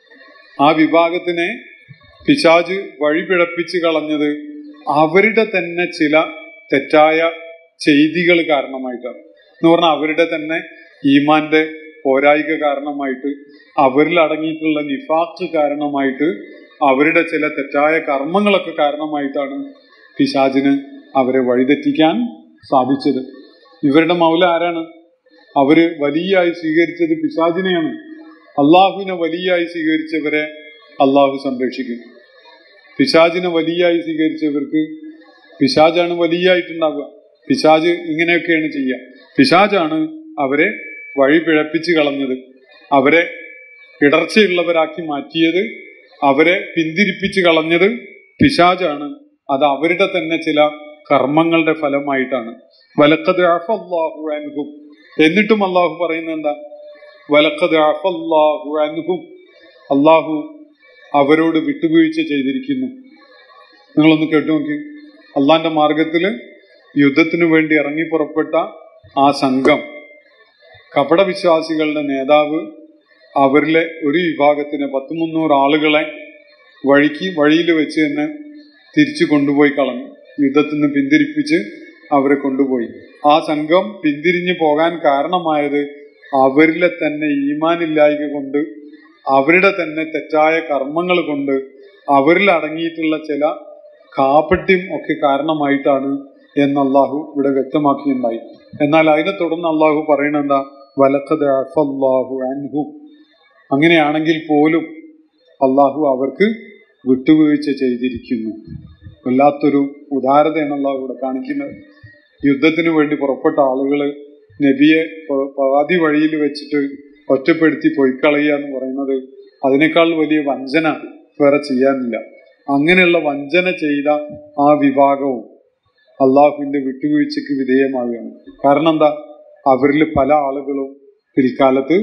ആ വിഭാഗത്തിനെ പിശാജ് വഴിപിഴപ്പിച്ച് കളഞ്ഞത് അവരുടെ തന്നെ ചില തെറ്റായ ചെയ്തികൾ കാരണമായിട്ടാണ് എന്ന് പറഞ്ഞാൽ അവരുടെ തന്നെ ഈമാന്റെ പോരായിക കാരണമായിട്ട് അവരിൽ അടങ്ങിയിട്ടുള്ള നിഫാക്ക് കാരണമായിട്ട് അവരുടെ ചില തെറ്റായ കർമ്മങ്ങളൊക്കെ കാരണമായിട്ടാണ് പിശാജിന് അവരെ വഴിതെറ്റിക്കാൻ സാധിച്ചത് ഇവരുടെ മൗല ആരാണ് അവര് വലിയായി സ്വീകരിച്ചത് പിശാജിനെയാണ് അള്ളാഹുവിനെ വലിയായി സ്വീകരിച്ചവരെ അള്ളാഹു സംരക്ഷിക്കും പിശാജിനെ വലിയായി സ്വീകരിച്ചവർക്ക് പിശാജാണ് വലിയായിട്ടുണ്ടാവുക പിശാജ് ഇങ്ങനെയൊക്കെയാണ് ചെയ്യുക പിശാജാണ് അവരെ വഴി പിഴപ്പിച്ച് കളഞ്ഞത് അവരെ ഇടർച്ചയുള്ളവരാക്കി മാറ്റിയത് അവരെ പിന്തിരിപ്പിച്ച് കളഞ്ഞത് പിശാജാണ് അത് അവരുടെ തന്നെ ചില കർമ്മങ്ങളുടെ ഫലമായിട്ടാണ് വലക്കത് അഫല്ലാഹു അൻഹും എന്നിട്ടും അള്ളാഹു പറയുന്നത് എന്താ വലക്കത് അഫല്ലാഹു അൻഹും അള്ളാഹു അവരോട് വിട്ടുവീഴ്ച ചെയ്തിരിക്കുന്നു നിങ്ങളൊന്ന് കേട്ടു നോക്കി അള്ളാന്റെ മാർഗത്തില് യുദ്ധത്തിനു വേണ്ടി ഇറങ്ങി പുറപ്പെട്ട ആ സംഘം കപടവിശ്വാസികളുടെ നേതാവ് അവരിലെ ഒരു വിഭാഗത്തിന് പത്ത് മുന്നൂറ് ആളുകളെ വഴിക്ക് വഴിയിൽ വെച്ച് തന്നെ തിരിച്ചു കൊണ്ടുപോയി കളഞ്ഞു യുദ്ധത്തിൽ നിന്ന് പിന്തിരിപ്പിച്ച് അവരെ കൊണ്ടുപോയി ആ സംഘം പിന്തിരിഞ്ഞു പോകാൻ കാരണമായത് അവരിലെ തന്നെ ഈമാനില്ലായ്ക കൊണ്ട് അവരുടെ തന്നെ തെറ്റായ കർമ്മങ്ങൾ കൊണ്ട് അവരിൽ അടങ്ങിയിട്ടുള്ള ചില കാപ്പട്യം ഒക്കെ കാരണമായിട്ടാണ് എന്ന് അള്ളാഹു ഇവിടെ വ്യക്തമാക്കിയിട്ടുണ്ടായി എന്നാൽ അതിനെ തുടർന്ന് അള്ളാഹു പറയുന്നത് എന്താ വലക്കത് അഫല്ലാഹു അൻഹു അങ്ങനെയാണെങ്കിൽ പോലും അള്ളാഹു അവർക്ക് വിട്ടുവീഴ്ച ചെയ്തിരിക്കുന്നു വല്ലാത്തൊരു ഉദാരതയാണ് അള്ളാഹു ഇവിടെ കാണിക്കുന്നത് യുദ്ധത്തിന് വേണ്ടി പുറപ്പെട്ട ആളുകള് നബിയെ പ- പാതി വഴിയിൽ വെച്ചിട്ട് ഒറ്റപ്പെടുത്തി പൊയ്ക്കളയുക എന്ന് പറയുന്നത് അതിനേക്കാൾ വലിയ വഞ്ചന വേറെ ചെയ്യാനില്ല അങ്ങനെയുള്ള വഞ്ചന ചെയ്ത ആ വിഭാഗവും അള്ളാഹുവിന്റെ വിട്ടുവീഴ്ചക്ക് വിധേയമാവുകയാണ് കാരണം എന്താ അവരിൽ പല ആളുകളും പിൽക്കാലത്ത്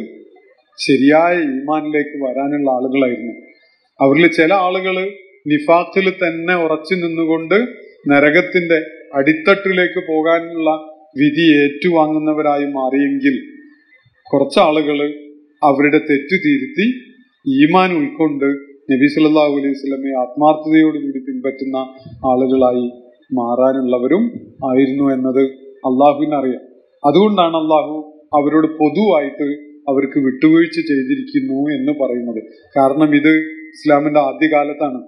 ശരിയായ ഈമാനിലേക്ക് വരാനുള്ള ആളുകളായിരുന്നു അവരിൽ ചില ആളുകൾ നിഫാഖിൽ തന്നെ ഉറച്ചു നിന്നുകൊണ്ട് നരകത്തിന്റെ അടിത്തട്ടിലേക്ക് പോകാനുള്ള വിധി ഏറ്റുവാങ്ങുന്നവരായി മാറിയെങ്കിൽ കുറച്ച് ആളുകൾ അവരുടെ തെറ്റു തിരുത്തി ഈമാൻ ഉൾക്കൊണ്ട് നബി സല്ലല്ലാഹു അലൈഹി വസല്ലമയെ ആത്മാർത്ഥതയോടുകൂടി പിൻപറ്റുന്ന ആളുകളായി മാറാനുള്ളവരും ആയിരുന്നു എന്നത് അള്ളാഹുവിന് അറിയാം അതുകൊണ്ടാണ് അള്ളാഹു അവരോട് പൊതുവായിട്ട് അവർക്ക് വിട്ടുവീഴ്ച ചെയ്തിരിക്കുന്നു എന്ന് പറയുന്നത് കാരണം ഇത് ഇസ്ലാമിന്റെ ആദ്യകാലത്താണ്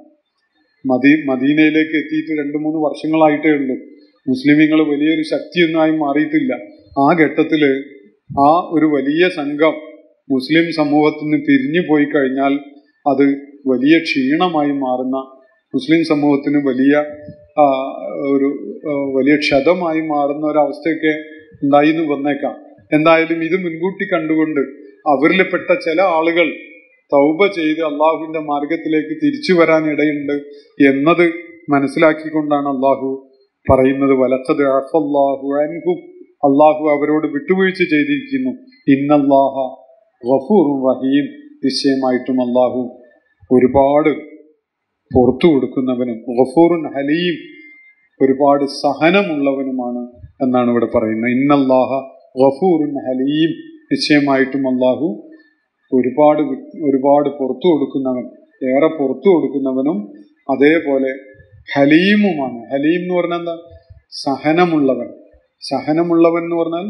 മദീ മദീനയിലേക്ക് എത്തിയിട്ട് രണ്ടു മൂന്ന് വർഷങ്ങളായിട്ടേ ഉള്ളൂ മുസ്ലിമീങ്ങൾ വലിയൊരു ശക്തിയൊന്നായി മാറിയിട്ടില്ല ആ ഘട്ടത്തില് ആ ഒരു വലിയ സംഘം മുസ്ലിം സമൂഹത്തിൽ നിന്ന് പിരിഞ്ഞു പോയി കഴിഞ്ഞാൽ അത് വലിയ ക്ഷീണമായി മാറുന്ന മുസ്ലിം സമൂഹത്തിന് വലിയ ആ, ഒരു ആ, വലിയ ക്ഷതമായി മാറുന്ന ഒരവസ്ഥയൊക്കെ ഉണ്ടായി എന്ന് വന്നേക്കാം എന്തായാലും ഇത് മുൻകൂട്ടി കണ്ടുകൊണ്ട് അവരിൽപ്പെട്ട ചില ആളുകൾ തൗബ ചെയ്ത് അള്ളാഹുവിന്റെ മാർഗത്തിലേക്ക് തിരിച്ചു വരാൻ ഇടയുണ്ട് എന്നത് മനസ്സിലാക്കിക്കൊണ്ടാണ് അള്ളാഹു പറയുന്നത് വലക്കത് അഫല്ലാഹു അൻഹും അള്ളാഹു അവരോട് വിട്ടുവീഴ്ച ചെയ്തിരിക്കുന്നു ഇന്നല്ലാഹ ഗഫൂറും റഹീം നിശ്ചയമായിട്ടും അള്ളാഹു ഒരുപാട് പുറത്തു കൊടുക്കുന്നവനും ഗഫൂറുൻ ഹലീം ഒരുപാട് സഹനമുള്ളവനുമാണ് എന്നാണ് ഇവിടെ പറയുന്നത് ഇന്നല്ലാഹ ഗഫൂറുൻ ഹലീം നിശ്ചയമായിട്ടും അള്ളാഹു ഒരുപാട് വി- ഒരുപാട് പുറത്തു കൊടുക്കുന്നവൻ ഏറെ പുറത്തു കൊടുക്കുന്നവനും അതേപോലെ ഹലീമുമാണ് ഹലീം എന്ന് പറഞ്ഞാൽ എന്താ സഹനമുള്ളവൻ സഹനമുള്ളവൻ എന്ന് പറഞ്ഞാൽ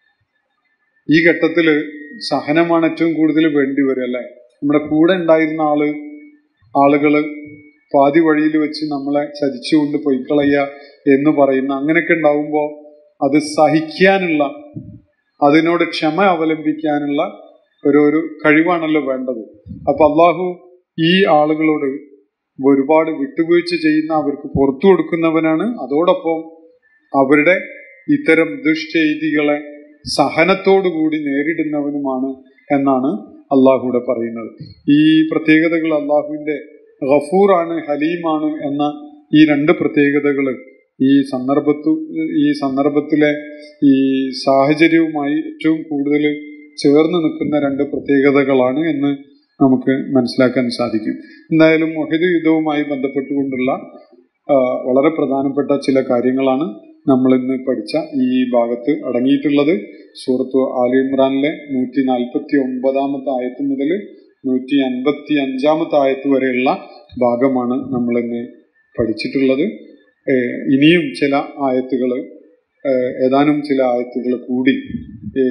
ഈ ഘട്ടത്തില് സഹനമാണ് ഏറ്റവും കൂടുതൽ വേണ്ടി വരും അല്ലെ നമ്മുടെ കൂടെ ഉണ്ടായിരുന്ന ആള് ആളുകള് പാതി വഴിയിൽ വെച്ച് നമ്മളെ ചതിച്ചുകൊണ്ട് പൊയ്ക്കളയുക എന്ന് പറയുന്ന അങ്ങനെയൊക്കെ ഉണ്ടാവുമ്പോ അത് സഹിക്കാനുള്ള അതിനോട് ക്ഷമ അവലംബിക്കാനുള്ള ഒരു ഒരു കഴിവാണല്ലോ വേണ്ടത് അപ്പൊ അള്ളാഹു ഈ ആളുകളോട് ഒരുപാട് വിട്ടുവീഴ്ച ചെയ്യുന്ന അവർക്ക് പുറത്തു കൊടുക്കുന്നവനാണ് അതോടൊപ്പം അവരുടെ ഇത്തരം ദുഷ്ചെയ്തികളെ സഹനത്തോടു കൂടി നേരിടുന്നവനുമാണ് എന്നാണ് അള്ളാഹുവിടെ പറയുന്നത് ഈ പ്രത്യേകതകൾ അള്ളാഹുവിന്റെ ഗഫൂറാണ് ഹലീമാണ് എന്ന ഈ രണ്ട് പ്രത്യേകതകൾ ഈ സന്ദർഭത്തു ഈ സന്ദർഭത്തിലെ ഈ സാഹചര്യവുമായി ഏറ്റവും കൂടുതൽ ചേർന്ന് നിൽക്കുന്ന രണ്ട് പ്രത്യേകതകളാണ് എന്ന് നമുക്ക് മനസ്സിലാക്കാൻ സാധിക്കും എന്തായാലും മൊഹിദ് യുദ്ധവുമായി ബന്ധപ്പെട്ടുകൊണ്ടുള്ള ആ, വളരെ പ്രധാനപ്പെട്ട ചില കാര്യങ്ങളാണ് നമ്മൾ ഇന്ന് പഠിച്ച ഈ ഭാഗത്ത് അടങ്ങിയിട്ടുള്ളത് സൂറത്ത് ആലി ഇമ്രാനിലെ നൂറ്റി നാൽപ്പത്തി ഒമ്പതാമത്തെ ആയത്ത് മുതൽ നൂറ്റി അൻപത്തി അഞ്ചാമത്തെ ആയത്ത് വരെയുള്ള ഭാഗമാണ് നമ്മൾ ഇന്ന് പഠിച്ചിട്ടുള്ളത് ഏഹ് ഇനിയും ചില ആയത്തുകൾ ഏതാനും ചില ആയത്തുകൾ കൂടി ഈ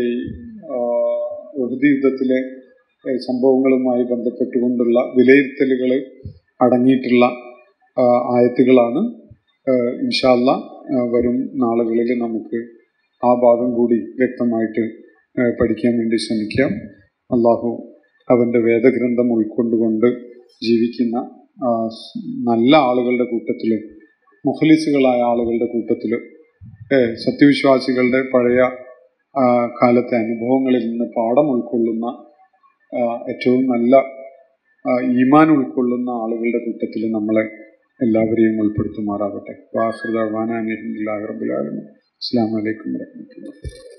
ഉഹദ് യുദ്ധത്തിലെ ഏഹ് സംഭവങ്ങളുമായി ബന്ധപ്പെട്ടുകൊണ്ടുള്ള വിലയിരുത്തലുകൾ അടങ്ങിയിട്ടുള്ള ആ, ആയത്തുകളാണ് ഏഹ് ഇൻഷാല്ല ഏഹ് വരും നാളുകളിൽ നമുക്ക് ആ ഭാഗം കൂടി വ്യക്തമായിട്ട് ഏഹ് പഠിക്കാൻ വേണ്ടി ശ്രമിക്കാം അള്ളാഹു അവന്റെ വേദഗ്രന്ഥം ഉൾക്കൊണ്ടുകൊണ്ട് ജീവിക്കുന്ന ആ, സ് നല്ല ആളുകളുടെ കൂട്ടത്തിൽ മുഖലിസുകളായ ആളുകളുടെ കൂട്ടത്തിൽ സത്യവിശ്വാസികളുടെ പഴയ ആ, കാലത്തെ അനുഭവങ്ങളിൽ നിന്ന് പാഠം ഉൾക്കൊള്ളുന്ന ആ, ഏറ്റവും നല്ല ആ, ഈമാൻ ഉൾക്കൊള്ളുന്ന ആളുകളുടെ കൂട്ടത്തിൽ നമ്മളെ എല്ലാവരെയും ഉൾപ്പെടുത്തുമാറാകട്ടെ വാഹൃദാൻ അലഹമുല്ലാ റബുലാലമി അസ്സാം വലൈക്കും വാഹമത്തുള്ള